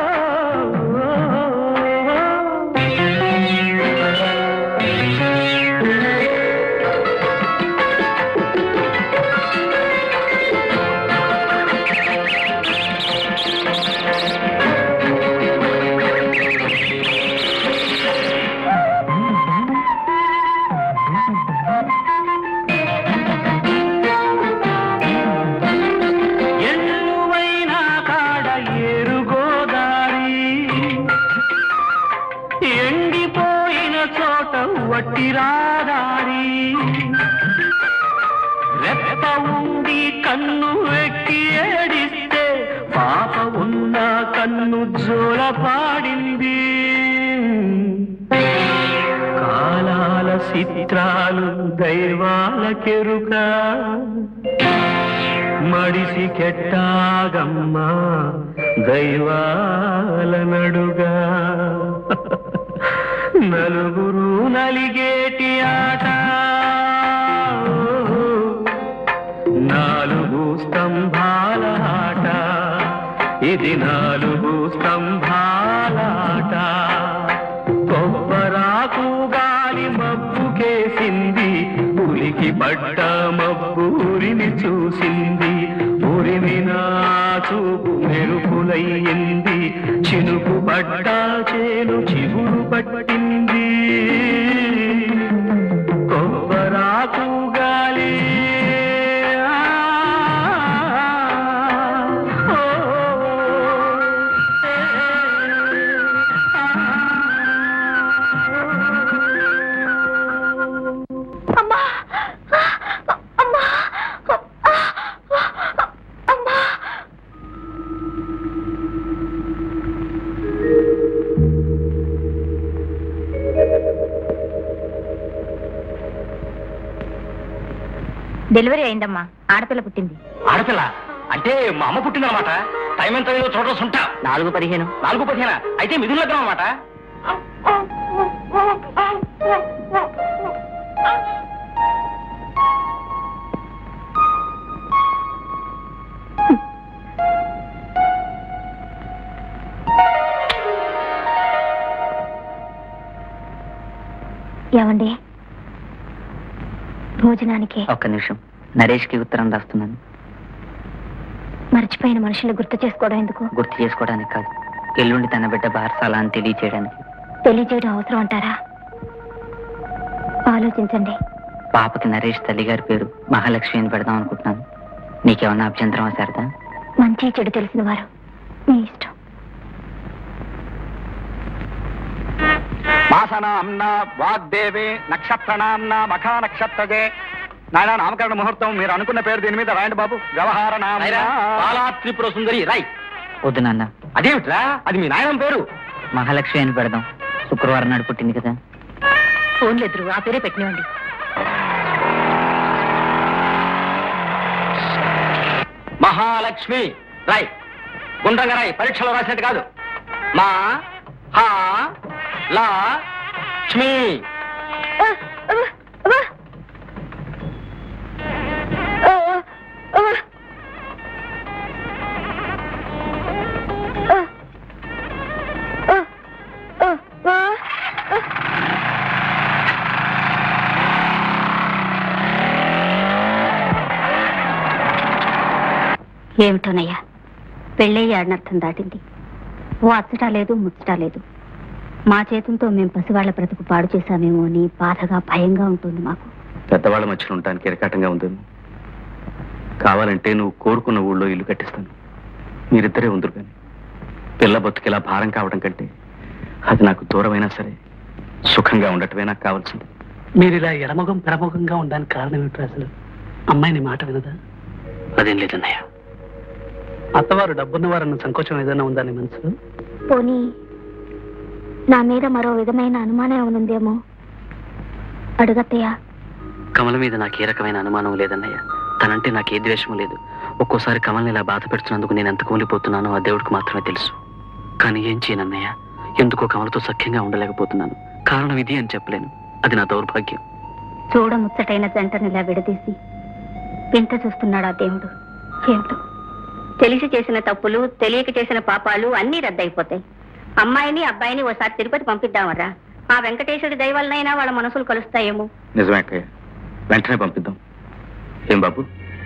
ఎల్లువైన కాడ ఏరు గోదారి ఎండిపోయిన చోట వట్టి రాదారి రెప్ప ఉండి కన్ను వెక్కి ఏడిస్తే పాప ఉన్న కన్ను జోల పాడింది కాలాల చిత్రాలు దైవాల కెరుక మడిసి కెట్టాగమ్మా దైవాల నడుగా నలుగురు నలిగేటి ఆట నాలుగు స్తంభాల ఆట ఇది నాలుగు స్తంభాల ఆట కొబ్బరాకు గాలి మబ్బుకేసింది ఉలికి పడ్డ మబ్బూరిని చూసింది ఉరిమి నా చూపు మెరుపులయ్యింది చినుకు పడ్డ చేను చిగురు పట్టింది కొబ్బరాకు గాలి ఆ, ఓ, అమ్మా అమ్మా అమ్మా డెలివరీ అయిందమ్మా ఆడపిల్ల పుట్టింది ఆడపిల్ల అంటే మా అమ్మ పుట్టిందన్నమాట టైం ఎంత అయిందో చూడడం సుంటా నాలుగు పదిహేను నాలుగు పదిహేన అయితే మిథున లగ్నం అన్నమాట ఏమండి భోజనానికి ఒక్క నిమిషం నరేష్కి ఉత్తరం రాస్తున్నాను మర్చిపోయిన మనుషులు గుర్తు చేసుకోవడం ఎందుకు గుర్తు చేసుకోవడానికి కాదు ఎల్లుండి తన బిడ్డ బారసాల అని తెలియచేయడానికి తెలియజేయడం అవసరం అంటారా ఆలోచించండి పాపకి నరేష్ తల్లిగారి పేరు మహాలక్ష్మి అని పెడదాం అనుకుంటున్నాను నీకేమన్నా అభ్యంతరం శారదా మంచి చెడు తెలిసిన వారు మీ ఇష్టం మాసనాంన వాగ్దేవి నక్షత్రనాంన మఖా నక్షత్రజే నాయన నామకరణ ముహూర్తం మీరు అనుకున్న పేరు దీని మీద రాయండి బాబు వ్యవహార బాలా త్రిపుర సుందరి రాయ్ వద్దు నాన్న అదేమిట్రా అది మీ నాయనం పేరు మహాలక్ష్మి అని పెడదాం శుక్రవారం నాడు పుట్టింది కదా ఫోన్ లేదు ఆ పేరే పెట్టినివ్వండి మహాలక్ష్మి రాయ్ గుండ్రంగా రాయ్ పరీక్షలో రాసినట్టు కాదు మా హా లా క్ష్మి ఏమిటోనయ్యా పెళ్ళయ్యి ఆడినర్థం దాటింది ఓ అచ్చటా లేదు ముచ్చటా లేదు మా చేతులతో మేం పసివాళ్ల బ్రతుకు పాడు చేశామేమో అని బాధగా భయంగా ఉంటుంది మాకు పెద్దవాళ్ళ మధ్యన ఉండటానికి ఇరకాటంగా ఉందేమో కావాలంటే నువ్వు కోరుకున్న ఊళ్ళో ఇల్లు కట్టిస్తాను మీరిద్దరే ఉందరు కానీ పిల్ల బతుకిలా భారం కావడం కంటే అది నాకు దూరమైనా సరే సుఖంగా ఉండటమే నాకు కావాల్సింది మీరు ఇలా ఎడముఖం పెరముఖంగా ఉండడానికి కారణం ఏమిటి అసలు అమ్మాయి నీ మాట వినదా అదేం లేదన్నయ్య అత్తవారు డబ్బున్న వారన్న సంకోచం ఏదైనా ఉందా నీ మనసులో పోనీ నా మీద మరో విధమైన అనుమానం ఉందేమో అడుగత్తయ్యా కమల మీద నాకు ఏ రకమైన అనుమానం లేదన్నయ్య తనంటే నాకు ఏ ద్వేషం లేదు ఒక్కోసారి కమల్ని ఇలా బాధ పెడుతున్నందుకు నేను ఎంత కూలిపోతున్నానో ఆ దేవుడికి మాత్రమే తెలుసు కానీ ఏం చేయనన్నయ్య ఎందుకో కమలతో సఖ్యంగా ఉండలేకపోతున్నాను కారణం ఇది అని చెప్పలేను అది నా దౌర్భాగ్యం చూడ ముచ్చటైన జంటను ఇలా విడదీసి వింత చూస్తున్నాడు ఆ దేవుడు ఏమిటో తెలిసి చేసిన తప్పులు తెలియక చేసిన పాపాలు అన్నీ రద్దయిపోతాయి అమ్మాయిని అబ్బాయిని ఓసారి తిరుపతి పంపిద్దామరా ఆ వెంకటేశ్వరుడి దయవలనైనా వాళ్ళ మనసులు కలుస్తాయేమో నిజమే అక్కయ్య వెంటనే పంపిద్దాం ఏం బాబు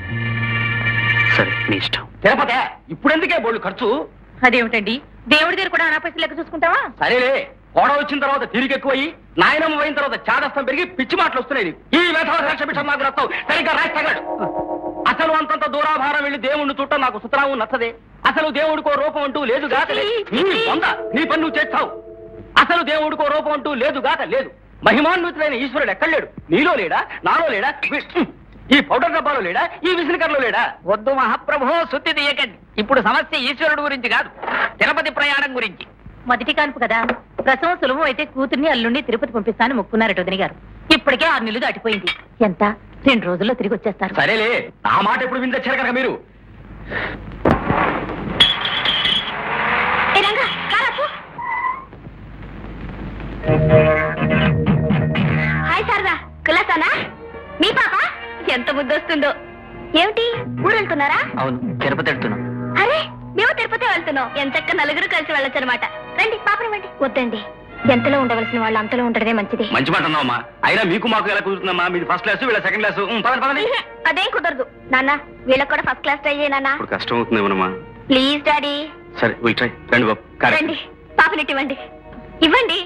సరే నీ ఇష్టం తిరుపతి ఇప్పుడెందుకే బోళ్ళు ఖర్చు అదేమిటండి దేవుడి దగ్గర కూడా అనాపైసలు లెక్క చూసుకుంటావా సరేలే కోడ వచ్చిన తర్వాత తిరిగి ఎక్కువయి నాయనమ్మ అయిన తర్వాత చాదస్తం పెరిగి పిచ్చి మాటలు వస్తున్నాయి నీకు. ఈ మేధావ రక్షభిషం నాకు నచ్చవు సరిగ్గా రాస్తాడు అసలు అంతంత దూరాభారం వెళ్ళి దేవుణ్ణి చుట్టం నాకు సుతరాము నచ్చదే అసలు దేవుడికో రూపం అంటూ లేదు గాక లేదు. నీ వంద నీ పని నువ్వు చేస్తావు అసలు దేవుడికో రూపం అంటూ లేదు గాక లేదు మహిమాన్వితులైన ఈశ్వరుడు ఎక్కడ లేడు నీలో లేడా నాలో లేడా వీ- ఈ పౌడర్ డబ్బాలో లేడా ఈ విసిరికర్లో లేడా వద్దు మహాప్రభో సుత్తి తీయకండి ఇప్పుడు సమస్య ఈశ్వరుడు గురించి కాదు తిరుపతి ప్రయాణం గురించి మొదటి కాన్పు కదా ప్రసవం సులభం అయితే కూతుర్ని అల్లుండి తిరుపతి పంపిస్తాను మొక్కున్నారట వదిన గారు ఇప్పటికే ఆరు నెలలు దాటిపోయింది ఎంత రెండు రోజుల్లో తిరిగి వచ్చేస్తారు సరేలే నా మాట ఎప్పుడు విందొచ్చారు కనుక మీరు ఏ రంగా, కారాపు. హాయ్ శారదా కులాసానా మీ పాప ఎంత ముద్దొస్తుందో ఏమిటి ఊరు వెళ్తున్నారా అవును తిరుపతి వెళ్తున్నాం అరే మేము తిరుపతి వెళ్తున్నాం ఎంతక్క నలుగురు కలిసి వెళ్ళొచ్చు అనమాట రండి పాపనివ్వండి వద్దండి ఎంతలో ఉండవలసిన వాళ్ళు అంతలో ఉండడమే మంచిది మంచి మాట అన్నావమ్మా అయినా మీకు మాకు ఎలా కుదురుతుందమ్మా మీది ఫస్ట్ క్లాస్ వీళ్ళ సెకండ్ క్లాస్ పదండి పదండి అదేం కుదరదు నాన్న వీళ్ళకి కూడా ఫస్ట్ క్లాస్ ట్రై చేయనా ఇప్పుడు కష్టం అవుతుందేమోనమ్మా ప్లీజ్ డాడీ సరే విల్ ట్రై రండి బాబు కరెక్ట్ రండి పాపనిట్టి ఇవ్వండి ఇవ్వండి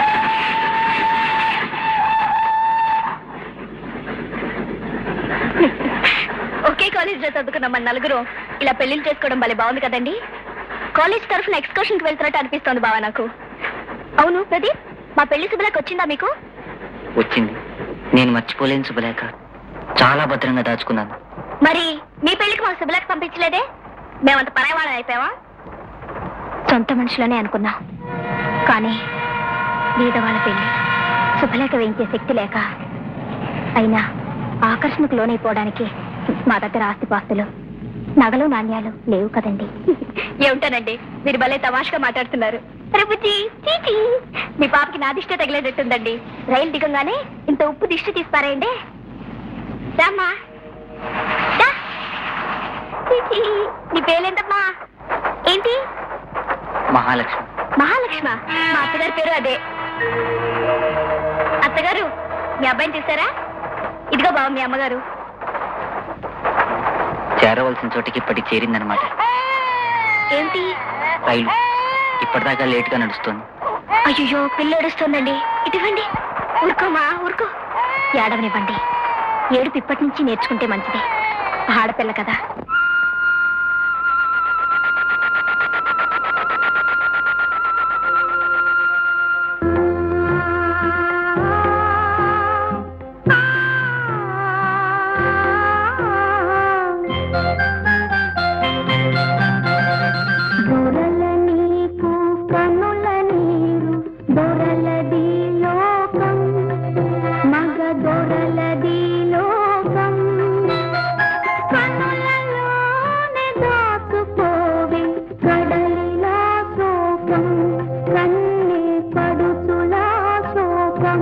ఒకే కాలేజ్ లో చదువుకున్న మన నలుగురు ఇలా పెళ్లిళ్ళు చేసుకోవడం భలే బాగుంది కదండి కాలేజ్ తరఫున ఎక్స్కర్షన్ కి వెళ్తున్నట్టు అనిపిస్తోంది బావా నాకు అవును ప్రదీప్ మా పెళ్లి శుభలేఖ వచ్చిందా మీకు వచ్చింది నేను మర్చిపోలేని శుభలేఖ చాలా భద్రంగా దాచుకున్నాను మరి మీ పెళ్లికి మా శుభలేఖ పంపించలేదే మేమంత పరాయవాళ్ళం అయిపోయావా సొంత మనుషులనే అనుకున్నా కానీ వాళ్ళ పెళ్లి శుభలేఖ వేయించే శక్తి లేక అయినా ఆకర్షణకు లోనైపోవడానికి మా దగ్గర ఆస్తిపాస్తులు నగలు నాణ్యాలు లేవు కదండి ఏమిటానండి మీరు భలే తమాషగా మాట్లాడుతున్నారు ప్రభుజీ చీచి మీ పాపకి నా దిష్టే తగిలేటట్టుందండి రైలు దిగంగానే ఇంత ఉప్పు దిష్టి తీస్తారేండి రామ్మా దా. చీచి, నీ పేరేంటమ్మా ఏంటి మహాలక్ష్మి మహాలక్ష్మ మా అత్తగారి పేరు అదే అత్తగారు మీ అబ్బాయిని చూసారా ఇదిగో బావ మీ అమ్మగారు చేరవలసిన చోటికి ఇప్పటికి చేరిందనమాట ఏంటి రైలు ఇప్పటిదాకా లేటుగా నడుస్తోంది అయ్యో పిల్ల ఏడుస్తోందండి ఇటువంటి ఊరుకోమా ఊరుకో ఏడవనివ్వండి ఏడుపు ఇప్పటి నుంచి నేర్చుకుంటే మంచిది ఆడపిల్ల కదా దొరల నీకు కనుల నీరు దొరలది లోకం మగ దొరలది లోకం కనులలోనే దాచుకోవే కడలిలా శోకం కన్నే పడుచులా శోకం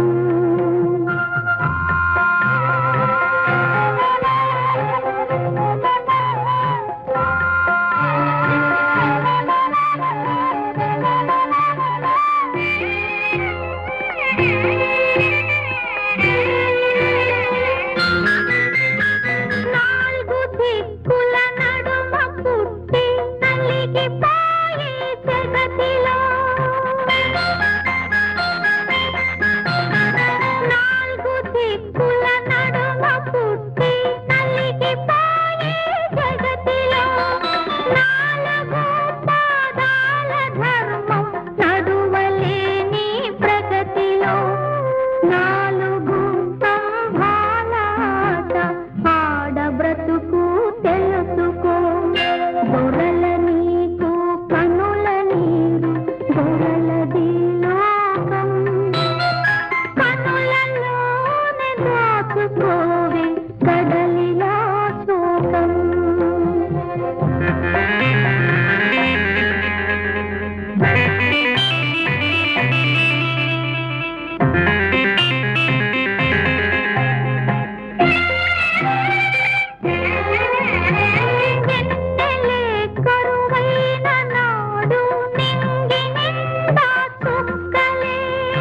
నాలుగు దిక్కుల నడుమ పుట్టి నలిగిపోయే జగతిలో నాలుగు దిక్కుల నడుమ పుట్టి నలిగిపోయే జగతిలో నాలుగు పాదాల ధర్మం నడువలేని ప్రగతిలో నాలుగు స్తంభాల ఆట ఆడ బ్రతుకు తెలుసుకో దొరల నీకు కనుల నీరు దొరలది లోకం కనులలోనే దాచుకోవే కడలిలా శోకం వెన్నెలే కరువైన నాడు నింగి నిండా చుక్కలే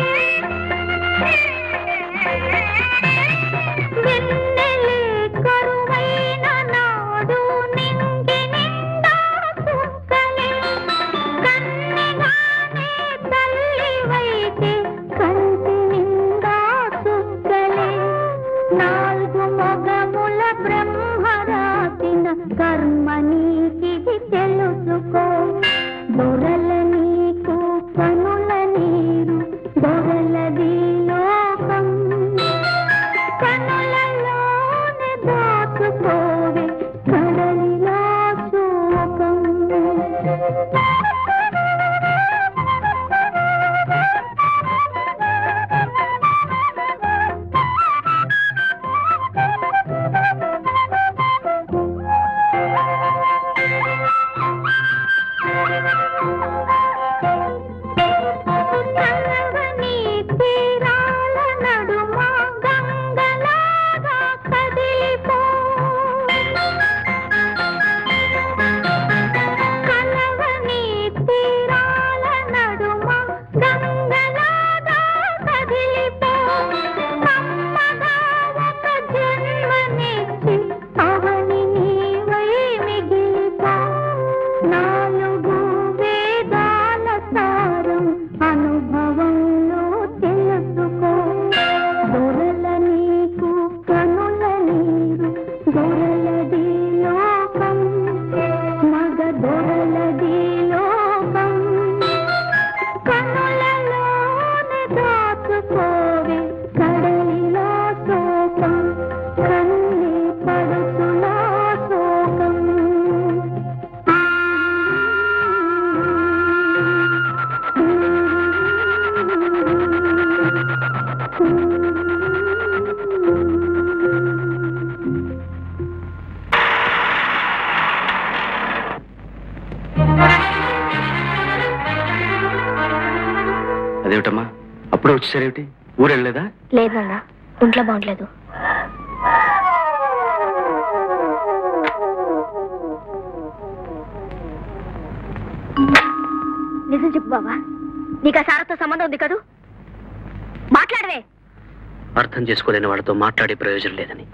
వెన్నెలే కరువైన నాడు నింగి నిండా చుక్కలే కన్నెగానే తల్లివైతే కంటి నిండా చుక్కలే నాలుగు మొగముల బ్రహ్మ రాసిన కర్మ నీకిది తెలుసుకో దొరల నీకు కనుల నీరు దొరలది లోకం కనులలోనే దాచుకోవే కడలిలో శోకం కలవని తీరాల నడుమ గంగలాగా కదిలిపో కలవని తీరాల నడుమ గంగలాగా కదిలిపో అమ్మగా ఒక జన్మనిచ్చి అవని నీవై మిగిలిపో నాలుగు వేదాల సారం అనుభవంలో తెలుసుకో దొరల నీకు కనుల నీరు దొరలది లోకం మగ దొరలది లోకం కనులలోనే దాచుకోవే కడలిలో శోకం కన్నీ పడుతులా శోకం అదేమిటమ్మా అప్పుడే వచ్చేసారేమిటి ఊరు వెళ్ళలేదా లేదన్నా ఒంట్లో బాగుండలేదు నిజం చెప్పు బాబా నీకు ఆ సారతో సంబంధం ఉంది కదూ మాట్లాడవే అర్థం చేసుకోలేని వాళ్ళతో మాట్లాడే ప్రయోజనం లేదని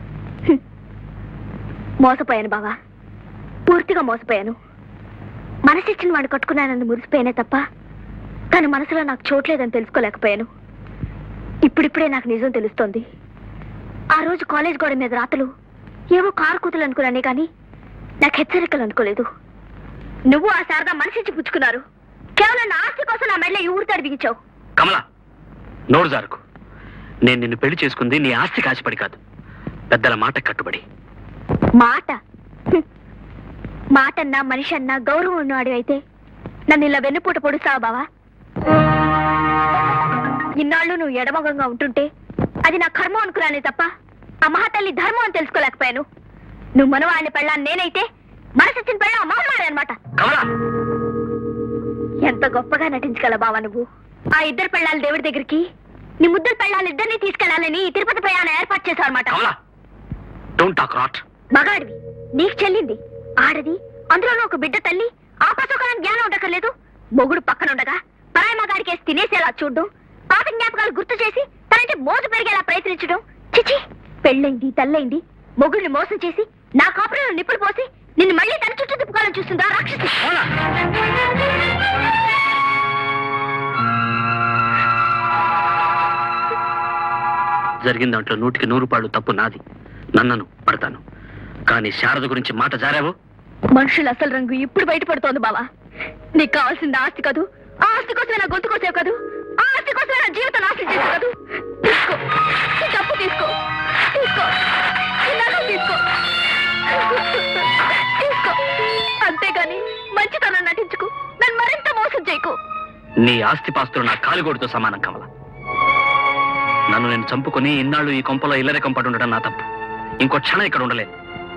మోసపోయాను బావా పూర్తిగా మోసపోయాను మనసిచ్చిన వాడు కట్టుకున్నానని మురిసిపోయానే తప్ప తన మనసులో నాకు చోట్లేదని తెలుసుకోలేకపోయాను ఇప్పుడిప్పుడే నాకు నిజం తెలుస్తోంది ఆ రోజు కాలేజ్ గోడ మీద రాతలు ఏవో కారు కూతులు అనుకున్నానే కానీ నాకు హెచ్చరికలు అనుకోలేదు నువ్వు ఆ శారదా మనసిచ్చి పుచ్చుకున్నారు కేవలం నా ఆస్తి కోసం నా మెడలో ఈ ఊరు తడి బిగించావు కమలా నోరు జారుకు నేను నిన్ను పెళ్లి చేసుకుంది నీ ఆస్తి కాసిపడి కాదు పెద్దల మాట కట్టుబడి మాట హ్మ్. మాటన్నా మనిషి అన్నా గౌరవం ఉన్నవాడు అయితే నన్ను ఇలా వెన్నుపూట పొడుస్తావా బావా ఇన్నాళ్ళు నువ్వు ఎడమగంగా ఉంటుంటే అది నా కర్మ అనుకున్నానే తప్ప ఆ మహాతల్లి ధర్మం అని తెలుసుకోలేకపోయాను నువ్వు మనవాళ్ళని పెళ్ళాన్ని నేనైతే మనసిచ్చిన పెళ్ళ అమ్మమ్మాడే అనమాట కమలా ఎంత గొప్పగా నటించగల బావా నువ్వు ఆ ఇద్దరు పెళ్ళాలి దేవుడి దగ్గరికి నీ ముద్దరు పెళ్ళాలి ఇద్దరిని తీసుకెళ్లాలని ఈ తిరుపతి ప్రయాణం ఏర్పాటు చేశావు అనమాట కమలా డోంట్ టాక్ రాట్ మగాడివి నీకు చెల్లింది ఆడది అందులోనూ ఒక బిడ్డ తల్లి ఆపసోకాలం జ్ఞానం ఉండక్కర్లేదు మొగుడు పక్కన ఉండగా పరాయి మగాడికి వేసి తినేసేలా చూడడం పాత జ్ఞాపకాలు గుర్తు చేసి తనంటే మోజు పెరిగేలా ప్రయత్నించడం చిచి పెళ్ళైంది తల్లైంది మొగుడిని మోసం చేసి నా కాపురంలో నిప్పులు పోసి నిన్ను మళ్ళీ తన చుట్టూ తిప్పుకోవాలని చూస్తుందా రాక్షసి జరిగిన దాంట్లో నూటికి నూరు పాళ్ళు తప్పు నాది నన్నను పడతాను కానీ శారద గురించి మాట జారావు మనుషుల అసలు రంగు ఇప్పుడు బయటపడుతోంది బావా నీకు కావాల్సింది ఆస్తి కాదు ఆ ఆస్తి కోసమే నా గొంతు కోసేవు కాదు ఆ ఆస్తి కోసమే నా జీవితం నాశనం చేసావు కాదు తీసుకో ఈ డబ్బు తీసుకో తీసుకో ఈ నగలు తీసుకో తీసుకో అంతేగాని మంచితనం నటించుకు నన్ను మరింత మోసం చేయకు నీ ఆస్తిపాస్తులు నా కాలిగోడుతో సమానం కమల నన్ను నేను చంపుకొని ఇన్నాళ్ళు ఈ కొంపలో ఇల్లరికం పడి ఉండడం నా తప్పు ఇంకో క్షణం ఇక్కడ ఉండలేను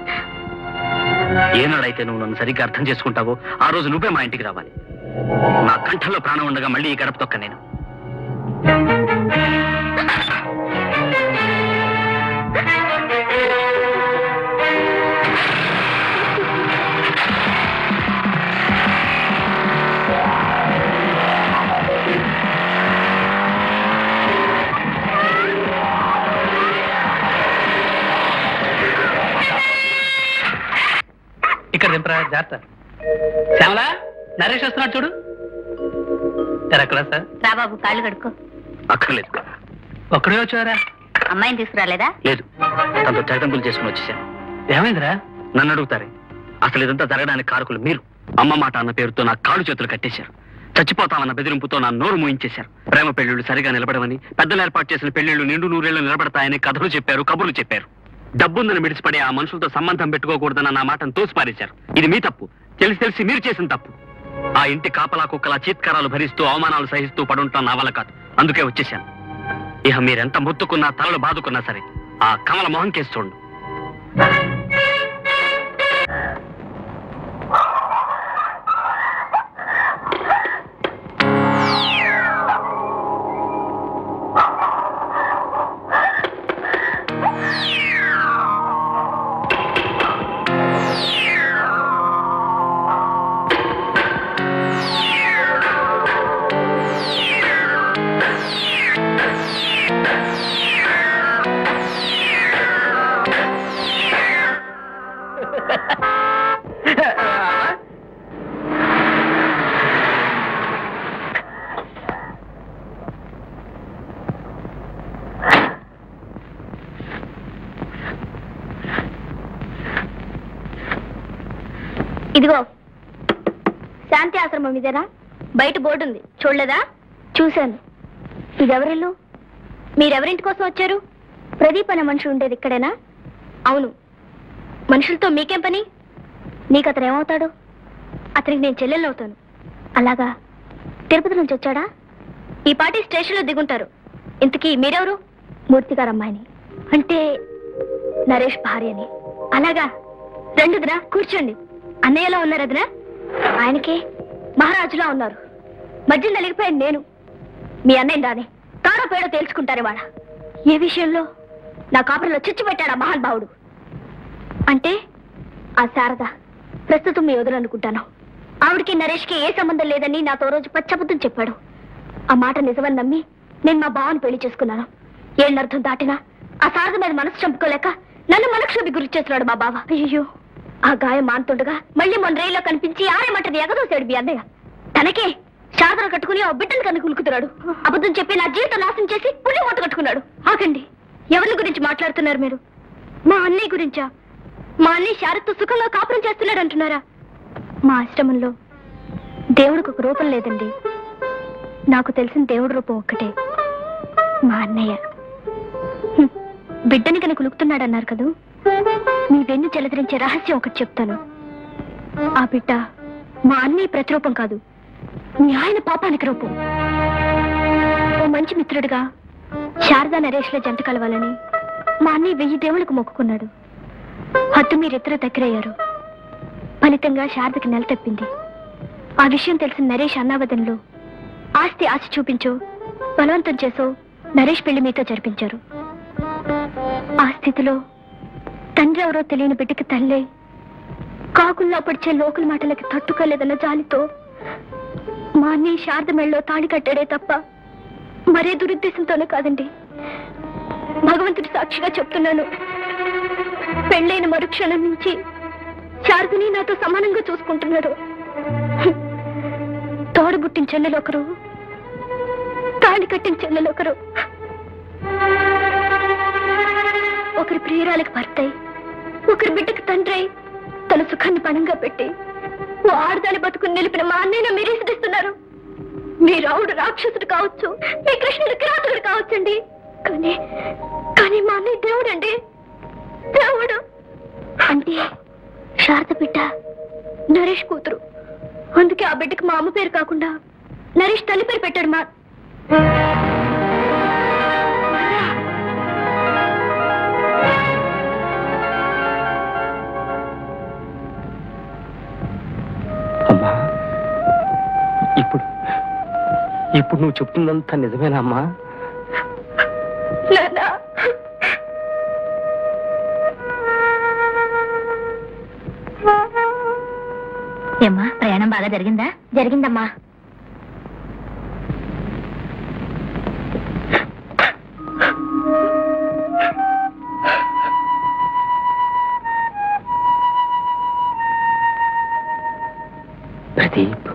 ఏనాడైతే నువ్వు నన్ను సరిగ్గా అర్థం చేసుకుంటావో ఆ రోజు నువ్వే మా ఇంటికి రావాలి నా కంఠంలో ప్రాణం ఉండగా మళ్ళీ ఈ గడప తొక్క నేను ఇక్కడ దింపరా జాగ్రత్త శ్యామలా నరేష్ వస్తున్నాడు చూడు ఎక్కడ సార్ రా బాబు కాళ్ళు కడుక్కో అక్కర్లేదు ఒక్కడే వచ్చారా అమ్మాయిని తీసుకురాలేదా లేదు తనతో తెగతంపులు చేసుకుని వచ్చేసాను ఏమైందిరా నన్ను అడుగుతారే అసలు ఇదంతా జరగడానికి కారకులు మీరు అమ్మ మాట అన్న పేరుతో నా కాళ్ళు చేతులు కట్టేశారు చచ్చిపోతామన్న బెదిరింపుతో నా నోరు మూయించేశారు ప్రేమ పెళ్లిళ్ళు సరిగా నిలబడమని పెద్దలు ఏర్పాటు చేసిన పెళ్లిళ్ళు నిండు నూరేళ్లు నిలబడతాయని కథలు చెప్పారు కబుర్లు చెప్పారు డబ్బుందని మిడిసిపడి ఆ మనుషులతో సంబంధం పెట్టుకోకూడదన్న నా మాటను తోసిపారేశారు ఇది మీ తప్పు తెలిసి తెలిసి మీరు చేసిన తప్పు ఆ ఇంటి కాపలా కుక్కల చీత్కారాలు భరిస్తూ అవమానాలు సహిస్తూ పడుంటాం నా వల్ల కాదు అందుకే వచ్చేశాను ఇక మీరెంత ముత్తుకున్నా తలలు బాదుకున్నా సరే ఆ కమల మొహం కేసు చూడండి ఇదిగో శాంతి ఆశ్రమం ఇదేనా బయట బోర్డు ఉంది చూడలేదా చూశాను ఇదెవరిల్లు మీరెవరింటి కోసం వచ్చారు ప్రదీప్ అనే మనిషి ఉండేది ఇక్కడేనా అవును మనుషులతో మీకేం పని నీకు అతను ఏమవుతాడు అతనికి నేను చెల్లెలు అవుతాను అలాగా తిరుపతి నుంచి వచ్చాడా ఈ పార్టీ స్టేషన్లో దిగుంటారు ఇంతకీ మీరెవరు మూర్తి గారు అమ్మాయిని అంటే నరేష్ భార్యని అలాగా రెండుదినా కూర్చోండి అన్నయ్యలో ఉన్నారు అదినా ఆయనకి మహారాజులా ఉన్నారు మధ్య నలిగిపోయాను నేను మీ అన్నయ్య రాని తాడో పేడో తేల్చుకుంటారు వాడ ఏ విషయంలో నా కాపురంలో చిచ్చు పెట్టాడు ఆ మహానుభావుడు అంటే ఆ శారద ప్రస్తుతం మీ వదులనుకుంటాను ఆవిడకి నరేష్కి ఏ సంబంధం లేదని నాతో రోజు పచ్చబుద్ధం చెప్పాడు ఆ మాట నిజమని నమ్మి నేను మా బావని పెళ్లి చేసుకున్నాను ఏళ్ళర్థం దాటినా ఆ శారద మీద మనసు చంపుకోలేక నన్ను మనక్షోభి గురి చేస్తున్నాడు మా బావ అయ్యో ఆ గాయం మానుతుండగా మళ్ళీ మొన్న రైల్లో కనిపించి ఆరేమంటది ఎగదోశాడు మీ అన్నయ్య తనకే శారదను కట్టుకుని ఆ బిడ్డను కనుక కులుకుతున్నాడు అబద్ధం చెప్పి నా జీవితం నాశనం చేసి పుణ్యం మూట కట్టుకున్నాడు ఆగండి ఎవరి గురించి మాట్లాడుతున్నారు మీరు మా అన్నయ్య గురించా మా అన్నయ్య శారదతో సుఖంగా కాపురం చేస్తున్నాడు అంటున్నారా మా ఆశ్రమంలో దేవుడికి ఒక రూపం లేదండి నాకు తెలిసిన దేవుడి రూపం ఒక్కటే మా అన్నయ్య హ్మ్. బిడ్డని కనుక కులుకుతున్నాడన్నారు కదూ మీ వెన్ను చెలదరించే రహస్యం ఒకటి చెప్తాను ఆ బిడ్డ మా అన్నయ్య ప్రతిరూపం కాదు మీ ఆయన పాపానికి రూపం ఓ మంచి మిత్రుడిగా శారదా నరేష్ల జంట కలవాలని మా అన్నయ్య వెయ్యి దేవులకు మొక్కుకున్నాడు హద్దు మీరిద్దరూ దగ్గరయ్యారు ఫలితంగా శారదకి నెల తప్పింది ఆ విషయం తెలిసిన నరేష్ అన్నావదంలో ఆస్తి ఆశ చూపించో బలవంతం చేసో నరేష్ పెళ్లి మీతో జరిపించారు ఆ స్థితిలో తండ్రి ఎవరో తెలియని బిడ్డకి తల్లే కాకుల్లో పడిచే లోకల మాటలకి తట్టుకోలేదన్న జాలితో మా అన్నయ్య శారద మెళ్ళలో తాళి కట్టాడే తప్ప మరే దురుద్దేశంతోనే కాదండి భగవంతుడి సాక్షిగా చెప్తున్నాను పెళ్ళైన మరుక్షణం నుంచి శారదని నాతో సమానంగా చూసుకుంటున్నాడు తోడబుట్టిన చెల్లెలు ఒకరు తాళి కట్టిన చెల్లెలు ఒకరు ఒకరి ప్రియురాలకు భర్తయి ఒకరి బిడ్డకు తండ్రి తన సుఖాన్ని పణంగా పెట్టి ఓ ఆడదాని బతుకుని నిలిపిన మా అన్నయ్య మీరు ఇస్తున్నారు మీ రావుడు రాక్షసుడు కావచ్చు మీ కృష్ణుడు కిరాతుడు కావచ్చండి కానీ కానీ మా అన్నయ్య దేవుడు అండి దేవుడు అంటే శారద బిడ్డ నరేష్ కూతురు అందుకే ఆ బిడ్డకి మా అమ్మ పేరు కాకుండా నరేష్ తల్లి పేరు పెట్టాడు మా అమ్మా ఇప్పుడు ఇప్పుడు నువ్వు చెప్తుందంతా నిజమేనా అమ్మా నాన్న ఏమ్మా ప్రయాణం బాగా జరిగిందా జరిగిందమ్మా ప్రదీప్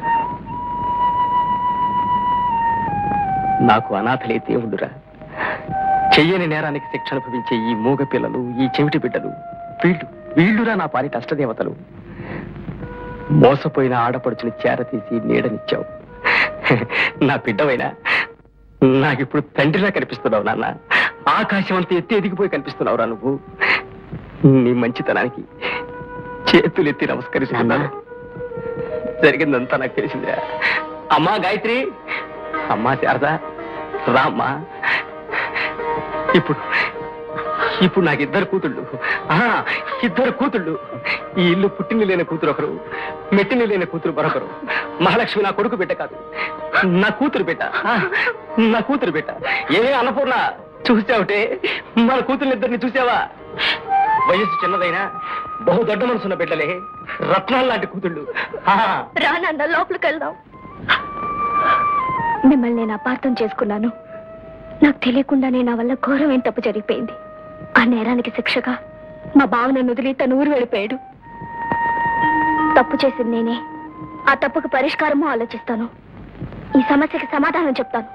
నాకు అనాథలే దేవుడురా చెయ్యని నేరానికి శిక్ష అనుభవించే ఈ మూగ పిల్లలు ఈ చెవిటి బిడ్డలు వీళ్ళు వీళ్ళురా నా పాలిట అష్టదేవతలు మోసపోయిన ఆడపడుచుని చేరతీసి నీడనిచ్చావు నా బిడ్డవైనా నాకిప్పుడు తండ్రిలా కనిపిస్తున్నావు నాన్న ఆకాశం అంత ఎత్తి ఎదిగిపోయి కనిపిస్తున్నావురా నువ్వు నీ మంచితనానికి చేతులెత్తి నమస్కరిస్తున్నాను జరిగిందంతా నాకు తెలిసిందిరా అమ్మా గాయత్రి అమ్మా శారద రామ్మా ఇప్పుడు ఇప్పుడు నాకు ఇద్దరు కూతుళ్ళు ఆహా, ఇద్దరు కూతుళ్ళు ఈ ఇల్లు పుట్టిన లేని కూతురు ఒకరు మెట్టిన లేని కూతురు మరొకరు మహాలక్ష్మి నా కొడుకు బిడ్డ కాదు నా కూతురు బిడ్డ ఆ, నా కూతురు బిడ్డ ఏమే అన్నపూర్ణ చూసావుటే మన కూతుర్నిద్దరిని చూసావా వయస్సు చిన్నదైనా బహు దొడ్డ మనసున్న బిడ్డలే రత్నాలు లాంటి కూతుళ్ళు ఆ, రానన్న లోపలికి వెళ్దాం మిమ్మల్ని నేను అపార్థం చేసుకున్నాను నాకు తెలియకుండానే నా వల్ల ఘోరమైన తప్పు జరిగిపోయింది ఆ నేరానికి శిక్షగా మా బావ నన్ను వదిలి తను ఊరు వెళ్ళిపోయాడు తప్పు చేసింది నేనే ఆ తప్పుకు పరిష్కారము ఆలోచిస్తాను ఈ సమస్యకి సమాధానం చెప్తాను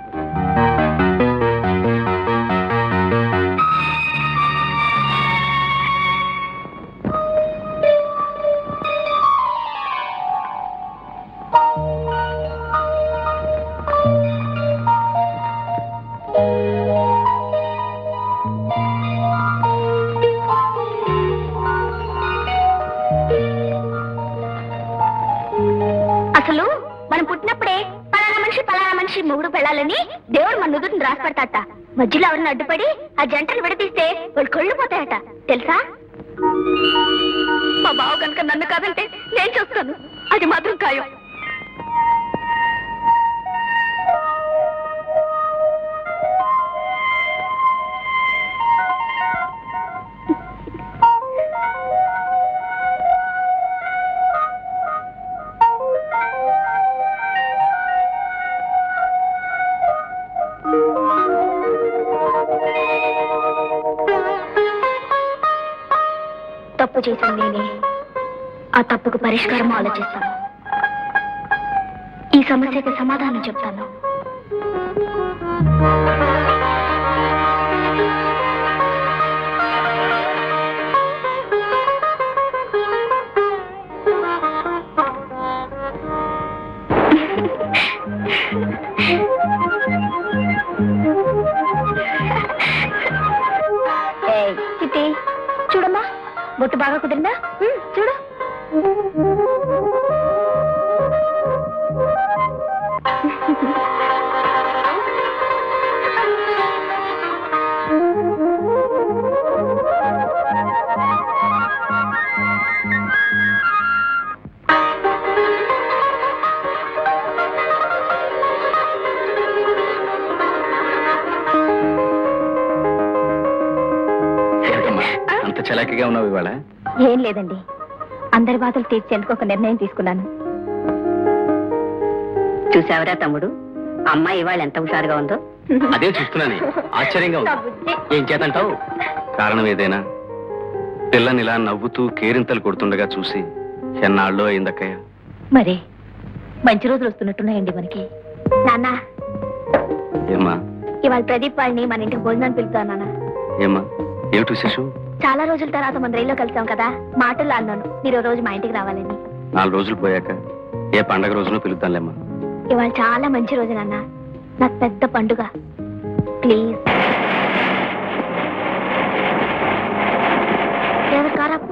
అసలు మనం పుట్టినప్పుడే పలానా మనిషి పలానా మనిషి మూడు పెళ్ళాలని దేవుడు మన నుదుటిని రాసి పెడతాట మధ్యలో ఎవరిని అడ్డుపడి ఆ జంటలు విడదీస్తే వాళ్ళు కళ్ళు పోతాయట తెలుసా మా బావ కనుక నన్ను కాదంటే నేను చూస్తాను అది మాత్రం ఖాయం తప్పు చేసింది నేనే ఆ తప్పుకు పరిష్కారం ఆలోచిస్తాను ఈ సమస్యకి సమాధానం చెప్తాను ఏయ్, చిట్టి చూడమ్మా బొట్టు బాగా కుదిరిందా ఉమ్, చూడు ఏమిటమ్మా అంత చలాకీగా ఉన్నావు ఇవాళ ఏం లేదండి అందరి బాధలు తీర్చేందుకు ఒక నిర్ణయం తీసుకున్నాను చూసావరా తమ్ముడు అమ్మాయి ఇవాళ ఎంత హుషారుగా ఉందో అదే చూస్తున్నాను ఆశ్చర్యంగా ఉంది ఏం చేతంటావు కారణం ఏదైనా పిల్లని ఇలా నవ్వుతూ కేరింతలు కొడుతుండగా చూసి ఎన్నాళ్ళో అయిందక్కయ్య మరి మంచి రోజులు వస్తున్నట్టున్నాయండి మనకి నాన్న ఏమ్మా ఇవాళ ప్రదీప్ వాళ్ళని మన ఇంటికి భోజనాన్ని పిలుపుతాను నాన్న ఏమ్మా ఏమిటి విశేషం చాలా రోజుల తర్వాత మన రైల్లో కలిసాం కదా మాటల్లో అన్నాను మీరు ఓ రోజు మా ఇంటికి రావాలని నాలుగు రోజులు పోయాక ఏ పండగ రోజునో పిలుద్దాంలేమ్మా ఇవాళ చాలా మంచి రోజు నాన్న నాకు పెద్ద పండుగ ప్లీజ్ ఎవరు కారాపు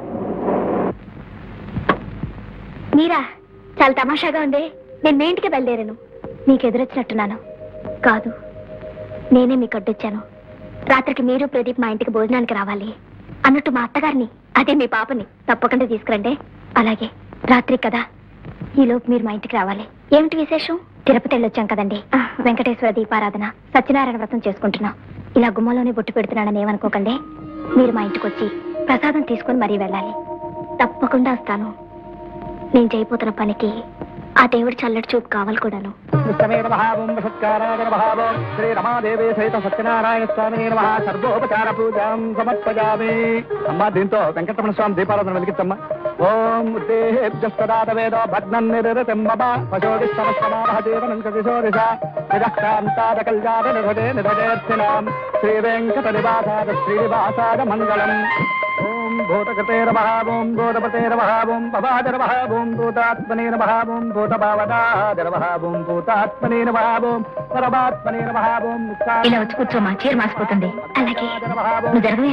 మీరా చాలా తమాషాగా ఉంది నేను మీ ఇంటికి బయలుదేరాను మీకు ఎదురొచ్చినట్టున్నాను కాదు నేనే మీకు అడ్డొచ్చాను రాత్రికి మీరు ప్రదీప్ మా ఇంటికి భోజనానికి రావాలి అన్నట్టు మా అత్తగారిని అదే మీ పాపని తప్పకుండా తీసుకురండి అలాగే రాత్రి కదా ఈలోపు మీరు మా ఇంటికి రావాలి ఏమిటి విశేషం తిరుపతి వెళ్ళొచ్చాం కదండి వెంకటేశ్వర దీపారాధన సత్యనారాయణ వ్రతం చేసుకుంటున్నాం ఇలా గుమ్మలోనే బొట్టు పెడుతున్నానని ఏమనుకోకండి మీరు మా ఇంటికి వచ్చి ప్రసాదం తీసుకొని మరీ వెళ్ళాలి తప్పకుండా వస్తాను నేను చేయబోతున్న పనికి ఆ దేవుడి చల్లటి చూపు కావాలి కూడాను కృష్ణమేన మహావం సత్కారాయ మహావం శ్రీ రమాదేవి సహిత సత్యనారాయణ స్వామి నమ సర్వోపచార పూజాం సమర్పయామి అమ్మా దీంతో వెంకటరమణ స్వామి దీపారాధన వెలిగించమ్మా ఓం ఉద్దేహేభ్యస్తదాత వేదో భగ్నం నిరతం మమ పశోది సమస్తమావహ జీవనం కవిశోదిశ నిరక్తాంతాద కళ్యాణ నిధదే నిధదేర్థినాం శ్రీ వెంకట నివాసాద శ్రీనివాసాద మంగళం ఓం భూతకృతే నమః ఓం భూతపతే నమః ఓం భవాద నమః ఓం భూతాత్మనే నమః ఓం భూతభావదాద నమః ఓం భూతాత్మనే నమః ఓం పరమాత్మనే నమః ఓం ఇలా వచ్చి కూర్చోమా చీర మాసిపోతుంది అలాగే నువ్వు జరగవే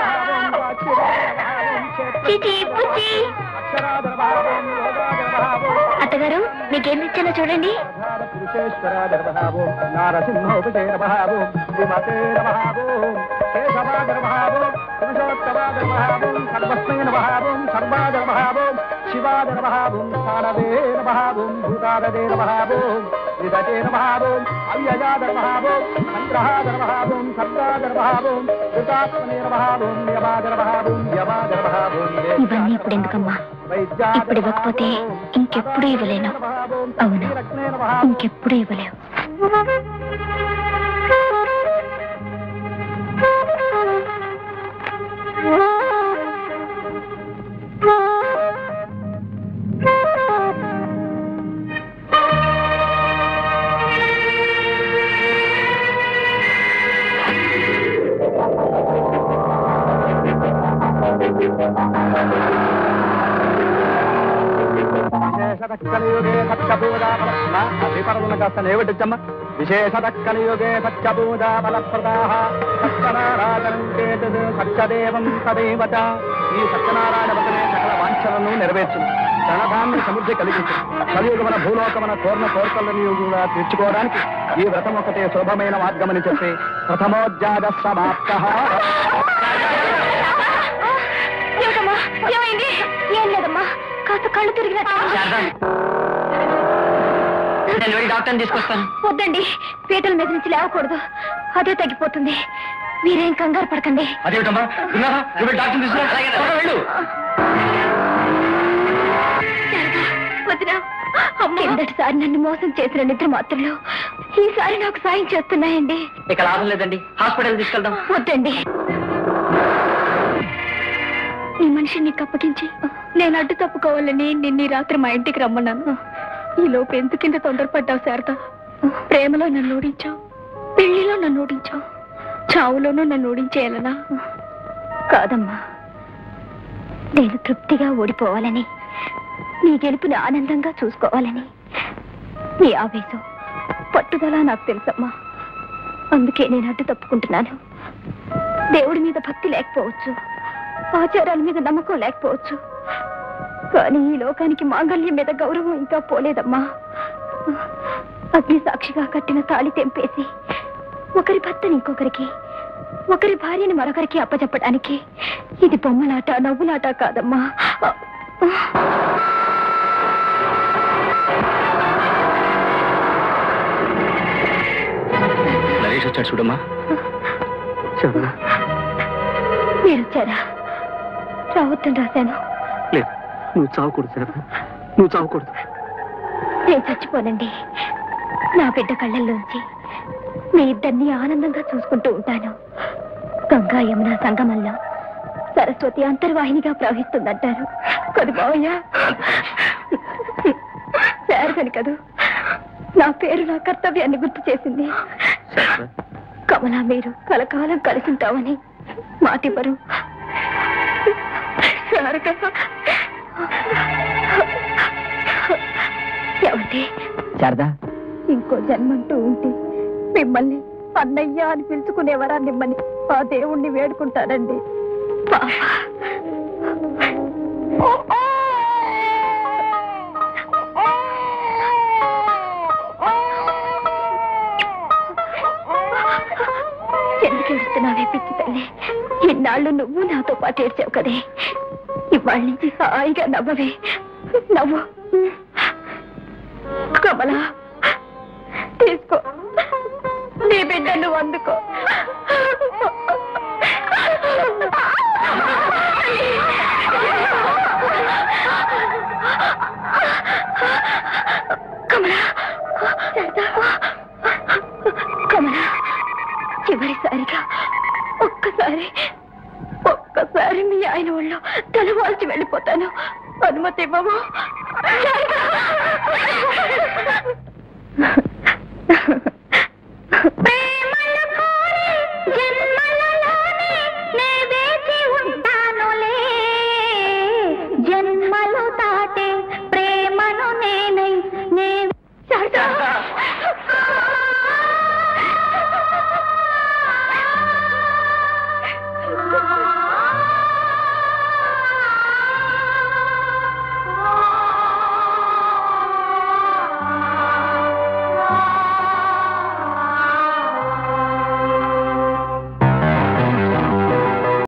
చిచి, పుచ్చి. అత్తగారు మీకేం ఇచ్చానో చూడండి పురుషేశ్వరాద నమః ఓం నారసింహోపతే నమః ఓం శ్రీమతే నమః ఓం కేశవాద నమః ఓం పురుషోత్తమాద నమః ఓం సర్వస్మై నమః ఓం సర్వాద నమః ఓం శివాద నమః ఓం సారవే నమః ఓం భూతాదదే నమః ఓం విదతే నమః ఓం అవ్యయాద నమః ఓం సంగ్రహాద నమః ఓం సర్వాద నమః ఓం కృతాత్మనే నమః ఓం యమాద నమః ఓం యమాద నమః ఓం ఇవన్నీ ఇప్పుడు ఎందుకమ్మా ఇప్పుడు ఇవ్వకపోతే ఇంకెప్పుడు ఇవ్వలేను అవును ఇంకెప్పుడు ఇవ్వలేవు విశేషదక్కలియుగే సత్యపూజాఫల దీపారాధన కాస్త నేవటిచ్చమ్మ విశేషదక్కలియుగే సత్యపూజాఫలప్రదాః సత్యనారాయణం చేతద్ సత్యదేవం సదైవ చ. ఈ సత్యనారాయణ వ్రతమే సకల వాంఛలను నెరవేర్చును ధనధాన్య సమృద్ధి కలిగించు కలియుగమన భూలోకమన కోర్ణ కోర్కలను కూడా తీర్చుకోవడానికి ఈ వ్రతం ఒకటే శుభమైన మార్గమని చెప్పి ప్రథమోజ్జాత సమాప్త ఏమిటమ్మా ఏమైంది ఏం లేదమ్మా కాస్త కళ్ళు తిరిగినట్టు డాక్టర్ని తీసుకొస్తాను వద్దండి పీటల మీద నుంచి లేవకూడదు అదే తగ్గిపోతుంది మీరేం కంగారు పడకండి అదేమిటమ్మా విన్నారా నువ్వు డాక్టర్ తీసుకురా వెళ్ళు వదినా కిందటిసారి నన్ను మోసం చేసిన నిద్ర మాత్రలు ఈసారి నాకు సాయం చేస్తున్నాయండి ఇక లాభం లేదండి హాస్పిటల్ తీసుకెళ్దాం వద్దండి ఈ మనిషిని నీకు అప్పగించి నేను అడ్డు తప్పుకోవాలని నిన్న ఈ రాత్రి మా ఇంటికి రమ్మన్నాను ఈ లోపు ఎందుకింత తొందరపడ్డావు శారద ప్రేమలో నన్ను ఓడించావు పెళ్లిలో నన్ను ఓడించావు చావులోనూ నన్ను ఓడించేయాలనా కాదమ్మా నేను తృప్తిగా ఓడిపోవాలని నీ గెలుపుని ఆనందంగా చూసుకోవాలని నీ ఆవేశం పట్టుదల నాకు తెలుసమ్మా అందుకే నేను అడ్డు తప్పుకుంటున్నాను దేవుడి మీద భక్తి లేకపోవచ్చు ఆచారాల మీద నమ్మకం లేకపోవచ్చు కానీ ఈ లోకానికి మాంగళ్యం మీద గౌరవం ఇంకా పోలేదమ్మా అగ్ని సాక్షిగా కట్టిన తాళి తెంపేసి ఒకరి భర్తని ఇంకొకరికి ఒకరి భార్యని మరొకరికి అప్పచెప్పడానికి ఇది బొమ్మలాట నవ్వులాట కాదమ్మా నరేష్ వచ్చాడు చూడమ్మా శారదా మీరు వచ్చారా రావద్దని రాశాను లేదు నువ్వు చావకూడదు శారదా నువ్వు చావకూడదు నేను చచ్చిపోనండి నా బిడ్డ కళ్ళల్లోంచి మీ ఇద్దరిని ఆనందంగా చూసుకుంటూ ఉంటాను గంగా యమున సంగమంలో సరస్వతి అంతర్వాహినిగా ప్రవహిస్తుందంటారు కొద్ది బావయ్యా శారదని కదూ నా పేరు నా కర్తవ్యాన్ని గుర్తు చేసింది శారదా కమలా మీరు కలకాలం కలిసి ఉంటామని మాటివ్వరు శారద ఏమంటే శారదా ఇంకో జన్మంటూ ఉంటే మిమ్మల్ని అన్నయ్య అని పిలుచుకునేవరా నిమ్మని ఆ దేవుణ్ణి వేడుకుంటానండి పాప. ఎందుకు ఏడుస్తున్నావే పిచ్చి తల్లి ఇన్నాళ్ళు నువ్వు నాతో పాటు ఏడ్చావు కదే ఇవాళ నుంచి హాయిగా నవ్వవే నవ్వు కమలా తీసుకో నీ బిడ్డ నువ్వు అందుకో కమలా శారదా. కమలా చివరిసారిగా ఒక్కసారి ఒక్కసారి మీ ఆయన ఒళ్ళో తలవాల్చి వెళ్ళిపోతాను అనుమతి ఇవ్వము శారదా.